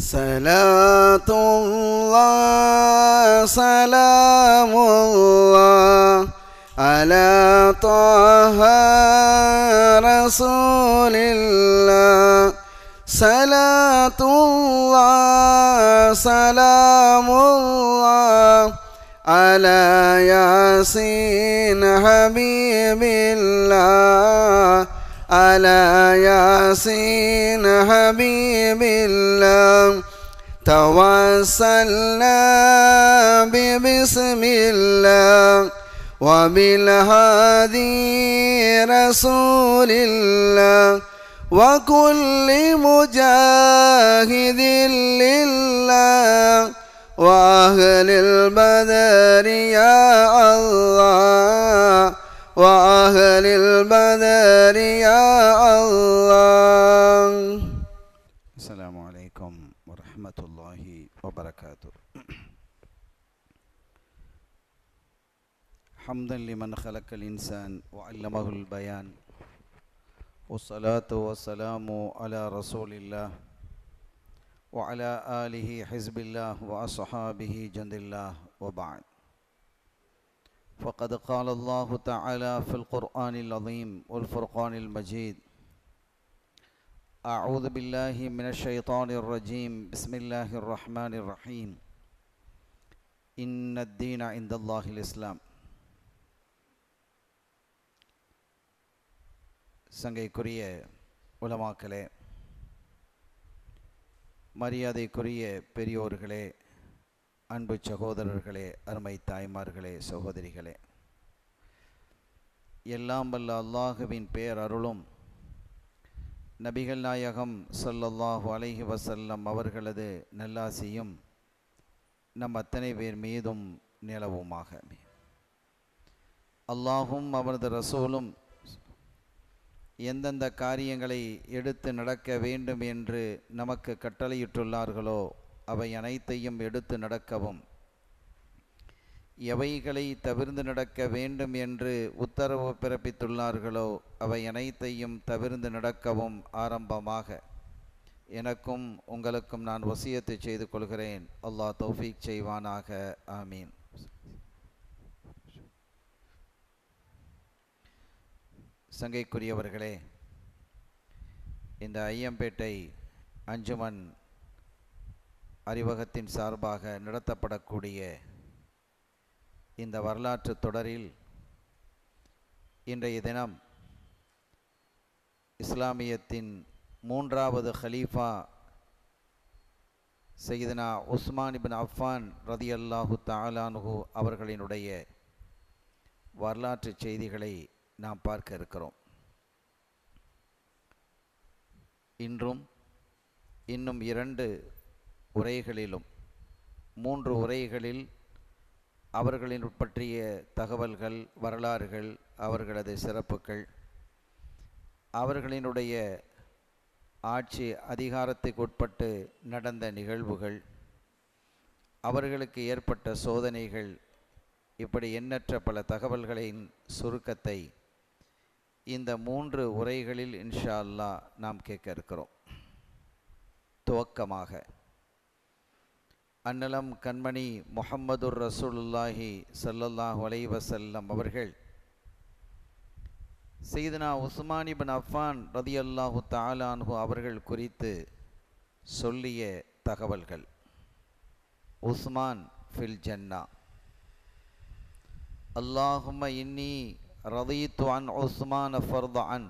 صلاة الله سلام الله على طه رسول الله صلاة الله سلام الله على ياسين حبيب الله على ياسين حبيب الله توسلنا ببسم الله وبالهادي رسول الله وكل مجاهد لله وأهل البدر يا الله وأهل البدر يا الله السلام عليكم ورحمة الله وبركاته حمدا لمن خلق الإنسان وعلمه البيان والصلاة والسلام على رسول الله وعلى آله حزب الله وأصحابه جند الله وبعد فقد قال الله تعالى في القرآن العظيم والفرقان المجيد أعوذ بالله من الشيطان الرجيم بسم الله الرحمن الرحيم إن الدين عند الله الإسلام சங்கைக்குரிய உலமாக்களே மரியாதைக்குரிய பெரியோர்களே அன்பு சகோதரர்களே அருமை தாய்மார்களே சகோதரிகளே எல்லாம் வல்ல அல்லாஹுவின் பேர் அருளும் நபிகள் நாயகம் ஸல்லல்லாஹு அலைஹி வஸல்லம் அவர்களது நல்லாசியும் நம் அத்தனை பேர் மீதும் நிலவுமாக அல்லாஹும் அவரது ரசூலும் எந்தெந்த காரியங்களை எடுத்து நடக்க வேண்டும் என்று நமக்கு கட்டளையிட்டுள்ளார்களோ அவை அனைத்தையும் எடுத்து நடக்கவும் எவைகளை தவிர்ந்து நடக்க வேண்டும் என்று உத்தரவு பிறப்பித்துள்ளார்களோ அவை அனைத்தையும் தவிர்ந்து நடக்கவும் ஆரம்பமாக எனக்கும் உங்களுக்கும் நான் வசியத்தை செய்து கொள்கிறேன் அல்லாஹ் தௌஃபீக் செய்வானாக ஆமீன் சங்கைக்குரியவர்களே இந்த ஐயம்பேட்டை அஞ்சுமன் அறிவகத்தின் சார்பாக நடத்தப்படக்கூடிய இந்த வரலாற்று தொடரில் இன்றைய தினம் இஸ்லாமியத்தின் மூன்றாவது ஹலீஃபா செய்தனா உஸ்மான் இபின் அஃபான் ரதி அல்லாஹு தாலானுஹு அவர்களினுடைய வரலாற்று செய்திகளை நாம் பார்க்க இருக்கிறோம் இன்றும் இன்னும் இரண்டு உரைகளிலும் மூன்று உரைகளில் அவர்களின் பற்றிய தகவல்கள் வரலாறுகள் அவர்களது சிறப்புகள் அவர்களினுடைய ஆட்சி அதிகாரத்துக்கு உட்பட்டு நடந்த நிகழ்வுகள் அவர்களுக்கு ஏற்பட்ட சோதனைகள் இப்படி எண்ணற்ற பல தகவல்களின் சுருக்கத்தை இந்த மூன்று உரைகளில் இன்ஷா அல்லா நாம் கேட்க இருக்கிறோம் துவக்கமாக அன்னலம் கண்மணி முஹம்மதுர் ரசூலுல்லாஹி சல்லல்லாஹு அலைஹி வஸல்லம் அவர்கள் செய்தனா உஸ்மான் இபின் அஃபான் ரதி அல்லாஹு தாலான்ஹு அவர்கள் குறித்து சொல்லிய தகவல்கள் உஸ்மான் ஃபில் ஜன்னா அல்லாஹும்ம இன்னி ரதீத்து அன் உஸ்மான் ஃபர்த அன்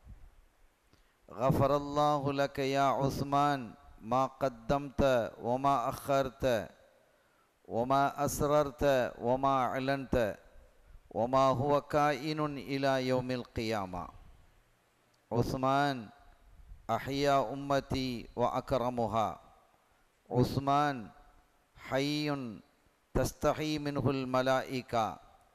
غفر الله لك يا عثمان ما قدمت وما أخرت وما أسررت وما أعلنت وما هو كائن إلى يوم القيامة عثمان أحيا أمتي وأكرمها عثمان حي تستحي منه الملائكة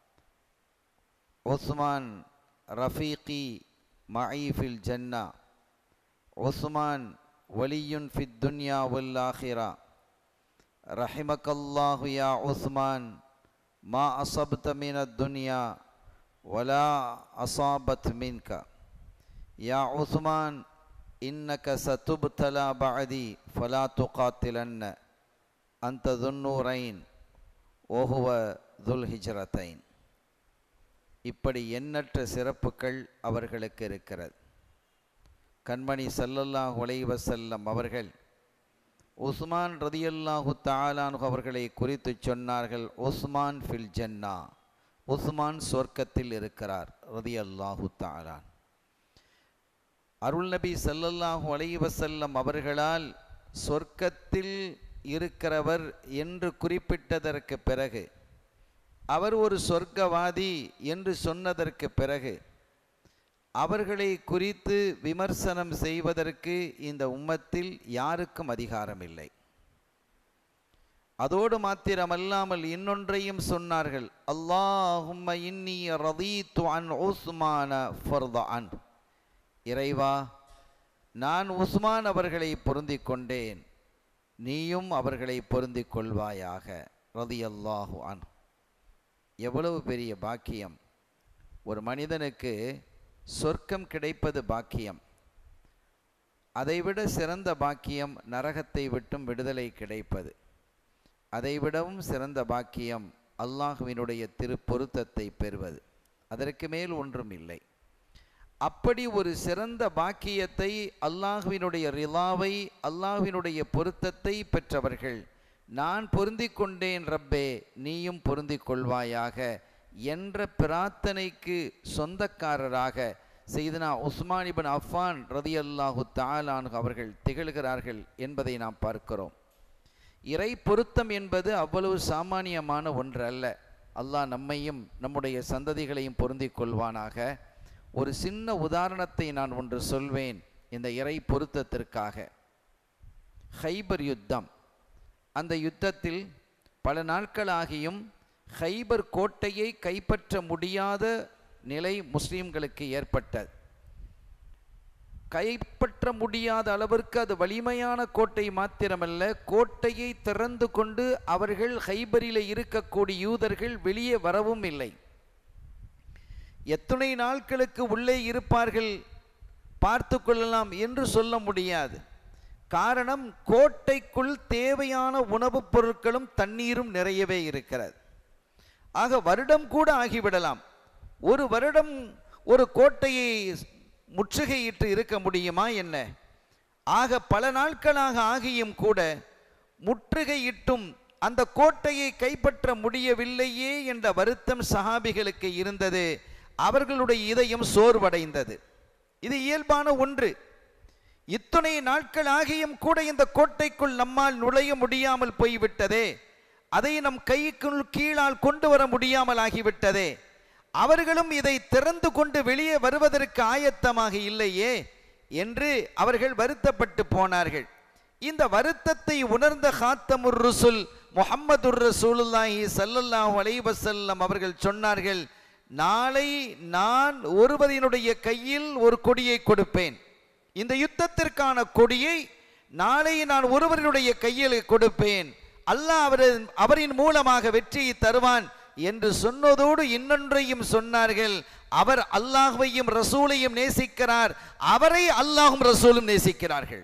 عثمان رفيقي معي في الجنة عثمان ولي في الدنيا والآخرة رحمك الله يا عثمان ما أصبت من الدنيا ولا أصابت منك يا عثمان இன்னக சத்துப்தலா பஅதி ஃபலா துகாத்திலன்ன அந்த துன்னூரைன் ஓஹுவ துல் ஹிஜ்ரத்தைன் இப்படி எண்ணற்ற சிறப்புகள் அவர்களுக்கு இருக்கிறது கண்மணி சல்லல்லாஹு அலைஹி வஸல்லம் அவர்கள் உஸ்மான் ரதியல்லாஹு தாலானு அவர்களை குறித்து சொன்னார்கள் உஸ்மான் ஃபில் ஜன்னா உஸ்மான் சொர்க்கத்தில் இருக்கிறார் ரதியல்லாஹு தாலான் அருள் நபி சல்லல்லாஹு அலைஹி வஸல்லம் அவர்களால் சொர்க்கத்தில் இருக்கிறவர் என்று குறிப்பிட்டதற்கு பிறகு அவர் ஒரு சொர்க்கவாதி என்று சொன்னதற்கு பிறகு அவர்களை குறித்து விமர்சனம் செய்வதற்கு இந்த உம்மத்தில் யாருக்கும் அதிகாரம் இல்லை அதோடு மாத்திரமல்லாமல் இன்னொன்றையும் சொன்னார்கள் அல்லாஹும்ம இன்னி ரதீத்து அன் உஸ்மான ஃபர்த அன் இறைவா நான் உஸ்மான் அவர்களை பொருந்திக் கொண்டேன் நீயும் அவர்களை பொருந்திக் கொள்வாயாக ரதி அல்லாஹு அன் எவ்வளவு பெரிய பாக்கியம் ஒரு மனிதனுக்கு சொர்க்கம் கிடைப்பது பாக்கியம் அதைவிட சிறந்த பாக்கியம் நரகத்தை விட்டும் விடுதலை கிடைப்பது அதைவிடவும் சிறந்த பாக்கியம் அல்லாஹுவினுடைய திருப்பொருத்தத்தை பெறுவது அதற்கு மேல் ஒன்றும் இல்லை அப்படி ஒரு சிறந்த பாக்கியத்தை அல்லாஹுவினுடைய ரிலாவை அல்லாஹுவினுடைய பொருத்தத்தை பெற்றவர்கள் நான் பொருந்திக் கொண்டேன் ரப்பே நீயும் பொருந்திக் கொள்வாயாக என்ற பிரார்த்தனைக்கு சொந்தக்காரராக செய்தனா உஸ்மானிபின் அஃபான் ரதி அல்லாஹு தாலான் அவர்கள் திகழ்கிறார்கள் என்பதை நாம் பார்க்கிறோம் இறை பொருத்தம் என்பது அவ்வளவு சாமானியமான ஒன்று அல்ல அல்லாஹ் நம்மையும் நம்முடைய சந்ததிகளையும் பொருந்திக் கொள்வானாக ஒரு சின்ன உதாரணத்தை நான் ஒன்று சொல்வேன் இந்த இறை பொருத்தத்திற்காக ஹைபர் யுத்தம் அந்த யுத்தத்தில் பல நாட்களாகியும் ஹைபர் கோட்டையை கைப்பற்ற முடியாத நிலை முஸ்லிம்களுக்கு ஏற்பட்டது கைப்பற்ற முடியாத அளவிற்கு அது வலிமையான கோட்டை மாத்திரமல்ல கோட்டையை திறந்து கொண்டு அவர்கள் ஹைபரில் இருக்கக்கூடிய யூதர்கள் வெளியே வரவும் இல்லை எத்தனை நாட்களுக்கு உள்ளே இருப்பார்கள் பார்த்து கொள்ளலாம் என்று சொல்ல முடியாது காரணம் கோட்டைக்குள் தேவையான உணவுப் பொருட்களும் தண்ணீரும் நிறையவே இருக்கிறது ஆக வருடம் கூட ஆகிவிடலாம் ஒரு வருடம் ஒரு கோட்டையை முற்றுகையிட்டு இருக்க முடியுமா என்ன ஆக பல நாட்களாக ஆகியும் கூட முற்றுகையிட்டும் அந்த கோட்டையை கைப்பற்ற முடியவில்லையே என்ற வருத்தம் சஹாபிகளுக்கு இருந்தது அவர்களுடைய இதயம் சோர்வடைந்தது இது இயல்பான ஒன்று இத்தனை நாட்கள் ஆகியும் கூட இந்த கோட்டைக்குள் நம்மால் நுழைய முடியாமல் போய்விட்டதே அதை நம் கைக்குள் கீழால் கொண்டு வர முடியாமல் ஆகிவிட்டதே அவர்களும் இதை திறந்து கொண்டு வெளியே வருவதற்கு ஆயத்தமாக இல்லையே என்று அவர்கள் வருத்தப்பட்டு போனார்கள் இந்த வருத்தத்தை உணர்ந்த ஹாத்தமுர் ருசுல் முஹம்மதுர் ரசூலுல்லாஹி ஸல்லல்லாஹு அலைஹி வஸல்லம் அவர்கள் சொன்னார்கள் நாளை நான் ஒருவரினுடைய கையில் ஒரு கொடியை கொடுப்பேன் இந்த யுத்தத்திற்கான கொடியை நாளை நான் ஒருவரினுடைய கையில் கொடுப்பேன் அல்லாஹ் அவர் அவரின் மூலமாக வெற்றியை தருவான் என்று சொன்னதோடு இன்னொன்றையும் சொன்னார்கள் அவர் அல்லாஹ்வையும் ரசூலையும் நேசிக்கிறார் அவரை அல்லாஹும் ரசூலும் நேசிக்கிறார்கள்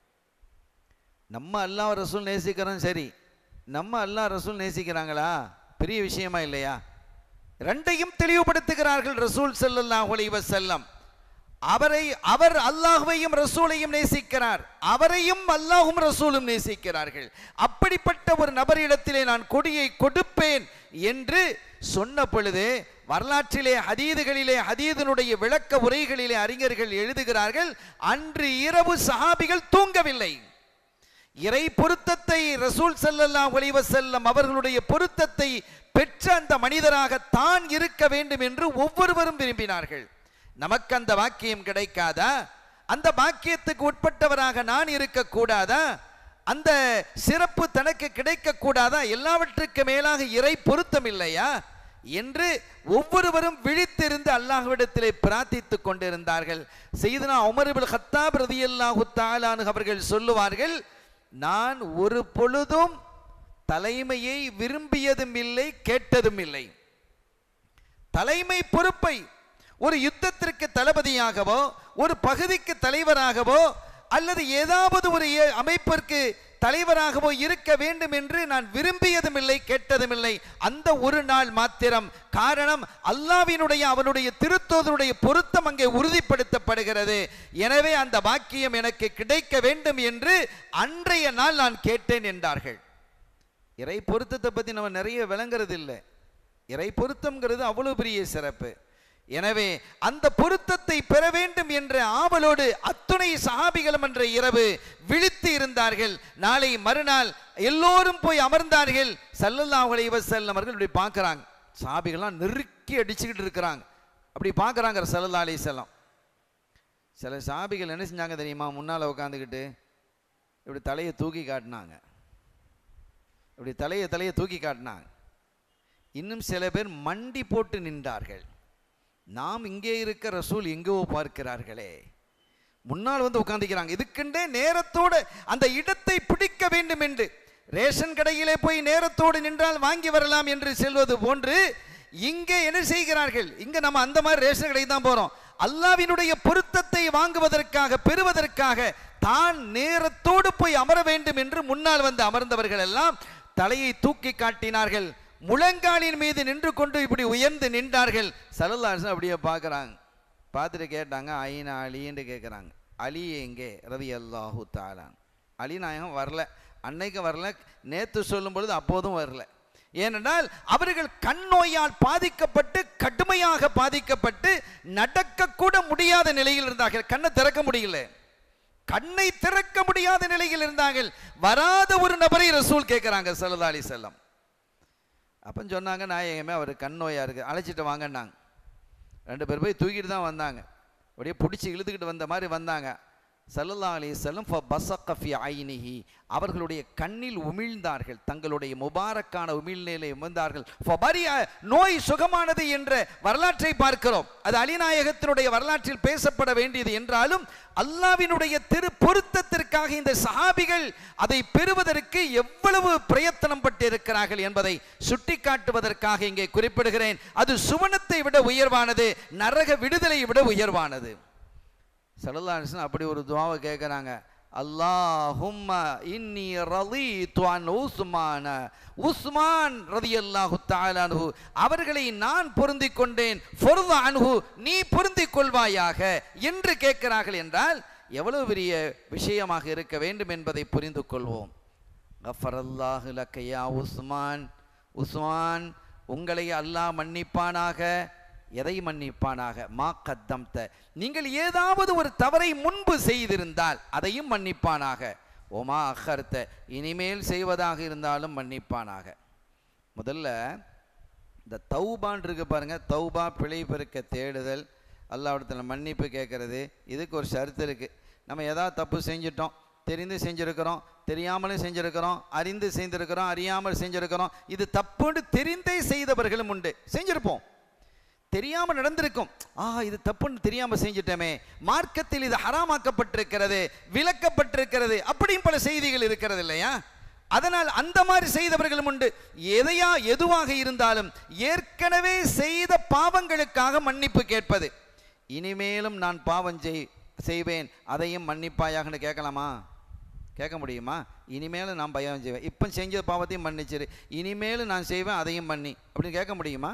நம்ம அல்லாஹ் ரசூல் நேசிக்கிறோம் சரி நம்ம அல்லாஹ் ரசூல் நேசிக்கிறாங்களா பெரிய விஷயமா இல்லையா ரெண்டையும் தெளிவுபடுத்துகிறார்கள் ரசூல் ஸல்லல்லாஹு அலைஹி வஸல்லம் அவரை அவர் அல்லாஹ்வையும் ரசூலையும் நேசிக்கிறார் அவரையும் அல்லாஹும் ரசூலும் நேசிக்கிறார்கள் அப்படிப்பட்ட ஒரு நபரிடத்திலே நான் கொடியை கொடுப்பேன் என்று சொன்ன பொழுது வரலாற்றிலே ஹதீதுகளிலே ஹதீதனுடைய விளக்க உரைகளிலே அறிஞர்கள் எழுதுகிறார்கள் அன்று இரவு சஹாபிகள் தூங்கவில்லை இறை பொருத்தத்தை ரசூல் ஸல்லல்லாஹு அலைஹி வஸல்லம் அவர்களுடைய பொருத்தத்தை பெற்ற அந்த மனிதராக தான் இருக்க வேண்டும் என்று ஒவ்வொருவரும் விரும்பினார்கள் நமக்கு அந்த வாக்கியம் கிடைக்காதா அந்த பாக்கியத்துக்கு உட்பட்டவராக நான் இருக்கக்கூடாதா அந்த சிறப்பு தனக்கு கிடைக்க கூடாதா எல்லாவற்றுக்கு மேலாக இறை பொருத்தம் இல்லையா என்று ஒவ்வொருவரும் விழித்திருந்து அல்லாஹ்விடத்திலே பிரார்த்தித்துக் கொண்டிருந்தார்கள் செய்தனா உமர்பில் ஹத்தாப் ரதியல்லாஹு தாலானு அவர்கள் சொல்லுவார்கள் நான் ஒரு பொழுதும் தலைமையை விரும்பியதும் இல்லை கேட்டதும் இல்லை தலைமை பொறுப்பை ஒரு யுத்தத்திற்கு தளபதியாகவோ ஒரு பகுதிக்கு தலைவராகவோ அல்லது ஏதாவது ஒரு ஏ- அமைப்பிற்கு தலைவராகவோ இருக்க வேண்டும் என்று நான் விரும்பியதும் இல்லை கேட்டதும் இல்லை அந்த ஒரு நாள் மாத்திரம் காரணம் அல்லாவினுடைய அவனுடைய திருத்தோதருடைய பொருத்தம் அங்கே உறுதிப்படுத்தப்படுகிறது எனவே அந்த பாக்கியம் எனக்கு கிடைக்க வேண்டும் என்று அன்றைய நாள் நான் கேட்டேன் என்றார்கள் இறை பொருத்தத்தை பற்றி நம்ம நிறைய விளங்குறது இல்லை இறை பொருத்தம்ங்கிறது அவ்வளவு பெரிய சிறப்பு எனவே அந்த பொருத்தத்தை பெற வேண்டும் என்ற ஆவலோடு அத்துணை சஹாபிகளும் என்ற இரவு விழித்து இருந்தார்கள் நாளை மறுநாள் எல்லோரும் போய் அமர்ந்தார்கள் ஸல்லல்லாஹு அலைஹி வஸல்லம் அவர்கள் இப்படி பார்க்கறாங்க சஹாபிகள்லாம் நெருக்கி அடிச்சுக்கிட்டு இருக்கிறாங்க அப்படி பார்க்கறாங்க ஸல்லல்லாஹு அலைஹி வஸல்லம் சில சஹாபிகள் என்ன செஞ்சாங்க தெரியுமா முன்னால் உட்காந்துக்கிட்டு இப்படி தலையை தூக்கி காட்டினாங்க இப்படி தலையை தலையை தூக்கி காட்டினாங்க இன்னும் சில பேர் மண்டி போட்டு நின்றார்கள் நாம் இங்கே இருக்க ரசூல் எங்கோ பார்க்கிறார்களே முன்னால் வந்து உட்காந்துக்கிறாங்க இதுக்கென்றே நேரத்தோடு அந்த இடத்தை பிடிக்க வேண்டும் என்று ரேஷன் கடையிலே போய் நேரத்தோடு நின்றால் வாங்கி வரலாம் என்று செல்வது போன்று இங்கே என்ன செய்கிறார்கள் இங்க நம்ம அந்த மாதிரி ரேஷன் கடைக்கு தான் போறோம் அல்லாவினுடைய பொருத்தத்தை வாங்குவதற்காக பெறுவதற்காக தான் நேரத்தோடு போய் அமர வேண்டும் என்று முன்னால் வந்து அமர்ந்தவர்கள் எல்லாம் தலையை தூக்கி காட்டினார்கள் முழங்காலின் மீது நின்று கொண்டு இப்படி உயர்ந்து நின்றார்கள் சலல்லாசன் அப்படியே பார்க்குறாங்க பார்த்துட்டு கேட்டாங்க ஐநா அலின்னு கேட்குறாங்க அலி எங்கே ரவி அல்லாஹு தாலான் அலி நாயகம் வரல அன்னைக்கு வரல நேற்று சொல்லும் பொழுது அப்போதும் வரல ஏனென்றால் அவர்கள் கண் நோயால் பாதிக்கப்பட்டு கடுமையாக பாதிக்கப்பட்டு நடக்கக்கூட முடியாத நிலையில் இருந்தார்கள் கண்ணை திறக்க முடியல கண்ணை திறக்க முடியாத நிலையில் இருந்தார்கள் வராத ஒரு நபரை ரசூல் கேட்குறாங்க சல்லா அலி செல்லம் அப்போ சொன்னாங்க நாயகமே அவர் கண் நோயாக இருக்குது அழைச்சிட்டு வாங்கன்னாங்க ரெண்டு பேர் போய் தூக்கிட்டு தான் வந்தாங்க அப்படியே பிடிச்சி இழுத்துக்கிட்டு வந்த மாதிரி வந்தாங்க சல்லல்லா அலி செல்லம் பசக்கஃபி ஐனிஹி அவர்களுடைய கண்ணில் உமிழ்ந்தார்கள் தங்களுடைய முபாரக்கான உமிழ்நிலை உமிழ்ந்தார்கள் ஃபபரிய நோய் சுகமானது என்ற வரலாற்றை பார்க்கிறோம் அது அலிநாயகத்தினுடைய வரலாற்றில் பேசப்பட வேண்டியது என்றாலும் அல்லாவினுடைய திரு பொருத்தத்திற்காக இந்த சஹாபிகள் அதை பெறுவதற்கு எவ்வளவு பிரயத்தனம் பட்டு இருக்கிறார்கள் என்பதை சுட்டிக்காட்டுவதற்காக இங்கே குறிப்பிடுகிறேன் அது சுவனத்தை விட உயர்வானது நரக விடுதலை விட உயர்வானது சலல்லாசன் அப்படி ஒரு துவாவை கேட்குறாங்க அல்லாஹும்ம இன்னி ரதி துவான் உஸ்மான உஸ்மான் ரதி அல்லாஹு தாலானு அவர்களை நான் பொருந்திக் கொண்டேன் பொருத அனுகு நீ பொருந்திக் கொள்வாயாக என்று கேட்கிறார்கள் என்றால் எவ்வளவு பெரிய விஷயமாக இருக்க வேண்டும் என்பதை புரிந்து கொள்வோம் கஃபரல்லாஹு லக்கையா உஸ்மான் உஸ்மான் உங்களை அல்லாஹ் மன்னிப்பானாக எதை மன்னிப்பானாக மா கத்தம்த நீங்கள் ஏதாவது ஒரு தவறை முன்பு செய்திருந்தால் அதையும் மன்னிப்பானாக ஓமா அஹர்த்த இனிமேல் செய்வதாக இருந்தாலும் மன்னிப்பானாக முதல்ல இந்த தௌபான் இருக்கு பாருங்க தௌபா பிழை பெருக்க தேடுதல் அல்லாவிடத்தில் மன்னிப்பு கேட்கறது இதுக்கு ஒரு ஷர்த்து இருக்கு நம்ம ஏதாவது தப்பு செஞ்சிட்டோம் தெரிந்து செஞ்சிருக்கிறோம் தெரியாமலும் செஞ்சிருக்கிறோம் அறிந்து செய்திருக்கிறோம் அறியாமல் செஞ்சிருக்கிறோம் இது தப்புன்னு தெரிந்தே செய்தவர்களும் உண்டு செஞ்சிருப்போம் தெரியாம நடந்திருக்கும் ஆ இது தப்புன்னு தெரியாம செஞ்சிட்டோமே மார்க்கத்தில் இது ஹராமாக்கப்பட்டிருக்கிறது விலக்கப்பட்டிருக்கிறது அப்படியும் பல செய்திகள் இருக்கிறது இல்லையா அதனால் அந்த மாதிரி செய்தவர்களும் உண்டு எதையா எதுவாக இருந்தாலும் ஏற்கனவே செய்த பாவங்களுக்காக மன்னிப்பு கேட்பது இனிமேலும் நான் பாவம் செய் செய்வேன் அதையும் மன்னிப்பாயாகன்னு கேட்கலாமா கேட்க முடியுமா இனிமேலும் நான் பயம் செய்வேன் இப்போ செஞ்ச பாவத்தையும் மன்னிச்சிரு இனிமேலும் நான் செய்வேன் அதையும் பண்ணி அப்படின்னு கேட்க முடியுமா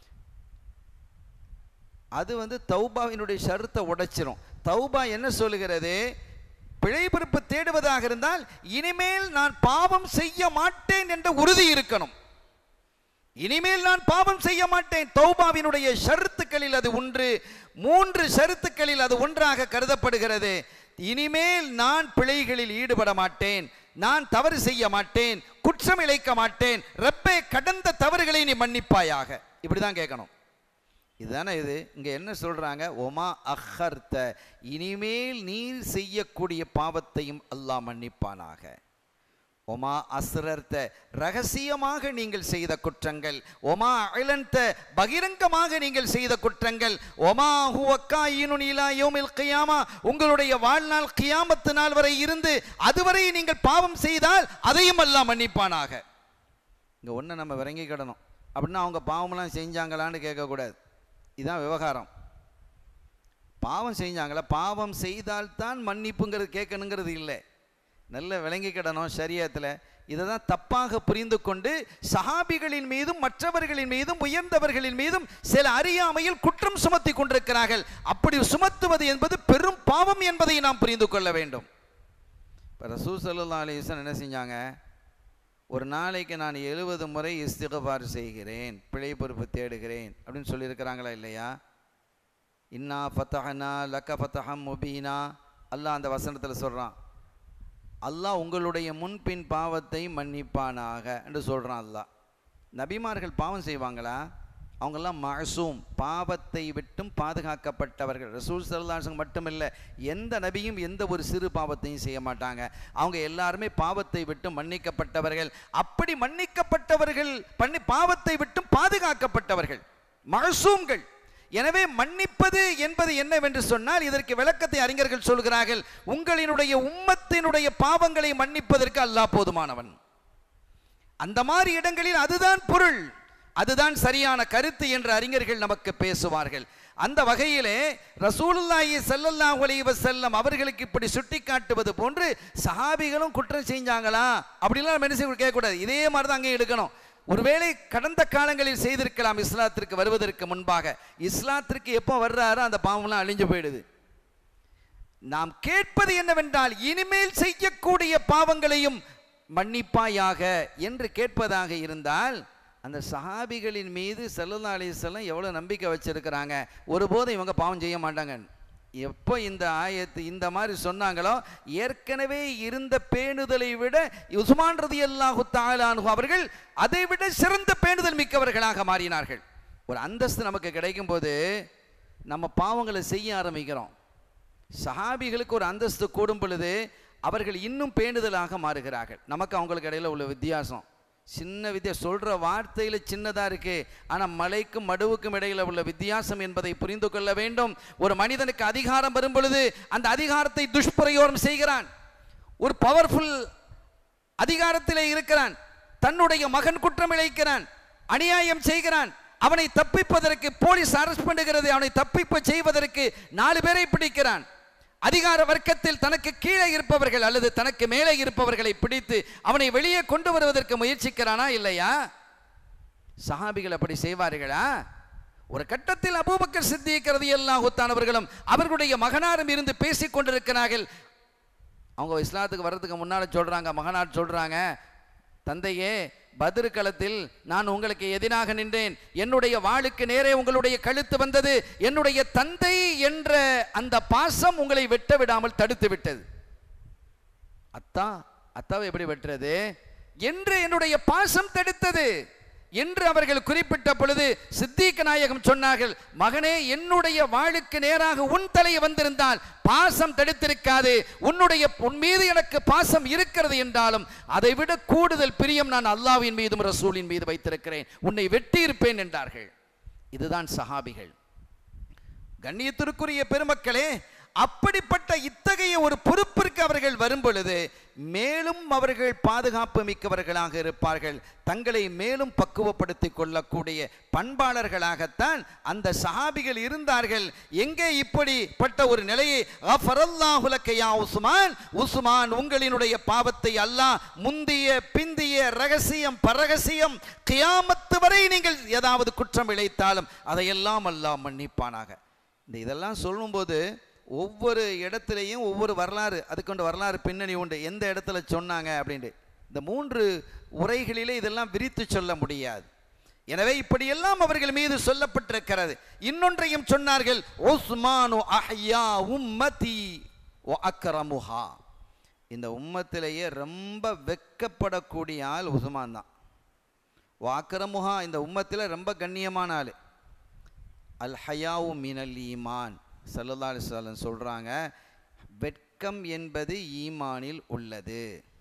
அது வந்து தௌபாவினுடைய ஷருத்தை உடைச்சிரும் தௌபா என்ன சொல்லுகிறது பிழை பொறுப்பு தேடுவதாக இருந்தால் இனிமேல் நான் பாவம் செய்ய மாட்டேன் என்ற உறுதி இருக்கணும் இனிமேல் நான் பாவம் செய்ய மாட்டேன் தௌபாவினுடைய ஷருத்துக்களில் அது ஒன்று மூன்று ஷருத்துக்களில் அது ஒன்றாக கருதப்படுகிறது இனிமேல் நான் பிழைகளில் ஈடுபட மாட்டேன் நான் தவறு செய்ய மாட்டேன் குற்றம் இழைக்க மாட்டேன் ரப்பே கடந்த தவறுகளை நீ மன்னிப்பாயாக இப்படிதான் கேட்கணும் இதுதானே இது இங்க என்ன சொல்றாங்க ஒமா அஹர்த்த இனிமேல் நீர் செய்யக்கூடிய பாவத்தையும் அல்லாஹ் மன்னிப்பானாக ஒமா அசுரர்த்த ரகசியமாக நீங்கள் செய்த குற்றங்கள் ஒமா அழந்த பகிரங்கமாக நீங்கள் செய்த குற்றங்கள் ஒமா ஹுவக்காயினுன் இலா யோமில் கியாமா உங்களுடைய வாழ்நாள் கியாமத்து நாள் வரை இருந்து அதுவரை நீங்கள் பாவம் செய்தால் அதையும் அல்லாஹ் மன்னிப்பானாக இங்க ஒன்று நம்ம விளங்கி கிடணும் அப்படின்னா அவங்க பாவமெல்லாம் செஞ்சாங்களான்னு கேட்கக்கூடாது இதுதான் விவகாரம் பாவம் செஞ்சாங்களா பாவம் செய்தால்தான் மன்னிப்புங்கிறது கேட்கணுங்கிறது இல்லை நல்ல விளங்கிக்கிடணும் ஷரியத்தில் இதை தான் தப்பாக புரிந்து கொண்டு சஹாபிகளின் மீதும் மற்றவர்களின் மீதும் உயர்ந்தவர்களின் மீதும் சில அறியாமையில் குற்றம் சுமத்தி கொண்டிருக்கிறார்கள் அப்படி சுமத்துவது என்பது பெரும் பாவம் என்பதை நாம் புரிந்து கொள்ள வேண்டும் இப்போ ரசூ சல்லா அலிஸ்லாம் என்ன செஞ்சாங்க ஒரு நாளைக்கு நான் எழுபது முறை இஸ்திகபார் செய்கிறேன் பிழை பொறுப்பு தேடுகிறேன் அப்படின்னு சொல்லியிருக்கிறாங்களா இல்லையா இன்னா ஃபத்தஹனா லக்க ஃபத்தஹம் முபீனா அல்லாஹ் அந்த வசனத்தில் சொல்கிறான் அல்லாஹ் உங்களுடைய முன்பின் பாவத்தை மன்னிப்பானாக என்று சொல்கிறான் அல்லாஹ் நபிமார்கள் பாவம் செய்வாங்களா அவங்கெல்லாம் மசூம் பாவத்தை விட்டும் பாதுகாக்கப்பட்டவர்கள் ரசூல் சல்லாசங்க மட்டுமில்லை எந்த நபியும் எந்த ஒரு சிறு பாவத்தையும் செய்ய மாட்டாங்க அவங்க எல்லாருமே பாவத்தை விட்டு மன்னிக்கப்பட்டவர்கள் அப்படி மன்னிக்கப்பட்டவர்கள் பண்ணி பாவத்தை விட்டும் பாதுகாக்கப்பட்டவர்கள் மசூம்கள் எனவே மன்னிப்பது என்பது என்னவென்று சொன்னால் இதற்கு விளக்கத்தை அறிஞர்கள் சொல்கிறார்கள் உங்களினுடைய உம்மத்தினுடைய பாவங்களை மன்னிப்பதற்கு அல்லாஹ் போதுமானவன் அந்த மாதிரி இடங்களில் அதுதான் பொருள் அதுதான் சரியான கருத்து என்று அறிஞர்கள் நமக்கு பேசுவார்கள் அந்த வகையிலே ரசூலுல்லாஹி ஸல்லல்லாஹு அலைஹி வஸல்லம் அவர்களுக்கு இப்படி சுட்டிக்காட்டுவது போன்று சஹாபிகளும் குற்றம் செஞ்சாங்களா அப்படிலாம் நம்ம என்ன செய்ய கேட்கக்கூடாது இதே மாதிரி தான் அங்கே எடுக்கணும் ஒருவேளை கடந்த காலங்களில் செய்திருக்கலாம் இஸ்லாத்திற்கு வருவதற்கு முன்பாக இஸ்லாத்திற்கு எப்போ வர்றாரோ அந்த பாவம்லாம் அழிஞ்சு போயிடுது நாம் கேட்பது என்னவென்றால் இனிமேல் செய்யக்கூடிய பாவங்களையும் மன்னிப்பாயாக என்று கேட்பதாக இருந்தால் அந்த சஹாபிகளின் மீது சல்லல்லா அலிஸ்லாம் எவ்வளோ நம்பிக்கை வச்சிருக்கிறாங்க ஒருபோதும் இவங்க பாவம் செய்ய மாட்டாங்க எப்போ இந்த ஆயத்து இந்த மாதிரி சொன்னாங்களோ ஏற்கனவே இருந்த பேணுதலை விட உஸ்மான் ரதி அல்லாஹு தாலானு அவர்கள் அதை விட சிறந்த பேணுதல் மிக்கவர்களாக மாறினார்கள் ஒரு அந்தஸ்து நமக்கு கிடைக்கும் போது நம்ம பாவங்களை செய்ய ஆரம்பிக்கிறோம் சஹாபிகளுக்கு ஒரு அந்தஸ்து கூடும் பொழுது அவர்கள் இன்னும் பேணுதலாக மாறுகிறார்கள் நமக்கு அவங்களுக்கு இடையில உள்ள வித்தியாசம் சின்ன வித்தியா சொல்கிற வார்த்தையில் சின்னதாக இருக்கு ஆனால் மலைக்கும் மடுவுக்கும் இடையில உள்ள வித்தியாசம் என்பதை புரிந்து கொள்ள வேண்டும் ஒரு மனிதனுக்கு அதிகாரம் வரும் பொழுது அந்த அதிகாரத்தை துஷ்பிரயோகம் செய்கிறான் ஒரு பவர்ஃபுல் அதிகாரத்திலே இருக்கிறான் தன்னுடைய மகன் குற்றம் இழைக்கிறான் அநியாயம் செய்கிறான் அவனை தப்பிப்பதற்கு போலீஸ் அரெஸ்ட் பண்ணுகிறது அவனை தப்பிப்ப செய்வதற்கு நாலு பேரை பிடிக்கிறான் அதிகார வர்க்கத்தில் தனக்கு கீழே இருப்பவர்கள் அல்லது தனக்கு மேலே இருப்பவர்களை பிடித்து அவனை வெளியே கொண்டு வருவதற்கு முயற்சிக்கிறானா இல்லையா சஹாபிகள் அப்படி செய்வார்களா ஒரு கட்டத்தில் அபூபக்கர் சித்திக்கிறது எல்லாத்தானவர்களும் அவர்களுடைய மகனாரும் இருந்து பேசிக் கொண்டிருக்கிறார்கள் அவங்க இஸ்லாத்துக்கு வர்றதுக்கு முன்னால் சொல்றாங்க மகனார் சொல்றாங்க தந்தையே பத்ரு களத்தில் நான் உங்களுக்கு எதிராக நின்றேன் என்னுடைய வாளுக்கு நேரே உங்களுடைய கழுத்து வந்தது என்னுடைய தந்தை என்ற அந்த பாசம் உங்களை வெட்ட விடாமல் தடுத்து விட்டது அத்தா அத்தாவை எப்படி வெட்டுறது என்று என்னுடைய பாசம் தடுத்தது என்று அவர்கள் குறிப்பிட்ட பொழுது சித்திக நாயகம் சொன்னார்கள் மகனே என்னுடைய வாளுக்கு நேராக உன் தலை வந்திருந்தால் பாசம் தடுத்திருக்காது உன்னுடைய உன் மீது எனக்கு பாசம் இருக்கிறது என்றாலும் அதைவிட கூடுதல் பிரியம் நான் அல்லாவின் மீதும் ரசூலின் மீது வைத்திருக்கிறேன் உன்னை வெட்டி இருப்பேன் என்றார்கள் இதுதான் சஹாபிகள் கண்ணியத்திற்குரிய பெருமக்களே அப்படிப்பட்ட இத்தகைய ஒரு பொறுப்பிற்கு அவர்கள் வரும் பொழுது மேலும் அவர்கள் பாதுகாப்பு மிக்கவர்களாக இருப்பார்கள் தங்களை மேலும் பக்குவப்படுத்திக் கொள்ளக்கூடிய பண்பாளர்களாகத்தான் அந்த சஹாபிகள் இருந்தார்கள் எங்கே இப்படிப்பட்ட ஒரு நிலையை அஃபரல்லாஹுலக்கையா உஸ்மான் உஸ்மான் உங்களினுடைய பாவத்தை அல்லாஹ் முந்திய பிந்திய ரகசியம் பரகசியம் கியாமத்து வரை நீங்கள் ஏதாவது குற்றம் இழைத்தாலும் அதையெல்லாம் அல்லாஹ் மன்னிப்பானாக இந்த இதெல்லாம் சொல்லும்போது ஒவ்வொரு இடத்துலையும் ஒவ்வொரு வரலாறு அதுக்கொண்டு வரலாறு பின்னணி உண்டு எந்த இடத்துல சொன்னாங்க அப்படின்ட்டு இந்த மூன்று உரைகளிலே இதெல்லாம் விரித்து சொல்ல முடியாது எனவே இப்படியெல்லாம் அவர்கள் மீது சொல்லப்பட்டிருக்கிறது இன்னொன்றையும் சொன்னார்கள் உஸ்மானு அஹ்யா உம்மதி வ அக்ரமுஹா இந்த உம்மத்திலேயே ரொம்ப வெக்கப்படக்கூடிய ஆள் உஸ்மான் தான் வாக்கரமுஹா இந்த உம்மத்தில் ரொம்ப கண்ணியமான ஆள் அல் ஹயாவு மினல் ஈமான் சல்லல்லா அலிஸ்வலம் சொல்கிறாங்க வெட்கம் என்பது ஈமானில் உள்ளது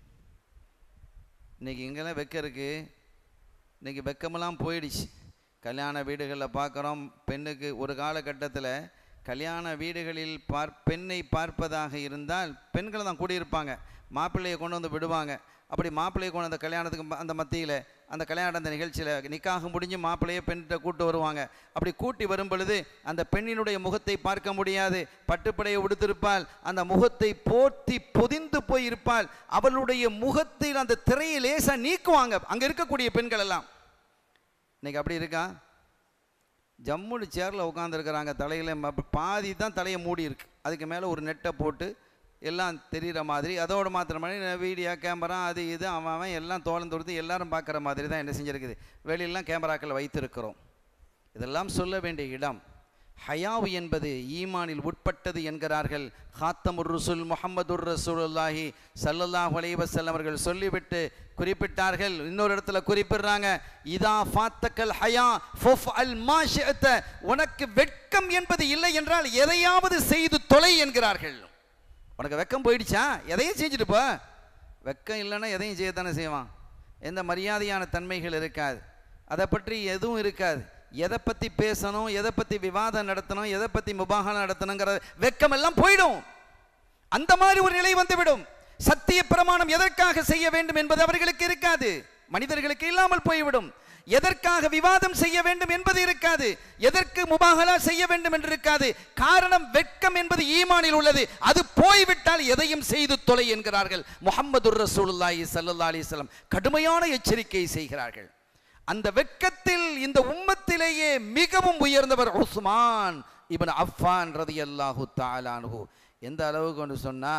இன்னைக்கு எங்கெல்லாம் வெக்கம் இருக்கு இன்னைக்கு வெக்கமெல்லாம் போயிடுச்சு கல்யாண வீடுகளில் பார்க்குறோம் பெண்ணுக்கு ஒரு காலகட்டத்தில் கல்யாண வீடுகளில் பார் பெண்ணை பார்ப்பதாக இருந்தால் பெண்களை தான் கூடியிருப்பாங்க மாப்பிள்ளையை கொண்டு வந்து விடுவாங்க அப்படி மாப்பிள்ளையை கொண்டு அந்த கல்யாணத்துக்கு ம- அந்த மத்தியில் அந்த கல்யாணம் அந்த நிகழ்ச்சியில் நிக்காக முடிஞ்சு மாப்பிள்ளையே பெண்கிட்ட கூட்டு வருவாங்க அப்படி கூட்டி வரும் பொழுது அந்த பெண்ணினுடைய முகத்தை பார்க்க முடியாது பட்டுப்படையை உடுத்திருப்பாள் அந்த முகத்தை போர்த்தி பொதிந்து போய் இருப்பாள் அவளுடைய முகத்தில் அந்த திரையை லேசாக நீக்குவாங்க அங்கே இருக்கக்கூடிய பெண்கள் எல்லாம் இன்னைக்கு அப்படி இருக்கா ஜம்முன்னு சேரில் உட்காந்துருக்குறாங்க தலையில் பாதி தான் தலையை மூடி இருக்கு அதுக்கு மேலே ஒரு நெட்டை போட்டு எல்லாம் தெரிகிற மாதிரி அதோட மாத்திரமே வீடியோ கேமரா அது இது அவன் அவன் எல்லாம் தோலம் தொடுத்து எல்லாரும் பார்க்குற மாதிரி தான் என்ன செஞ்சிருக்குது வெளியெல்லாம் கேமராக்கள் வைத்திருக்கிறோம் இதெல்லாம் சொல்ல வேண்டிய இடம் ஹயாவு என்பது ஈமானில் உட்பட்டது என்கிறார்கள் ஹாத்தமுர் ருசுல் முஹம்மதுர் ரசூலுல்லாஹி ஸல்லல்லாஹு அலைஹி வஸல்லம் அவர்கள் சொல்லிவிட்டு குறிப்பிட்டார்கள் இன்னொரு இடத்துல குறிப்பிடுறாங்க இதா ஃபாத்தக்கல் ஹயா ஃபுஃப் அல் மாஷிஅத உனக்கு வெட்கம் என்பது இல்லை என்றால் எதையாவது செய்து தொலை என்கிறார்கள் உனக்கு வெக்கம் போயிடுச்சா எதையும் செஞ்சுட்டு போ வெக்கம் இல்லைன்னா எதையும் செய்யத்தானே செய்வான் எந்த மரியாதையான தன்மைகள் இருக்காது அதை பற்றி எதுவும் இருக்காது எதை பற்றி பேசணும் எதை பற்றி விவாதம் நடத்தணும் எதை பற்றி முபாகனம் நடத்தணுங்கிற வெக்கம் எல்லாம் போயிடும் அந்த மாதிரி ஒரு நிலை வந்துவிடும் சத்திய பிரமாணம் எதற்காக செய்ய வேண்டும் என்பது அவர்களுக்கு இருக்காது மனிதர்களுக்கு இல்லாமல் போய்விடும் எதற்காக விவாதம் செய்ய வேண்டும் என்பது இருக்காது எதற்கு முபாகலா செய்ய வேண்டும் என்று இருக்காது காரணம் வெட்கம் என்பது ஈமானில் உள்ளது அது போய்விட்டால் எதையும் செய்து தொலை என்கிறார்கள் முஹம்மது ரசூலுல்லாஹி ஸல்லல்லாஹு அலைஹி வஸல்லம் கடுமையான எச்சரிக்கை செய்கிறார்கள் அந்த வெட்கத்தில் இந்த உம்மத்திலேயே மிகவும் உயர்ந்தவர் உஸ்மான் இப்னு அஃபான் ரதியல்லாஹு தஆலாஹு எந்த அளவுக்கு கொண்டு சொன்னா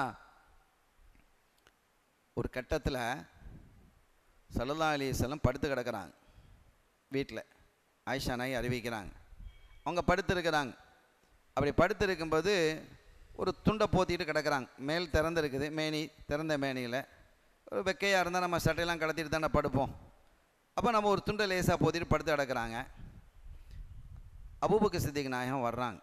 ஒரு கட்டத்தில் சல்லல்லா அலிசல்லம் படுத்து கிடக்குறாங்க வீட்டில் ஆயிஷா நாய் அறிவிக்கிறாங்க அவங்க படுத்திருக்கிறாங்க அப்படி படுத்திருக்கும்போது ஒரு துண்டை போத்திட்டு கிடக்குறாங்க மேல் திறந்திருக்குது மேனி திறந்த மேனியில் ஒரு வெக்கையாக இருந்தால் நம்ம சட்டையெல்லாம் கடத்திட்டு தானே படுப்போம் அப்போ நம்ம ஒரு துண்டை லேசாக போத்திட்டு படுத்து கிடக்குறாங்க அபூபக்கு சித்திக் நாயகம் வர்றாங்க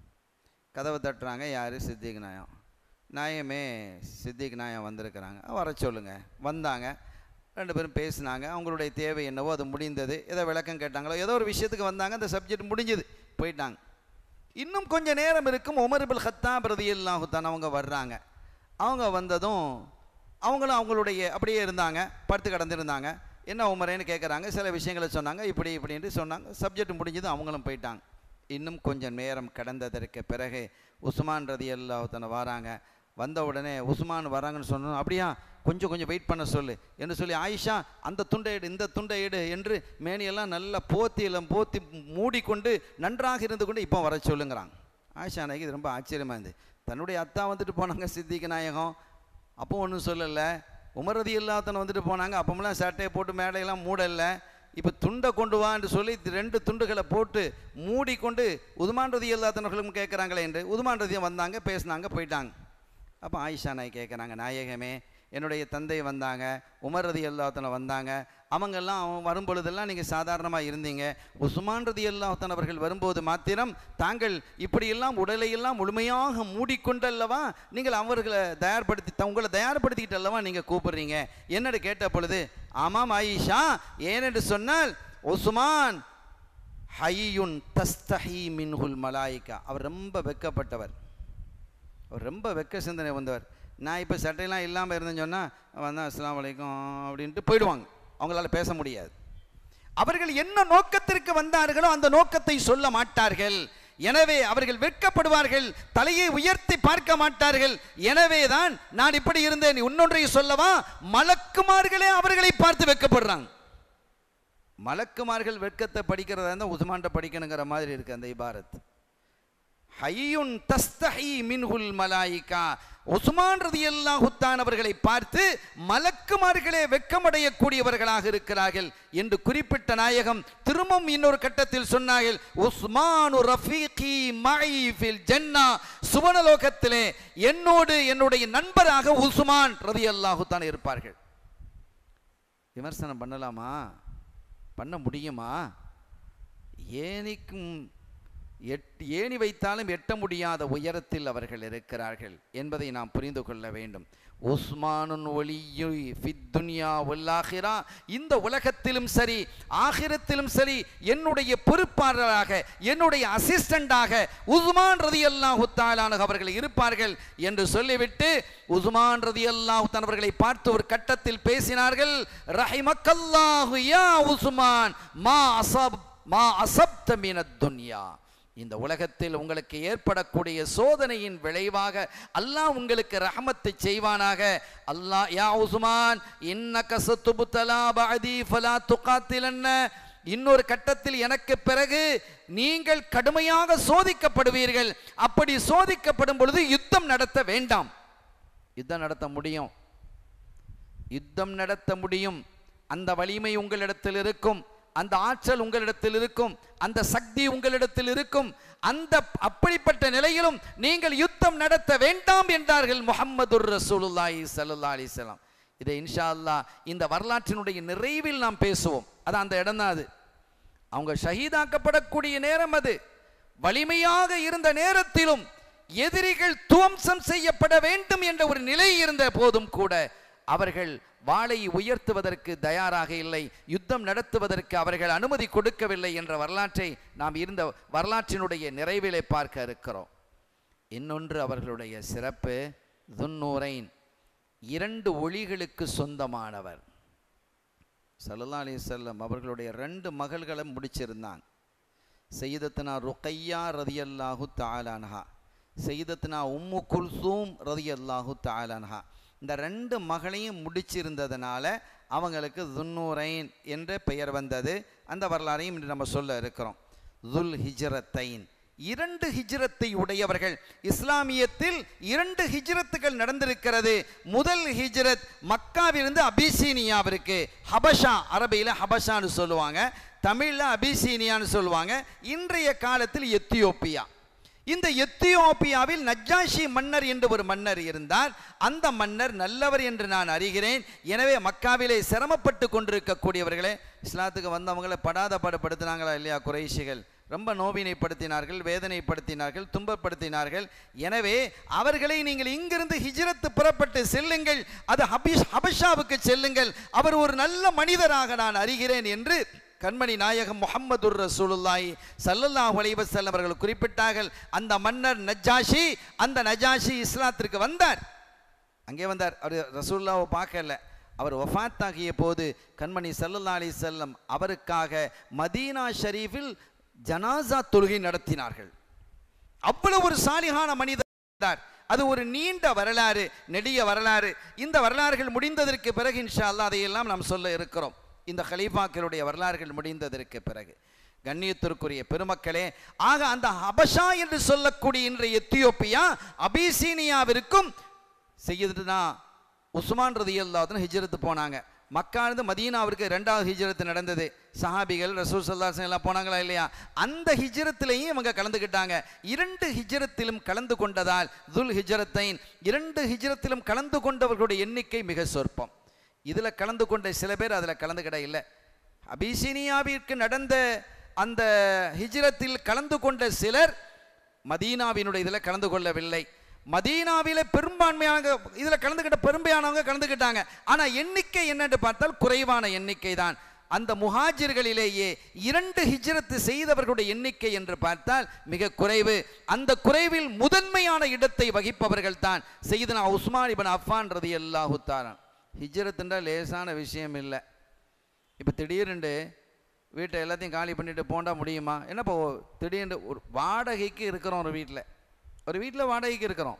கதவை தட்டுறாங்க யார் சித்திக் நாயம் நாயமே சித்திக் நாயம் வந்திருக்கிறாங்க வர சொல்லுங்க வந்தாங்க ரெண்டு பேரும் பேசினாங்க அவங்களுடைய தேவை என்னவோ அது முடிந்தது ஏதோ விளக்கம் கேட்டாங்களோ ஏதோ ஒரு விஷயத்துக்கு வந்தாங்க அந்த சப்ஜெக்ட் முடிஞ்சது போயிட்டாங்க இன்னும் கொஞ்சம் நேரம் இருக்கும் உமர் பில் ஹத்தா பிரதியல்லாஹு தான் அவங்க வர்றாங்க அவங்க வந்ததும் அவங்களும் அவங்களுடைய அப்படியே இருந்தாங்க படுத்து கிடந்திருந்தாங்க என்ன உமரேன்னு கேட்குறாங்க சில விஷயங்களை சொன்னாங்க இப்படி இப்படின்ட்டு சொன்னாங்க சப்ஜெக்ட் முடிஞ்சது அவங்களும் போயிட்டாங்க இன்னும் கொஞ்சம் நேரம் கடந்ததற்கு பிறகு உஸ்மான் ரதி அல்லாஹத்தனை வராங்க வந்த உடனே உஸ்மான் வராங்கன்னு சொன்னோம் அப்படியா கொஞ்சம் கொஞ்சம் வெயிட் பண்ண சொல்லு என்று சொல்லி ஆயிஷா அந்த துண்டை எடு இந்த துண்டை எடு என்று மேனியெல்லாம் நல்லா போத்தி எல்லாம் போத்தி மூடிக்கொண்டு நன்றாக இருந்து கொண்டு இப்போ வர சொல்லுங்கிறாங்க ஆயிஷா நாய்க்கு இது ரொம்ப ஆச்சரியமாக இருந்தது தன்னுடைய அத்தா வந்துட்டு போனாங்க சித்திக நாயகம் அப்போ ஒன்றும் சொல்லலை உமரதி இல்லாதன வந்துட்டு போனாங்க அப்பமெல்லாம் சட்டையை போட்டு மேடையெல்லாம் மூடலை இப்போ துண்டை கொண்டு வா என்று சொல்லி இது ரெண்டு துண்டுகளை போட்டு மூடிக்கொண்டு உதுமான் ரதி இல்லாதவர்களும் கேட்குறாங்களே என்று உதுமான் ரதியம் வந்தாங்க பேசினாங்க போயிட்டாங்க அப்போ ஆயிஷா நாய் கேட்குறாங்க நாயகமே என்னுடைய தந்தை வந்தாங்க உமர் ரதி அல்லாத்தனை வந்தாங்க அவங்கெல்லாம் அவன் வரும்பொழுதெல்லாம் நீங்கள் சாதாரணமாக இருந்தீங்க உஸ்மான் ரதி அல்லாத்தன் அவர்கள் வரும்போது மாத்திரம் தாங்கள் இப்படியெல்லாம் உடலையெல்லாம் முழுமையாக மூடிக்கொண்டல்லவா நீங்கள் அவர்களை தயார்படுத்தி த- உங்களை தயார்படுத்திக்கிட்டு அல்லவா நீங்கள் கூப்பிடுறீங்க என்னன்னு கேட்ட பொழுது ஆமாம் ஆயிஷா ஏனென்று சொன்னால் உஸ்மான் ஹையுன் தஸ்தஹி மின்ஹுல் மலாயிகா அவர் ரொம்ப வெக்கப்பட்டவர் அவர் ரொம்ப வெக்க சிந்தனை வந்தவர் நான் இப்போ சட்டையெல்லாம் இல்லாமல் இருந்தேன்னு சொன்னால் வந்தா அஸ்ஸலாமு அலைக்கும் அப்படின்ட்டு போயிடுவாங்க அவங்களால பேச முடியாது அவர்கள் என்ன நோக்கத்திற்கு வந்தார்களோ அந்த நோக்கத்தை சொல்ல மாட்டார்கள் எனவே அவர்கள் வெட்கப்படுவார்கள் தலையை உயர்த்தி பார்க்க மாட்டார்கள் எனவே தான் நான் இப்படி இருந்தேன் இன்னொன்றை சொல்லவா மலக்குமார்களே அவர்களை பார்த்து வெட்கப்படுறாங்க மலக்குமார்கள் வெட்கத்தை படிக்கிறதா இருந்தால் உஸ்மான்ட்ட படிக்கணுங்கிற மாதிரி இருக்கு அந்த இபாரத் ஹையுன் தஸ்தஹி மின்ஹுல் மலாயிகா உஸ்மான் ரதியல்லாஹு தான் அவர்களை பார்த்து மலக்குமார்களே வெட்கமடையக்கூடியவர்களாக இருக்கிறார்கள் என்று குறிப்பிட்ட நாயகம் திரும்பவும் இன்னொரு கட்டத்தில் சொன்னார்கள் உஸ்மானு ரஃபீகி மஇ ஃபில் ஜன்னா சுவனலோகத்திலே என்னோடு என்னுடைய நண்பராக உஸ்மான் ரதியல்லாஹு தான் இருப்பார்கள் விமர்சனம் பண்ணலாமா பண்ண முடியுமா ஏனிக்கும் எட் ஏணி வைத்தாலும் எட்ட முடியாத உயரத்தில் அவர்கள் இருக்கிறார்கள் என்பதை நாம் புரிந்து கொள்ள வேண்டும் உஸ்மானுன் ஒளியு ஃபித்துன்யா வல்லாஹிரா இந்த உலகத்திலும் சரி ஆகிரத்திலும் சரி என்னுடைய பொறுப்பாளராக என்னுடைய அசிஸ்டண்டாக உஸ்மான் ரதி அல்லாஹு தாலானு அவர்கள் இருப்பார்கள் என்று சொல்லிவிட்டு உஸ்மான் ரதி அல்லாஹு அவர்களை பார்த்து ஒரு கட்டத்தில் பேசினார்கள் ரஹிமக்கல்லாஹு யா உஸ்மான் மா அசப் மா அசப்த மினத் துன்யா இந்த உலகத்தில் உங்களுக்கு ஏற்படக்கூடிய சோதனையின் விளைவாக அல்லாஹ் உங்களுக்கு ரஹமத்தை செய்வானாக அல்லாஹ் யா உஸ்மான் இன்னக சத்துபுத்தலா பஅதி ஃபலா துகாத்திலன்ன இன்னொரு கட்டத்தில் எனக்கு பிறகு நீங்கள் கடுமையாக சோதிக்கப்படுவீர்கள் அப்படி சோதிக்கப்படும் பொழுது யுத்தம் நடத்த வேண்டாம் யுத்தம் நடத்த முடியும் யுத்தம் நடத்த முடியும் அந்த வலிமை உங்களிடத்தில் இருக்கும் அந்த ஆற்றல் உங்களிடத்தில் இருக்கும் அந்த சக்தி உங்களிடத்தில் இருக்கும் அந்த அப்படிப்பட்ட நிலையிலும் நீங்கள் யுத்தம் நடத்த வேண்டாம் என்றார்கள் முஹம்மதுர் ரசூலுல்லாஹி ஸல்லல்லாஹு அலைஹி வஸல்லம் இதை இன்ஷா அல்லாஹ் இந்த வரலாற்றினுடைய நிறைவில் நாம் பேசுவோம் அது அந்த இடம் தான் அது அவங்க ஷஹீதாக்கப்படக்கூடிய நேரம் அது வலிமையாக இருந்த நேரத்திலும் எதிரிகள் துவம்சம் செய்யப்பட வேண்டும் என்ற ஒரு நிலை இருந்த போதும் கூட அவர்கள் வாளை உயர்த்துவதற்கு தயாராக இல்லை யுத்தம் நடத்துவதற்கு அவர்கள் அனுமதி கொடுக்கவில்லை என்ற வரலாற்றை நாம் இருந்த வரலாற்றினுடைய நிறைவிலே பார்க்க இருக்கிறோம் இன்னொன்று அவர்களுடைய சிறப்பு துன்னூரைன் இரண்டு ஒளிகளுக்கு சொந்தமானவர் சல்லல்லா அலி செல்லம் அவர்களுடைய ரெண்டு மகள்களை முடிச்சிருந்தாங்க செய்தத்னா ருக்கையா ரதியல்லாஹு தாலான்ஹா செய்தத்னா உம்மு குல்சூம் ரதியல்லாஹு தாலான்ஹா இந்த ரெண்டு மகளையும் முடிச்சிருந்ததுனால அவங்களுக்கு துன்னூரைன் என்ற பெயர் வந்தது அந்த வரலாறையும் இன்று நம்ம சொல்ல இருக்கிறோம் துல் ஹிஜரத்தைன் இரண்டு ஹிஜ்ரத்தை உடையவர்கள் இஸ்லாமியத்தில் இரண்டு ஹிஜ்ரத்துகள் நடந்திருக்கிறது முதல் ஹிஜ்ரத் மக்காவிலிருந்து அபிசீனியாவிற்கு ஹபஷா அரபியில் ஹபஷான்னு சொல்லுவாங்க தமிழில் அபிசீனியான்னு சொல்லுவாங்க இன்றைய காலத்தில் எத்தியோப்பியா இந்த எத்தியோப்பியாவில் நஜ்ஜாஷி மன்னர் என்று ஒரு மன்னர் இருந்தார் அந்த மன்னர் நல்லவர் என்று நான் அறிகிறேன் எனவே மக்காவிலே சிரமப்பட்டு கொண்டிருக்கக்கூடியவர்களே இஸ்லாத்துக்கு வந்தவங்களை படாத பாடுபடுத்தினாங்களா இல்லையா குறைஷிகள் ரொம்ப நோவினைப்படுத்தினார்கள் வேதனைப்படுத்தினார்கள் துன்பப்படுத்தினார்கள் எனவே அவர்களை நீங்கள் இங்கிருந்து ஹிஜ்ரத்து புறப்பட்டு செல்லுங்கள் அது ஹபிஷ் ஹபஷாவுக்கு செல்லுங்கள் அவர் ஒரு நல்ல மனிதராக நான் அறிகிறேன் என்று கண்மணி நாயகம் முகம்மதுர் ரசூலுல்லாஹி சல்லல்லாஹு அலைஹி வஸல்லம் அவர்கள் குறிப்பிட்டார்கள் அந்த மன்னர் நஜ்ஜாஷி அந்த நஜாஷி இஸ்லாத்திற்கு வந்தார் அங்கே வந்தார் அவர் ரசூல்லாவை பார்க்கல அவர் வஃபாத்தாகிய போது கண்மணி சல்லல்லா அலி செல்லம் அவருக்காக மதீனா ஷரீஃபில் ஜனாசா தொழுகை நடத்தினார்கள் அவ்வளவு ஒரு சாலிகான மனிதர் இருந்தார். அது ஒரு நீண்ட வரலாறு நெடிய வரலாறு இந்த வரலாறுகள் முடிந்ததற்கு பிறகு இன்ஷா அல்லாஹ் அதையெல்லாம் நாம் சொல்ல இருக்கிறோம் இந்த கலீஃபாக்களுடைய வரலாறுகள் முடிந்ததற்கு பிறகு கண்ணியத்திற்குரிய பெருமக்களே ஆக அந்த ஹபஷா என்று சொல்லக்கூடிய இன்றைய எத்தியோப்பியா அபிசீனியாவிற்கும் செய்யுதுனா உஸ்மான் ரதி அல்லாஹ் ஹிஜ்ரத்து போனாங்க மக்கானது மதீனாவிற்கு ரெண்டாவது ஹிஜ்ரத்து நடந்தது சஹாபிகள் ரசூல் சல்லாசன் எல்லாம் போனாங்களா இல்லையா அந்த ஹிஜ்ரத்திலையும் இவங்க கலந்துக்கிட்டாங்க இரண்டு ஹிஜ்ரத்திலும் கலந்து கொண்டதால் துல் ஹிஜ்ரத்தைன் இரண்டு ஹிஜ்ரத்திலும் கலந்து கொண்டவர்களுடைய எண்ணிக்கை மிக சொற்பம் இதில் கலந்து கொண்ட சில பேர் அதில் கலந்துக்கிட இல்லை அபிசீனியாவிற்கு நடந்த அந்த ஹிஜ்ரத்தில் கலந்து கொண்ட சிலர் மதீனாவினுடைய இதில் கலந்து கொள்ளவில்லை மதீனாவில பெரும்பான்மையான இதில் கலந்துக்கிட்ட பெரும்பாலானவங்க கலந்துக்கிட்டாங்க ஆனால் எண்ணிக்கை என்னன்னு பார்த்தால் குறைவான எண்ணிக்கை தான் அந்த முஹாஜிர்களிலேயே இரண்டு ஹிஜ்ரத்து செய்தவர்களுடைய எண்ணிக்கை என்று பார்த்தால் மிக குறைவு அந்த குறைவில் முதன்மையான இடத்தை வகிப்பவர்கள் தான் செய்தனா உஸ்மான் இபன் அஃபான் ரதி அல்லாஹு தாரான் ஹிஜ்ரத்துன்ற லேசான விஷயம் இல்லை இப்போ திடீர்னு வீட்டை எல்லாத்தையும் காலி பண்ணிட்டு போண்டா முடியுமா என்னப்போ திடீர்னு ஒரு வாடகைக்கு இருக்கிறோம் ஒரு வீட்டில் ஒரு வீட்டில் வாடகைக்கு இருக்கிறோம்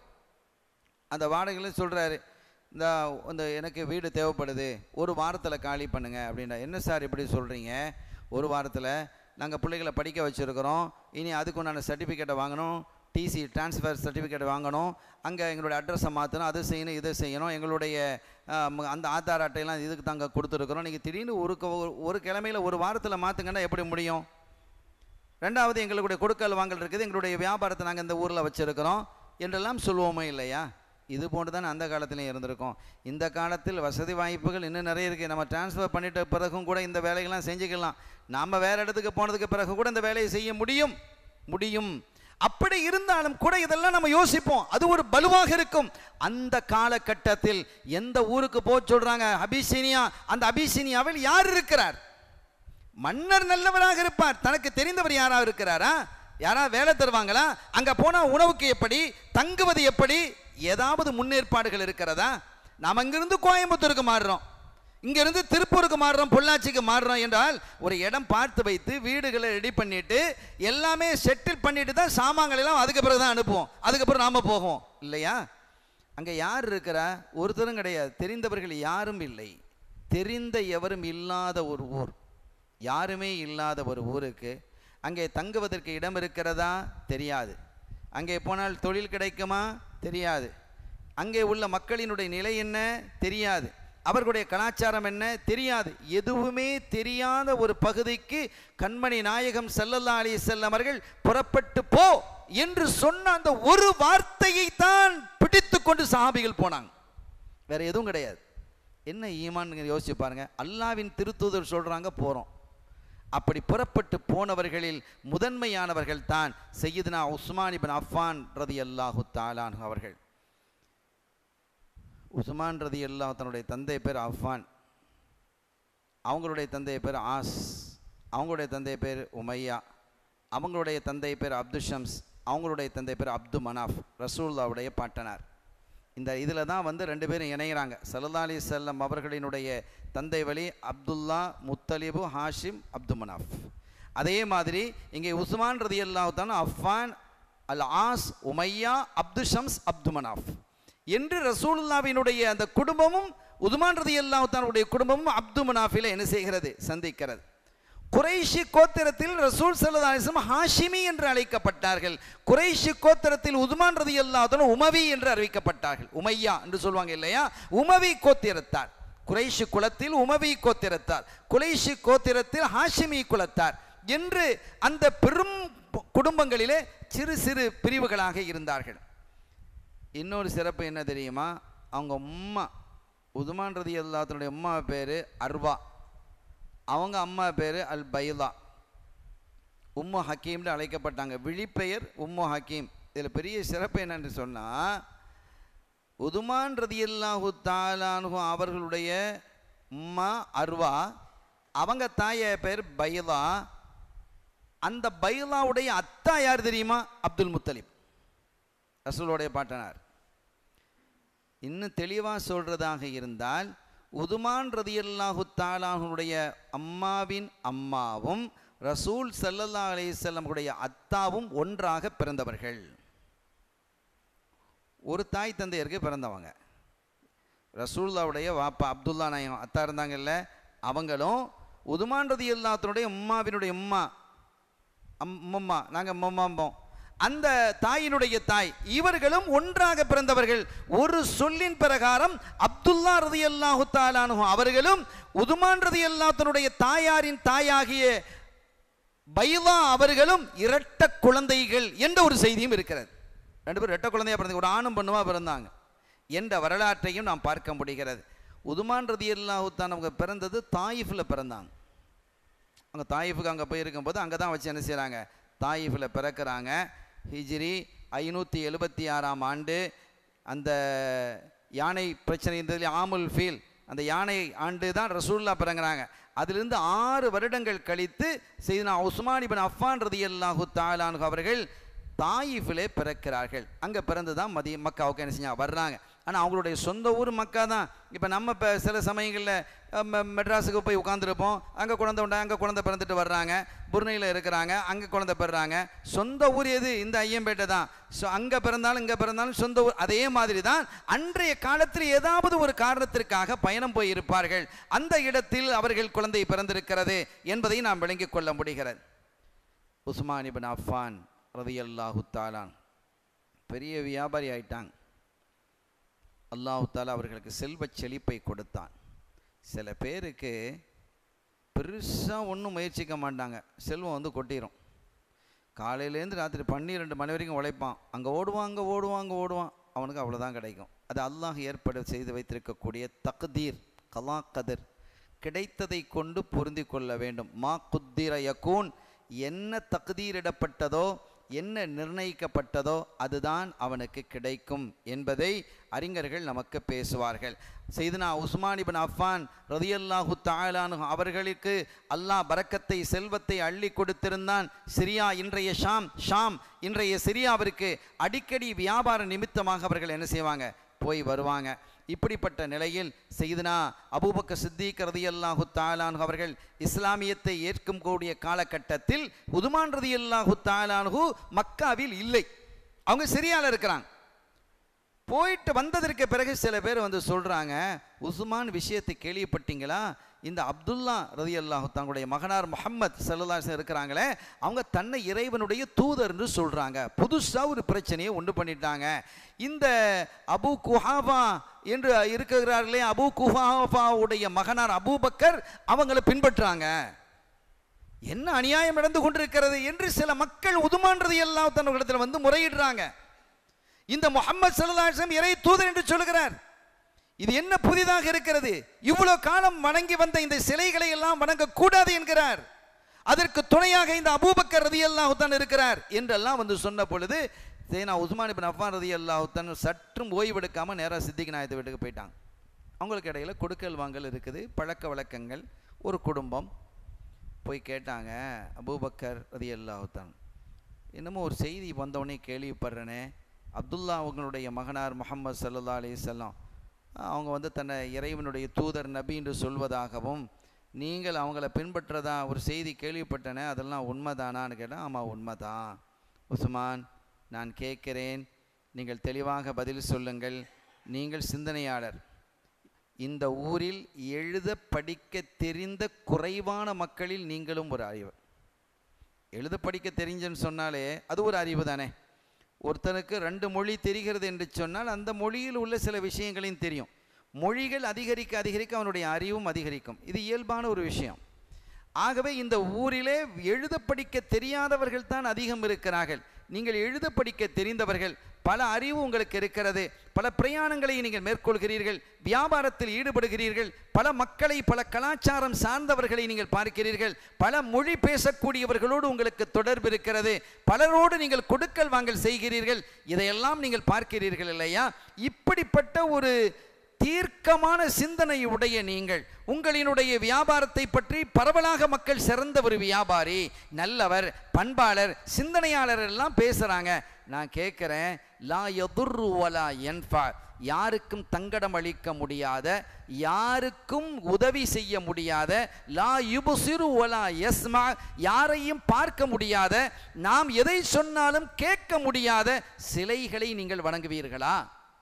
அந்த வாடகையில் சொல்கிறாரு இந்த இந்த எனக்கு வீடு தேவைப்படுது ஒரு வாரத்தில் காலி பண்ணுங்க அப்படின்னா என்ன சார் இப்படி சொல்கிறீங்க ஒரு வாரத்தில் நாங்கள் பிள்ளைகளை படிக்க வச்சுருக்கிறோம் இனி அதுக்கு உண்டான சர்டிஃபிகேட்டை வாங்கணும் டிசி ட்ரான்ஸ்ஃபர் சர்டிஃபிகேட் வாங்கணும் அங்கே எங்களுடைய அட்ரஸை மாற்றணும் அதை செய்யணும் இதை செய்யணும் எங்களுடைய ஆஹ், ம- அந்த ஆதார் அட்டையெல்லாம் இதுக்கு தாங்க கொடுத்துருக்குறோம் நீங்கள் திடீர்னு ஒரு க- ஒரு- ஒரு கிழமையில் ஒரு வாரத்தில் மாற்றுங்கன்னா எப்படி முடியும் ரெண்டாவது எங்களுடைய கொடுக்கல் வாங்கல் இருக்குது எங்களுடைய வியாபாரத்தை நாங்கள் இந்த ஊரில் வச்சுருக்கிறோம் என்றெல்லாம் சொல்லுவோமே இல்லையா இது போன்று தான் அந்த காலத்திலையும் இருந்திருக்கோம் இந்த காலத்தில் வசதி வாய்ப்புகள் இன்னும் நிறைய இருக்குது நம்ம டிரான்ஸ்ஃபர் பண்ணிட்ட பிறகும் கூட இந்த வேலைகள்லாம் செஞ்சுக்கலாம் நாம் வேறு இடத்துக்கு போனதுக்கு பிறகு கூட இந்த வேலையை செய்ய முடியும் முடியும் அப்படி இருந்தாலும் கூட இதெல்லாம் நம்ம யோசிப்போம் அது ஒரு பலுவாக இருக்கும் அந்த காலகட்டத்தில் எந்த ஊருக்கு போக சொல்றாங்க அபிசீனியா அந்த அபிசீனியாவில் யார் இருக்கிறார் மன்னர் நல்லவராக இருப்பார் தனக்கு தெரிந்தவர் யாராவது இருக்கிறாரா யாரா வேலை தருவாங்களா அங்க போனா உணவுக்கு எப்படி தங்குவது எப்படி ஏதாவது முன்னேற்பாடுகள் இருக்கிறதா நாம் அங்கிருந்து கோயம்புத்தூருக்கு மாறுறோம் இங்கிருந்து திருப்பூருக்கு மாறுறோம் பொள்ளாச்சிக்கு மாறுறோம் என்றால் ஒரு இடம் பார்த்து வைத்து வீடுகளை ரெடி பண்ணிட்டு எல்லாமே செட்டில் பண்ணிட்டு தான் சாமான்கள் எல்லாம் அதுக்கு பிறகு தான் அனுப்புவோம் அதுக்கப்புறம் நாம போவோம் இல்லையா அங்கே யார் இருக்கிறா ஒருத்தரும் கிடையாது தெரிந்தவர்கள் யாரும் இல்லை தெரிந்த எவரும் இல்லாத ஒரு ஊர் யாருமே இல்லாத ஒரு ஊருக்கு அங்கே தங்குவதற்கு இடம் இருக்கிறதா தெரியாது அங்கே போனால் தொழில் கிடைக்குமா தெரியாது அங்கே உள்ள மக்களினுடைய நிலை என்ன தெரியாது அவர்களுடைய கலாச்சாரம் என்ன தெரியாது எதுவுமே தெரியாத ஒரு பகுதிக்கு கண்மணி நாயகம் ஸல்லல்லாஹு அலைஹி வஸல்லம் அவர்கள் புறப்பட்டு போ என்று சொன்ன அந்த ஒரு வார்த்தையை தான் பிடித்து கொண்டு சஹாபிகள் போனாங்க வேற எதுவும் கிடையாது என்ன ஈமான் யோசிச்சு பாருங்க அல்லாவின் திருத்தூதர் சொல்றாங்க போறோம் அப்படி புறப்பட்டு போனவர்களில் முதன்மையானவர்கள் தான் சையதுனா உஸ்மான் இப்னு அஃபான் ரதி அல்லாஹு தாலான் அவர்கள் உஸ்மான் ரதி அல்லாஹ் தன்னுடைய தந்தை பேர் அஃபான் அவங்களுடைய தந்தை பேர் ஆஸ் அவங்களுடைய தந்தை பேர் உமையா அவங்களுடைய தந்தை பேர் அப்துல் ஷம்ஸ் அவங்களுடைய தந்தை பேர் அப்து மனாஃப் ரசூல்லாவுடைய பாட்டனார் இந்த இதில் தான் வந்து ரெண்டு பேரும் இணைகிறாங்க சல்லா அலி செல்லம் அவர்களினுடைய தந்தை வழி அப்துல்லா முத்தலிபு ஹாஷிம் அப்து மனாஃப் அதே மாதிரி இங்கே உஸ்மான் ரதி அல்லாஹான அஃபான் அல் ஆஸ் உமையா அப்து ஷம்ஸ் அப்து மனாஃப் என்று ரசூலுல்லாவினுடைய அந்த குடும்பமும் உதுமான் ரதி அல்லாஹானுடைய குடும்பமும் அப்து மனாஃபில என்ன செய்கிறது சந்திக்கிறது குறைஷி கோத்திரத்தில் ரசூல் சல்லா அலிஸ்லம் ஹாஷிமி என்று அழைக்கப்பட்டார்கள் குறைஷி கோத்திரத்தில் உதுமான் ரதி அல்லாஹன் உமவி என்று அறிவிக்கப்பட்டார்கள் உமையா என்று சொல்லுவாங்க இல்லையா உமவி கோத்திரத்தார் குறைஷி குலத்தில் உமவி கோத்திரத்தார் குறைஷி கோத்திரத்தில் ஹாஷிமி குலத்தார் என்று அந்த பெரும் குடும்பங்களிலே சிறு சிறு பிரிவுகளாக இருந்தார்கள் இன்னொரு சிறப்பு என்ன தெரியுமா அவங்க உம்மா உதுமான் ரதி அல்லாத்தனுடைய அம்மா பேர் அர்வா அவங்க அம்மா பேர் அல் பைலா உம்மு ஹக்கீம்னு அழைக்கப்பட்டாங்க விழிப்பெயர் உம்மு ஹக்கீம் இதில் பெரிய சிறப்பு என்னன்னு சொன்னால் உதுமான் ரதியல்லாஹு தாலானு அவர்களுடைய உம்மா அர்வா அவங்க தாய பேர் பைலா அந்த பைலாவுடைய அத்தா யார் தெரியுமா அப்துல் முத்தலிப் ரசூலுடைய பாட்டனார் இன்னும் தெளிவாக சொல்றதாக இருந்தால் உதுமான் ரதியல்லாஹு தாலானுடைய அம்மாவின் அம்மாவும் ரசூல் சல்லல்லா அலையுடைய அத்தாவும் ஒன்றாக பிறந்தவர்கள் ஒரு தாய் தந்தையருக்கு பிறந்தவங்க ரசூல்லாவுடைய வாப்பா அப்துல்லா நாயம் அத்தா இருந்தாங்கல்ல அவங்களும் உதுமான் ரதி அல்லாத்தினுடைய உம்மாவினுடைய உம்மா அம்மம்மா நாங்கள் அம்மம்மாம்போம் அந்த தாயினுடைய தாய் இவர்களும் ஒன்றாக பிறந்தவர்கள் ஒரு சொல்லின் பிரகாரம் அப்துல்லா ரதி அல்லாஹு தாலானு அவர்களும் உதுமான் ரதி அல்லாத்தனுடைய தாயாரின் தாயாகிய பைலா அவர்களும் இரட்ட குழந்தைகள் என்ற ஒரு செய்தியும் இருக்கிறது ரெண்டு பேரும் இரட்ட குழந்தையா பிறந்த ஒரு ஆணும் பெண்ணுமா பிறந்தாங்க என்ற வரலாற்றையும் நாம் பார்க்க முடிகிறது உதுமான் ரதி அல்லாஹுத்தான் அவங்க பிறந்தது தாயிஃபில் பிறந்தாங்க அவங்க தாயிஃபுக்கு அங்கே போய் இருக்கும்போது அங்கே தான் வச்சு என்ன செய்கிறாங்க தாயிஃபில் பிறக்கிறாங்க ஹிஜ்ரி ஐநூற்றி எழுபத்தி ஆறாம் ஆண்டு அந்த யானை பிரச்சனை இருந்ததுல ஆமுல் ஃபீல் அந்த யானை ஆண்டு தான் ரசூல்லா பிறங்குறாங்க அதிலிருந்து ஆறு வருடங்கள் கழித்து செய்தனா உஸ்மான் இபின் அஃபான் ரதி அல்லாஹு தாலானு அவர்கள் தாயிஃபிலே பிறக்கிறார்கள் அங்கே பிறந்து தான் மதிய மக்காவுக்கு என்ன செஞ்சாங்க வர்றாங்க ஆனால் அவங்களுடைய சொந்த ஊர் மக்கா தான் இப்போ நம்ம இப்போ சில சமயங்களில் மெட்ராஸுக்கு போய் உட்காந்துருப்போம் அங்கே குழந்தை உண்டா அங்கே குழந்தை பிறந்துட்டு வர்றாங்க புர்னையில் இருக்கிறாங்க அங்கே குழந்தை பிறறாங்க சொந்த ஊர் எது இந்த ஐயம்பேட்டை தான் ஸோ அங்கே பிறந்தாலும் இங்கே பிறந்தாலும் சொந்த ஊர் அதே மாதிரி தான் அன்றைய காலத்தில் ஏதாவது ஒரு காரணத்திற்காக பயணம் போய் இருப்பார்கள் அந்த இடத்தில் அவர்கள் குழந்தை பிறந்திருக்கிறது என்பதை நாம் விளங்கிக் கொள்ள முடிகிறது உஸ்மான் இபின் அஃபான் ரதி அல்லாஹு தாலான் பெரிய வியாபாரி ஆயிட்டாங்க அல்லாஹு தாலா அவர்களுக்கு செல்வச் செழிப்பை கொடுத்தான் சில பேருக்கு பெருசாக ஒன்றும் முயற்சிக்க மாட்டாங்க செல்வம் வந்து கொட்டிடும் காலையிலேருந்து ராத்திரி பன்னிரெண்டு மணி வரைக்கும் உழைப்பான் அங்கே ஓடுவான் அங்கே ஓடுவான் அங்கே ஓடுவான் அவனுக்கு அவ்வளோதான் கிடைக்கும் அது அல்லாஹ் ஏற்பாடு செய்து வைத்திருக்கக்கூடிய தக்தீர் கலா கதிர் கிடைத்ததை கொண்டு பொருந்தி கொள்ள வேண்டும் மா குத்திர யக்கூன் என்ன தகுதீரிடப்பட்டதோ என்ன நிர்ணயிக்கப்பட்டதோ அதுதான் அவனுக்கு கிடைக்கும் என்பதை அறிஞர்கள் நமக்கு பேசுவார்கள் செய்தனா உஸ்மான் இபின் அஃபான் ரதியல்லாஹு தாலானு அவர்களுக்கு அல்லாஹ் பரக்கத்தை செல்வத்தை அள்ளி கொடுத்திருந்தான் சிரியா இன்றைய ஷாம் ஷாம் இன்றைய சிரியாவிற்கு அடிக்கடி வியாபார நிமித்தமாக அவர்கள் என்ன செய்வாங்க போய் வருவாங்க இப்படிப்பட்ட நிலையில் செய்தனா அபூபக்க சித்திக் ரதியல்லாஹு தாலானு அவர்கள் இஸ்லாமியத்தை ஏற்கும் கூடிய காலகட்டத்தில் உதுமான் ரதியல்லாஹு தாலானு மக்காவில் இல்லை அவங்க சிரியால இருக்கிறாங்க போயிட்டு வந்ததற்கு பிறகு சில பேர் வந்து சொல்றாங்க உஸ்மான் விஷயத்தை கேள்விப்பட்டீங்களா இந்த அப்துல்லா ரதி அல்லாஹு தங்களுடைய மகனார் முகம்மது சல்லுல்லாசன் இருக்கிறாங்களே அவங்க தன்னை இறைவனுடைய தூதர்னு சொல்றாங்க புதுசா ஒரு பிரச்சனையை உண்டு பண்ணிட்டாங்க இந்த அபு குஹாபா என்று இருக்கிறார்களே அபு குஹாபாவுடைய மகனார் அபூபக்கர் அவங்களை பின்பற்றுறாங்க என்ன அநியாயம் நடந்து கொண்டிருக்கிறது என்று சில மக்கள் உதுமான்றது எல்லாம் தன்னிடத்தில் வந்து முறையிடுறாங்க இந்த முகமது சல்லாஹம் இறை தூதர் என்று சொல்லுகிறார் இது என்ன புதிதாக இருக்கிறது இவ்வளவு காலம் வணங்கி வந்த இந்த சிலைகளை எல்லாம் வணங்கக்கூடாது என்கிறார் அதற்கு துணையாக இந்த அபூபக்கர் ரதி அல்லாஹுத்தான் இருக்கிறார் என்றெல்லாம் வந்து சொன்ன பொழுது சேனா உஸ்மான் இபின் அஃபான் ரதி அல்லாஹுத்தான் சற்றும் ஓய்வெடுக்காம நேராக சித்திக் நாயத்தை வீட்டுக்கு போயிட்டாங்க அவங்களுக்கு இடையில கொடுக்கல் வாங்கல் இருக்குது பழக்க வழக்கங்கள் ஒரு குடும்பம் போய் கேட்டாங்க அபூபக்கர் ரதி அல்லாஹுத்தான் என்னமோ ஒரு செய்தி வந்தவொடனே கேள்விப்படுறேனே அப்துல்லா அவங்களுடைய மகனார் முகமது சல்லா அலிசல்லாம் அவங்க வந்து தன்னை இறைவனுடைய தூதர் நபி என்று சொல்வதாகவும் நீங்கள் அவங்கள பின்பற்றதா ஒரு செய்தி கேள்விப்பட்டனே அதெல்லாம் உண்மைதானான்னு கேட்டால் ஆமாம் உண்மைதான் உஸ்மான் நான் கேட்கிறேன் நீங்கள் தெளிவாக பதில் சொல்லுங்கள் நீங்கள் சிந்தனையாளர் இந்த ஊரில் எழுத படிக்க தெரிந்த குறைவான மக்களில் நீங்களும் ஒரு அறிவு எழுத படிக்க தெரிஞ்சன்னு சொன்னாலே அது ஒரு அறிவு தானே ஒருத்தனுக்கு ரெண்டு மொழி தெரிகிறது என்று சொன்னால் அந்த மொழியில் உள்ள சில விஷயங்களையும் தெரியும் மொழிகள் அதிகரிக்க அதிகரிக்க அவனுடைய அறிவும் அதிகரிக்கும் இது இயல்பான ஒரு விஷயம் ஆகவே இந்த ஊரிலே எழுத படிக்க தெரியாதவர்கள் தான் அதிகம் இருக்கிறார்கள் நீங்கள் எழுத படிக்க தெரிந்தவர்கள் பல அறிவு உங்களுக்கு இருக்கிறது பல பிரயாணங்களை நீங்கள் மேற்கொள்கிறீர்கள் வியாபாரத்தில் ஈடுபடுகிறீர்கள் பல மக்களை பல கலாச்சாரம் சார்ந்தவர்களை நீங்கள் பார்க்கிறீர்கள் பல மொழி பேசக்கூடியவர்களோடு உங்களுக்கு தொடர்பு இருக்கிறது பலரோடு நீங்கள் கொடுக்கல் வாங்கல் செய்கிறீர்கள் இதையெல்லாம் நீங்கள் பார்க்கிறீர்கள் இல்லையா இப்படிப்பட்ட ஒரு தீர்க்கமான சிந்தனை உடைய நீங்கள் உங்களினுடைய வியாபாரத்தை பற்றி பரவலாக மக்கள் சிறந்த ஒரு வியாபாரி நல்லவர் பண்பாளர் சிந்தனையாளர் எல்லாம் பேசுறாங்க நான் கேட்குறேன் லா எதுர்ரு வலா என்ஃபா யாருக்கும் தங்கடம் அளிக்க முடியாத யாருக்கும் உதவி செய்ய முடியாத லா யுபுசிரு வலா எஸ்மா யாரையும் பார்க்க முடியாத நாம் எதை சொன்னாலும் கேட்க முடியாத சிலைகளை நீங்கள் வணங்குவீர்களா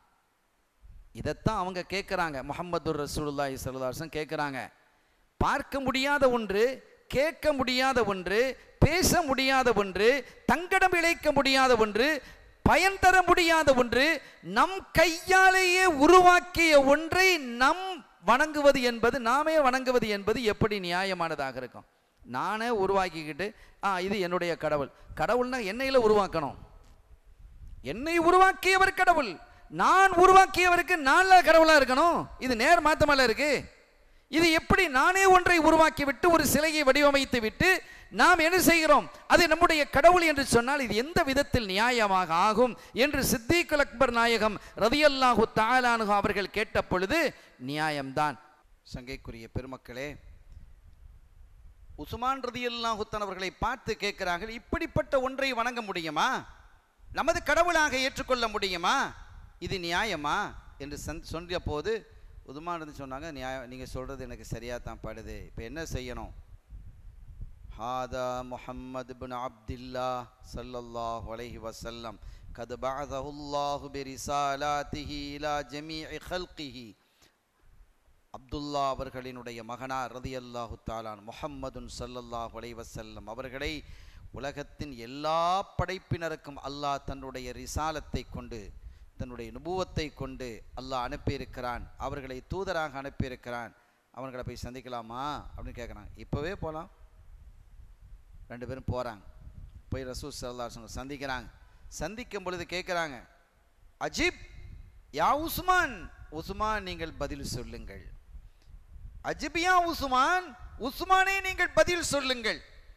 இதைத்தான் அவங்க கேட்குறாங்க முகமது ரசூலுல்லாஹி சல்லாஹம் கேட்குறாங்க பார்க்க முடியாத ஒன்று கேட்க முடியாத ஒன்று பேச முடியாத ஒன்று தங்கடம் இழைக்க முடியாத ஒன்று பயன் தர முடியாத ஒன்று நம் கையாலேயே உருவாக்கிய ஒன்றை நம் வணங்குவது என்பது நாமே வணங்குவது என்பது எப்படி நியாயமானதாக இருக்கும் நானே உருவாக்கிக்கிட்டு ஆ இது என்னுடைய கடவுள் கடவுள்னா என்னையில் உருவாக்கணும் என்னை உருவாக்கியவர் கடவுள் நான் உருவாக்கியவருக்கு நான்ல கடவுளா இருக்கணும் இது நேர் மாத்தமல்ல இருக்கு இது எப்படி நானே ஒன்றை உருவாக்கி விட்டு ஒரு சிலையை வடிவமைத்து விட்டு நாம் என்ன செய்கிறோம் அது நம்முடைய கடவுள் என்று சொன்னால் இது எந்த விதத்தில் நியாயமாக ஆகும் என்று சித்திகுல் அக்பர் நாயகம் ரதியல்லாஹு தாலானு அவர்கள் கேட்ட பொழுது நியாயம்தான் சங்கைக்குரிய பெருமக்களே உஸ்மான் ரதியல்லாஹுத்தன் அவர்களை பார்த்து கேட்கிறார்கள் இப்படிப்பட்ட ஒன்றை வணங்க முடியுமா நமது கடவுளாக ஏற்றுக்கொள்ள முடியுமா இது நியாயமா என்று சந் சொன்ன போது உதுமானது சொன்னாங்க நியாயம் நீங்கள் சொல்கிறது எனக்கு சரியாக தான் படுது இப்போ என்ன செய்யணும் ஹாதா முஹம்மது பின் அப்துல்லா சல்லல்லாஹு அலைஹி வசல்லம் கது பஅதஹுல்லாஹு பிரிசாலாத்திஹி இலா ஜமீஇ ஹல்கிஹி அப்துல்லா அவர்களினுடைய மகனார் ரதியல்லாஹு தாலான் முஹம்மதுன் சல்லல்லாஹு அலைஹி வஸல்லம் அவர்களை உலகத்தின் எல்லா படைப்பினருக்கும் அல்லாஹ் தன்னுடைய ரிசாலத்தை கொண்டு தன்னுடைய நுபுவத்தை கொண்டு அல்லாஹ் அனுப்பியிருக்கிறான் அவர்களை தூதராக அனுப்பியிருக்கிறான் அவர்களை போய் சந்திக்கலாமா அப்படின்னு கேட்குறாங்க இப்போவே போகலாம் ரெண்டு பேரும் போகிறாங்க போய் ரசூல் சல்லா சந்திக்கிறாங்க சந்திக்கும் பொழுது கேட்குறாங்க அஜிப் யா உஸ்மான் உஸ்மான் நீங்கள் பதில் சொல்லுங்கள் அஜிபியா உஸ்மான் உஸ்மானே நீங்கள் பதில் சொல்லுங்கள்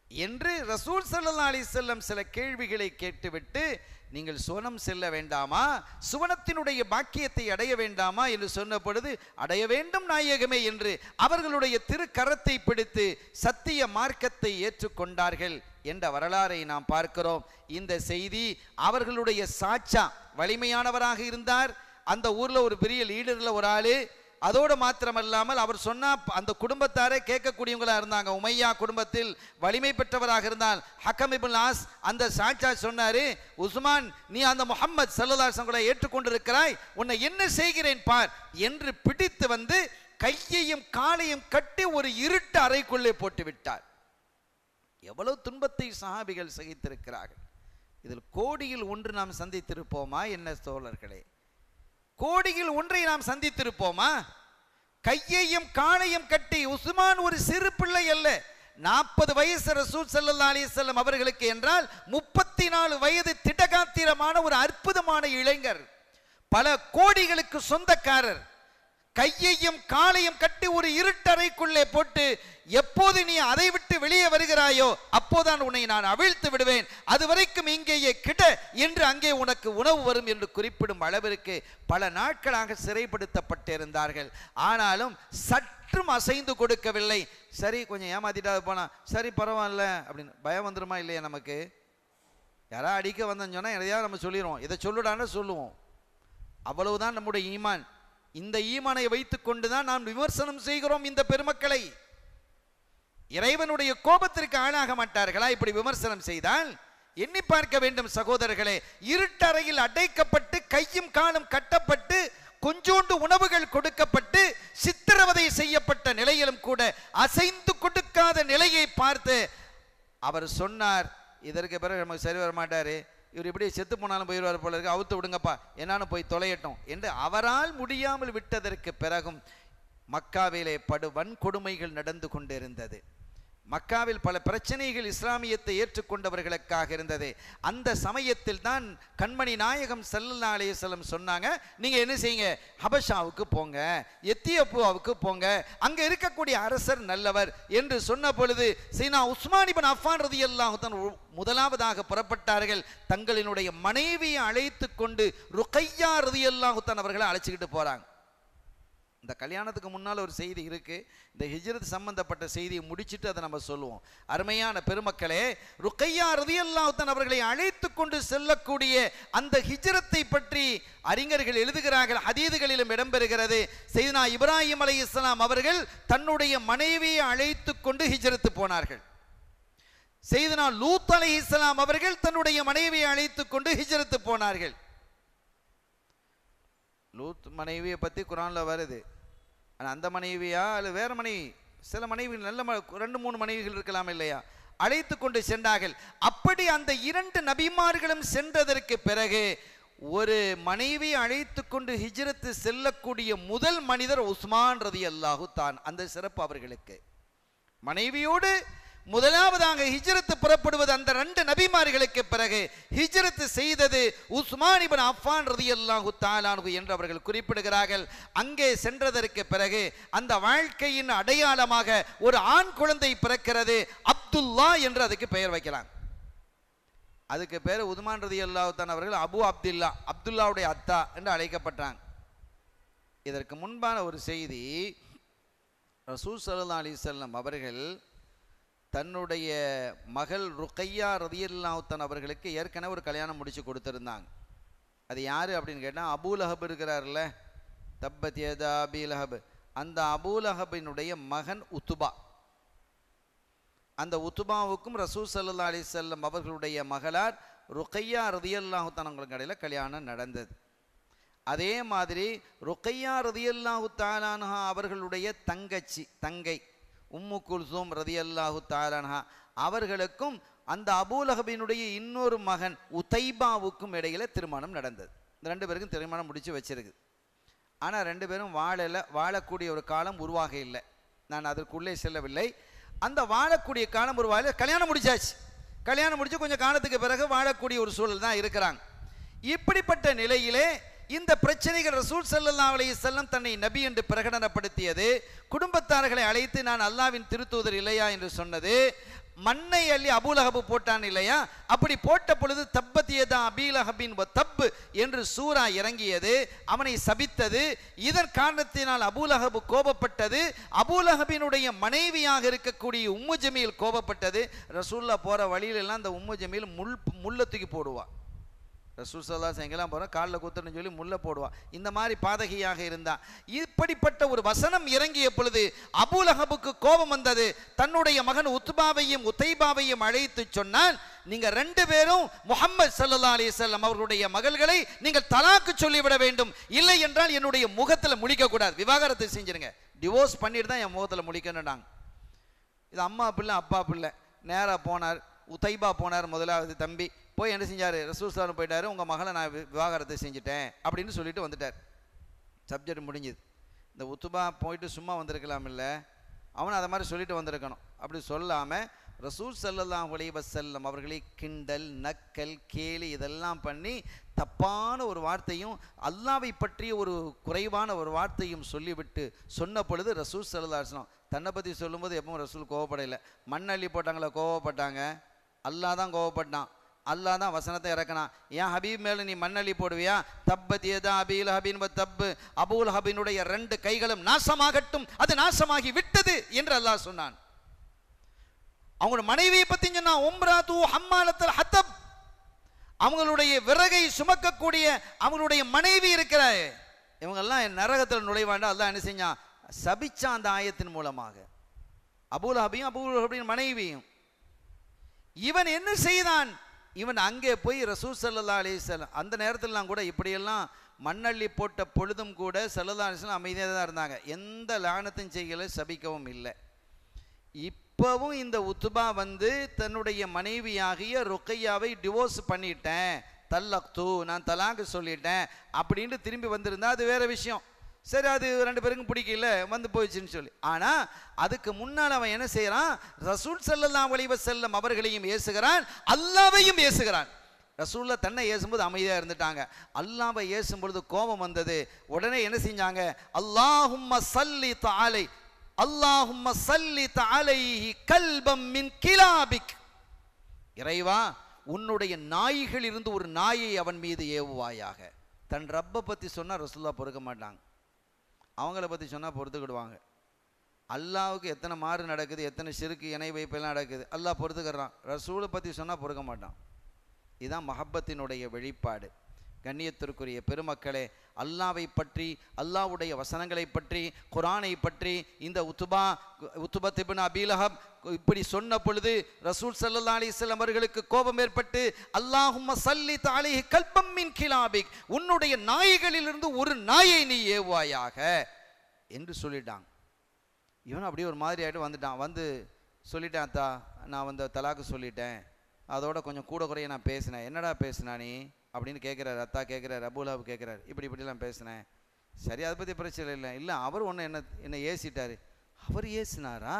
என்று ரசூல் ஸல்லல்லாஹு அலைஹி வஸல்லம் சில கேள்விகளை கேட்டுவிட்டு நீங்கள் சுவனம் செல்ல வேண்டாமா சுவனத்தினுடைய பாக்கியத்தை அடைய வேண்டாமா என்று சொன்ன பொழுது அடைய வேண்டும் நாயகமே என்று அவர்களுடைய திருக்கரத்தை பிடித்து சத்திய மார்க்கத்தை ஏற்றுக்கொண்டார்கள் என்ற வரலாறை நாம் பார்க்கிறோம் இந்த செய்தி அவர்களுடைய சாட்சா வலிமையானவராக இருந்தார் அந்த ஊர்ல ஒரு பெரிய லீடர்ல ஒரு ஆளு அதோடு மாத்திரமல்லாமல் அவர் சொன்னா அந்த குடும்பத்தாரே கேட்கக்கூடியவங்களா இருந்தாங்க உமையா குடும்பத்தில் வலிமை பெற்றவராக இருந்தால் ஹக்கம் இப்னு ஆஸ் அந்த சாட்சா சொன்னாரு உஸ்மான் நீ அந்த முஹம்மது சல்லல்லாஹு கூட ஏற்றுக்கொண்டிருக்கிறாய் உன்னை என்ன செய்கிறேன் பார் என்று பிடித்து வந்து கையையும் காலையும் கட்டி ஒரு இருட்டு அறைக்குள்ளே போட்டு விட்டார் எவ்வளவு துன்பத்தை சஹாபிகள் சகித்திருக்கிறார்கள் இதில் கோடியில் ஒன்று நாம் சந்தித்திருப்போமா என்ன தோழர்களே கோடியில் ஒன்றை நாம் சந்தித்திருப்போமா கையையும் காலையும் கட்டி உஸ்மான் ஒரு சிறு பிள்ளை அல்ல நாற்பது வயசு ரசூல் ஸல்லல்லாஹு அலைஹி வஸல்லம் அவர்களுக்கு என்றால் முப்பத்தி நாலு வயது திடகாத்திரமான ஒரு அற்புதமான இளைஞர் பல கோடிகளுக்கு சொந்தக்காரர் கையையும் காலையும் கட்டி ஒரு இருட்டறைக்குள்ளே போட்டு எப்போது நீ அதை விட்டு வெளியே வருகிறாயோ அப்போதான் உன்னை நான் அவிழ்த்து விடுவேன் அது வரைக்கும் இங்கேயே கிட என்று அங்கே உனக்கு உணவு வரும் என்று குறிப்பிடும் அளவிற்கு பல நாட்களாக சிறைப்படுத்தப்பட்டிருந்தார்கள் ஆனாலும் சற்றும் அசைந்து கொடுக்கவில்லை சரி கொஞ்சம் ஏமாத்திட்டா போனா சரி பரவாயில்ல அப்படின்னு பயம் வந்துருமா இல்லையா நமக்கு யாரா அடிக்க வந்தோன்னு சொன்னா எதையாவது நம்ம சொல்லிடுவோம் இதை சொல்லுடான்னு சொல்லுவோம் அவ்வளவுதான் நம்முடைய ஈமான் இந்த ஈமானை வைத்துக்கொண்டு தான் நாம் விமர்சனம் செய்கிறோம் இந்த பெருமக்களை இறைவனுடைய கோபத்திற்கு ஆளாக மாட்டார்களா இப்படி விமர்சனம் செய்தால் எண்ணி பார்க்க வேண்டும் சகோதரர்களே இருட்டறையில் அடைக்கப்பட்டு கையும் காலும் கட்டப்பட்டு கொஞ்சோண்டு உணவுகள் கொடுக்கப்பட்டு சித்திரவதை செய்யப்பட்ட நிலையிலும் கூட அசைந்து கொடுக்காத நிலையை பார்த்து அவர் சொன்னார் இதற்கு பிறகு நமக்கு சரி வர மாட்டாரு இவர் இப்படி செத்து போனாலும் போயிடுவார் போல இருக்கு அவுத்து விடுங்கப்பா என்னான்னு போய் தொலையட்டும் என்று அவரால் முடியாமல் விட்டதற்கு பிறகும் மக்காவிலே படு வன்கொடுமைகள் நடந்து கொண்டிருந்தது மக்காவில் பல பிரச்சனைகள் இஸ்லாமியத்தை ஏற்றுக்கொண்டவர்களுக்காக இருந்தது அந்த சமயத்தில் தான் கண்மணி நாயகம் சல்லல்லா அலையம் சொன்னாங்க நீங்க என்ன செய்யுங்க ஹபஷாவுக்கு போங்க எத்தியோப்பியாவுக்கு போங்க அங்க இருக்கக்கூடிய அரசர் நல்லவர் என்று சொன்ன பொழுது சீனா உஸ்மானிபன் அஃபான் ரதி தான் முதலாவதாக புறப்பட்டார்கள் தங்களினுடைய மனைவியை அழைத்து கொண்டு ருக்கையா ரதி தான் அவர்களை அழைச்சிக்கிட்டு போறாங்க இந்த கல்யாணத்துக்கு முன்னால் ஒரு செய்தி இருக்கு இந்த ஹிஜ்ரத் சம்பந்தப்பட்ட செய்தியை முடிச்சிட்டு அதை நம்ம சொல்லுவோம் அருமையான பெருமக்களே ருக்கையா ரதியல்லாஹுத்தன் அவர்களை அழைத்து கொண்டு செல்லக்கூடிய அந்த ஹிஜ்ரத்தை பற்றி அறிஞர்கள் எழுதுகிறார்கள் ஹதீதுகளிலும் இடம்பெறுகிறது செய்தனா இப்ராஹிம் அலை இஸ்லாம் அவர்கள் தன்னுடைய மனைவியை அழைத்து கொண்டு ஹிஜ்ரத்து போனார்கள் செய்தனா லூத் அலை இஸ்லாம் அவர்கள் தன்னுடைய மனைவியை அழைத்து கொண்டு ஹிஜ்ரத்து போனார்கள் லூத் மனைவியை பற்றி குரானில் வருது ஆனால் அந்த மனைவியா அல்ல வேற மனைவி சில மனைவி நல்ல ம- ரெண்டு மூணு மனைவிகள் இருக்கலாம் இல்லையா அழைத்து கொண்டு சென்றார்கள் அப்படி அந்த இரண்டு நபிமார்களும் சென்றதற்கு பிறகு ஒரு மனைவி அழைத்து கொண்டு ஹிஜ்ரத்து செல்லக்கூடிய முதல் மனிதர் உஸ்மான் ரதி அல்லாஹு தான் அந்த சிறப்பு அவர்களுக்கு மனைவியோடு முதலாவதாக ஹிஜ்ரத்து புறப்படுவது அந்த ரெண்டு நபிமார்களுக்கு பிறகு ஹிஜ்ரத்து செய்தது உஸ்மான் இப்னு அஃபான் ரதியல்லாஹு தாலானு என்று அவர்கள் குறிப்பிடுகிறார்கள் அங்கே சென்றதற்கு பிறகு அந்த வாழ்க்கையின் அடையாளமாக ஒரு ஆண் குழந்தை பிறக்கிறது அப்துல்லா என்று அதுக்கு பெயர் வைக்கலாம் அதுக்கு பேர் உதுமான் ரதி தான் அவர்கள் அபு அப்துல்லா அப்துல்லாவுடைய அத்தா என்று அழைக்கப்பட்டாங்க இதற்கு முன்பான ஒரு செய்தி ரசூல் சல்லா அலிசல்லம் அவர்கள் தன்னுடைய மகள் ருக்கையா ரதியல்லாத்தன் அவர்களுக்கு ஏற்கனவே ஒரு கல்யாணம் முடிச்சு கொடுத்துருந்தாங்க அது யார் அப்படின்னு கேட்டால் அபூலஹப் இருக்கிறார்ல தப்பத் யதா அபீலஹப் அந்த அபூலஹபினுடைய மகன் உத்துபா அந்த உத்துபாவுக்கும் ரசூல் சல்லா அலிசல்லம் அவர்களுடைய மகளார் ருக்கையா ரதியல்லாஹுத்தான் அவங்களுக்கு இடையில கல்யாணம் நடந்தது அதே மாதிரி ருக்கையா ரதியல்லாஹு தாலான்ஹா அவர்களுடைய தங்கச்சி தங்கை உம்மு குல்சூம் ரதியல்லாஹு தாலான்ஹா அவர்களுக்கும் அந்த அபூலஹபினுடைய இன்னொரு மகன் உதைபாவுக்கும் இடையில திருமணம் நடந்தது இந்த ரெண்டு பேருக்கும் திருமணம் முடிச்சு வச்சிருக்கு ஆனால் ரெண்டு பேரும் வாழல வாழக்கூடிய ஒரு காலம் உருவாக இல்லை நான் அதற்குள்ளே செல்லவில்லை அந்த வாழக்கூடிய காலம் உருவாக கல்யாணம் முடிச்சாச்சு கல்யாணம் முடிச்சு கொஞ்சம் காலத்துக்கு பிறகு வாழக்கூடிய ஒரு சூழல் தான் இருக்கிறாங்க இப்படிப்பட்ட நிலையிலே இந்த பிரச்சனைகள் ரசூல் ஸல்லல்லாஹு அலைஹி வஸல்லம் தன்னை நபி என்று பிரகடனப்படுத்தியது குடும்பத்தார்களை அழைத்து நான் அல்லாவின் திருத்தூதர் இல்லையா என்று சொன்னது மண்ணை அள்ளி அபூலஹபு போட்டான் இல்லையா அப்படி போட்ட பொழுது தப்பத்தியதா அபீலஹபின் தப்பு என்று சூரா இறங்கியது அவனை சபித்தது இதன் காரணத்தினால் அபூலஹபு கோபப்பட்டது அபூலஹபினுடைய மனைவியாக இருக்கக்கூடிய உம்மு ஜமீல் கோபப்பட்டது ரசூல்லா போற வழியில எல்லாம் அந்த உம்மு ஜமீல் முள் முள்ள தூக்கி போடுவா ரசூல் சல்லாஸ் எங்கெல்லாம் போகிறோம் காலில் குத்துன்னு சொல்லி முல்லை போடுவா இந்த மாதிரி பாதகியாக இருந்தா இப்படிப்பட்ட ஒரு வசனம் இறங்கிய பொழுது அபூலஹபுக்கு கோபம் வந்தது தன்னுடைய மகன் உத்பாவையும் உத்தைபாவையும் அழைத்து சொன்னான் நீங்க ரெண்டு பேரும் முகமது சல்லா அலிசல்லம் அவர்களுடைய மகள்களை நீங்கள் தலாக்கு சொல்லிவிட வேண்டும் இல்லை என்றால் என்னுடைய முகத்தில் முழிக்க கூடாது விவாகரத்து செஞ்சிருங்க டிவோர்ஸ் பண்ணிட்டு தான் என் முகத்தில் முழிக்கணும்னாங்க இது அம்மா பிள்ளை அப்பா பிள்ளை நேராக போனார் உதைபா போனார் முதலாவது தம்பி போய் என்ன செஞ்சார் ரசூஸ்லான்னு போயிட்டாரு உங்கள் மகளை நான் வி- விவாகரத்து செஞ்சுட்டேன் அப்படின்னு சொல்லிட்டு வந்துட்டார் சப்ஜெக்ட் முடிஞ்சுது இந்த உத்துபா போயிட்டு சும்மா வந்திருக்கலாம் இல்லை அவன் அதை மாதிரி சொல்லிட்டு வந்திருக்கணும் அப்படி சொல்லாமல் ரசூல் ஸல்லல்லாஹு அலைஹி வஸல்லம் அவர்களை கிண்டல் நக்கல் கேலி இதெல்லாம் பண்ணி தப்பான ஒரு வார்த்தையும் அல்லாவை பற்றிய ஒரு குறைவான ஒரு வார்த்தையும் சொல்லிவிட்டு சொன்ன பொழுது ரசூல் ஸல்லல்லாஹு அலைஹி வஸல்லம் தன்னை பற்றி சொல்லும்போது எப்பவும் ரசூல் கோவப்படையில மண்ணள்ளி போட்டாங்களா கோவப்பட்டாங்க அல்லாஹ் தான் கோவப்பட்டான் அல்லாஹ் தான் வசனத்தை இறக்கினான் ஏன் ஹபீப் மேல நீ மண்ணள்ளி போடுவியா தப்பத் ஏதா அபீல் ஹபீன் வ தப்பு அபூல் ஹபீனுடைய ரெண்டு கைகளும் நாசமாகட்டும் அது நாசமாகி விட்டது என்று அல்லாஹ் சொன்னான் அவங்களோட மனைவியை பத்தி சொன்னா உம்ரா தூ ஹம்மாலத்தல் ஹத்தப் அவங்களுடைய விறகை சுமக்கக்கூடிய அவங்களுடைய மனைவி இருக்கிற இவங்கெல்லாம் என் நரகத்தில் நுழைவாண்டா அல்லாஹ் என்ன செஞ்சான் சபிச்சான் அந்த ஆயத்தின் மூலமாக அபூல் ஹபியும் அபூல் ஹபின் மனைவியும் இவன் என்ன செய்தான் இவன் அங்கே போய் ரசூல் சல்லா அலிஸ்லாம் அந்த நேரத்திலலாம் கூட இப்படியெல்லாம் மண்ணள்ளி போட்ட பொழுதும் கூட சல்லல்லா அலிஸ்லாம் அமைதியாக தான் இருந்தாங்க எந்த லானத்தையும் செய்யலை சபிக்கவும் இல்லை இப்போவும் இந்த உத்துபா வந்து தன்னுடைய மனைவியாகிய ருக்கையாவை டிவோர்ஸ் பண்ணிட்டேன் தல்லக்து நான் தலாக்கு சொல்லிட்டேன் அப்படின்ட்டு திரும்பி வந்திருந்தா அது வேற விஷயம் சரி அது ரெண்டு பேருக்கும் பிடிக்கல வந்து போயிடுச்சுன்னு சொல்லி ஆனால் அதுக்கு முன்னால் அவன் என்ன செய்கிறான் ரசூல் ஸல்லல்லாஹு அலைஹி வஸல்லம் அவர்களையும் ஏசுகிறான் அல்லாவையும் ஏசுகிறான் ரசூல்லா தன்னை ஏசும்போது அமைதியாக இருந்துட்டாங்க அல்லாவை ஏசும் பொழுது கோபம் வந்தது உடனே என்ன செஞ்சாங்க அல்லாஹும்ம சல்லி தாலை அல்லாஹும்ம சல்லி தாலைஹி கல்பம் மின் கிலாபிக் இறைவா உன்னுடைய நாய்கள் இருந்து ஒரு நாயை அவன் மீது ஏவுவாயாக தன் ரப்பை பற்றி சொன்னால் ரசூல்லா பொறுக்க மாட்டாங்க அவங்கள பற்றி சொன்னால் பொறுத்துக்கிடுவாங்க அல்லாவுக்கு எத்தனை மாறு நடக்குது எத்தனை சிறுக்கு இணை வைப்பெல்லாம் நடக்குது அல்லாஹ் பொறுத்துக்கிறான் ரசூலை பற்றி சொன்னால் பொறுக்க மாட்டான் இதுதான் மஹப்பத்தினுடைய வெளிப்பாடு கண்ணியத்திற்குரிய பெருமக்களே அல்லாவை பற்றி அல்லாவுடைய வசனங்களை பற்றி குரானை பற்றி இந்த உத்துபா உத்துபத் இப்னு அபீலஹப் இப்படி சொன்ன பொழுது ரசூல் ஸல்லல்லாஹு அலைஹி வஸல்லம் அவர்களுக்கு கோபம் ஏற்பட்டு அல்லாஹும்ம சல்லி தாலிஹி கல்பம் மின் கிலாபிக் உன்னுடைய நாய்களிலிருந்து ஒரு நாயை நீ ஏவுவாயாக என்று சொல்லிட்டாங்க இவன் அப்படியே ஒரு மாதிரி ஆகிட்டு வந்துட்டான் வந்து சொல்லிட்டான் தா நான் வந்து தலாக்கு சொல்லிட்டேன் அதோட கொஞ்சம் கூட குறைய நான் பேசினேன் என்னடா பேசினா நீ அப்படின்னு கேட்குறாரு அத்தா கேட்குறாரு அபுலாபு கேட்குறாரு இப்படி இப்படிலாம் பேசினேன் சரி அதை பற்றி பிரச்சனை இல்லை இல்லை அவர் ஒன்று என்ன என்ன ஏசிட்டாரு அவர் ஏசினாரா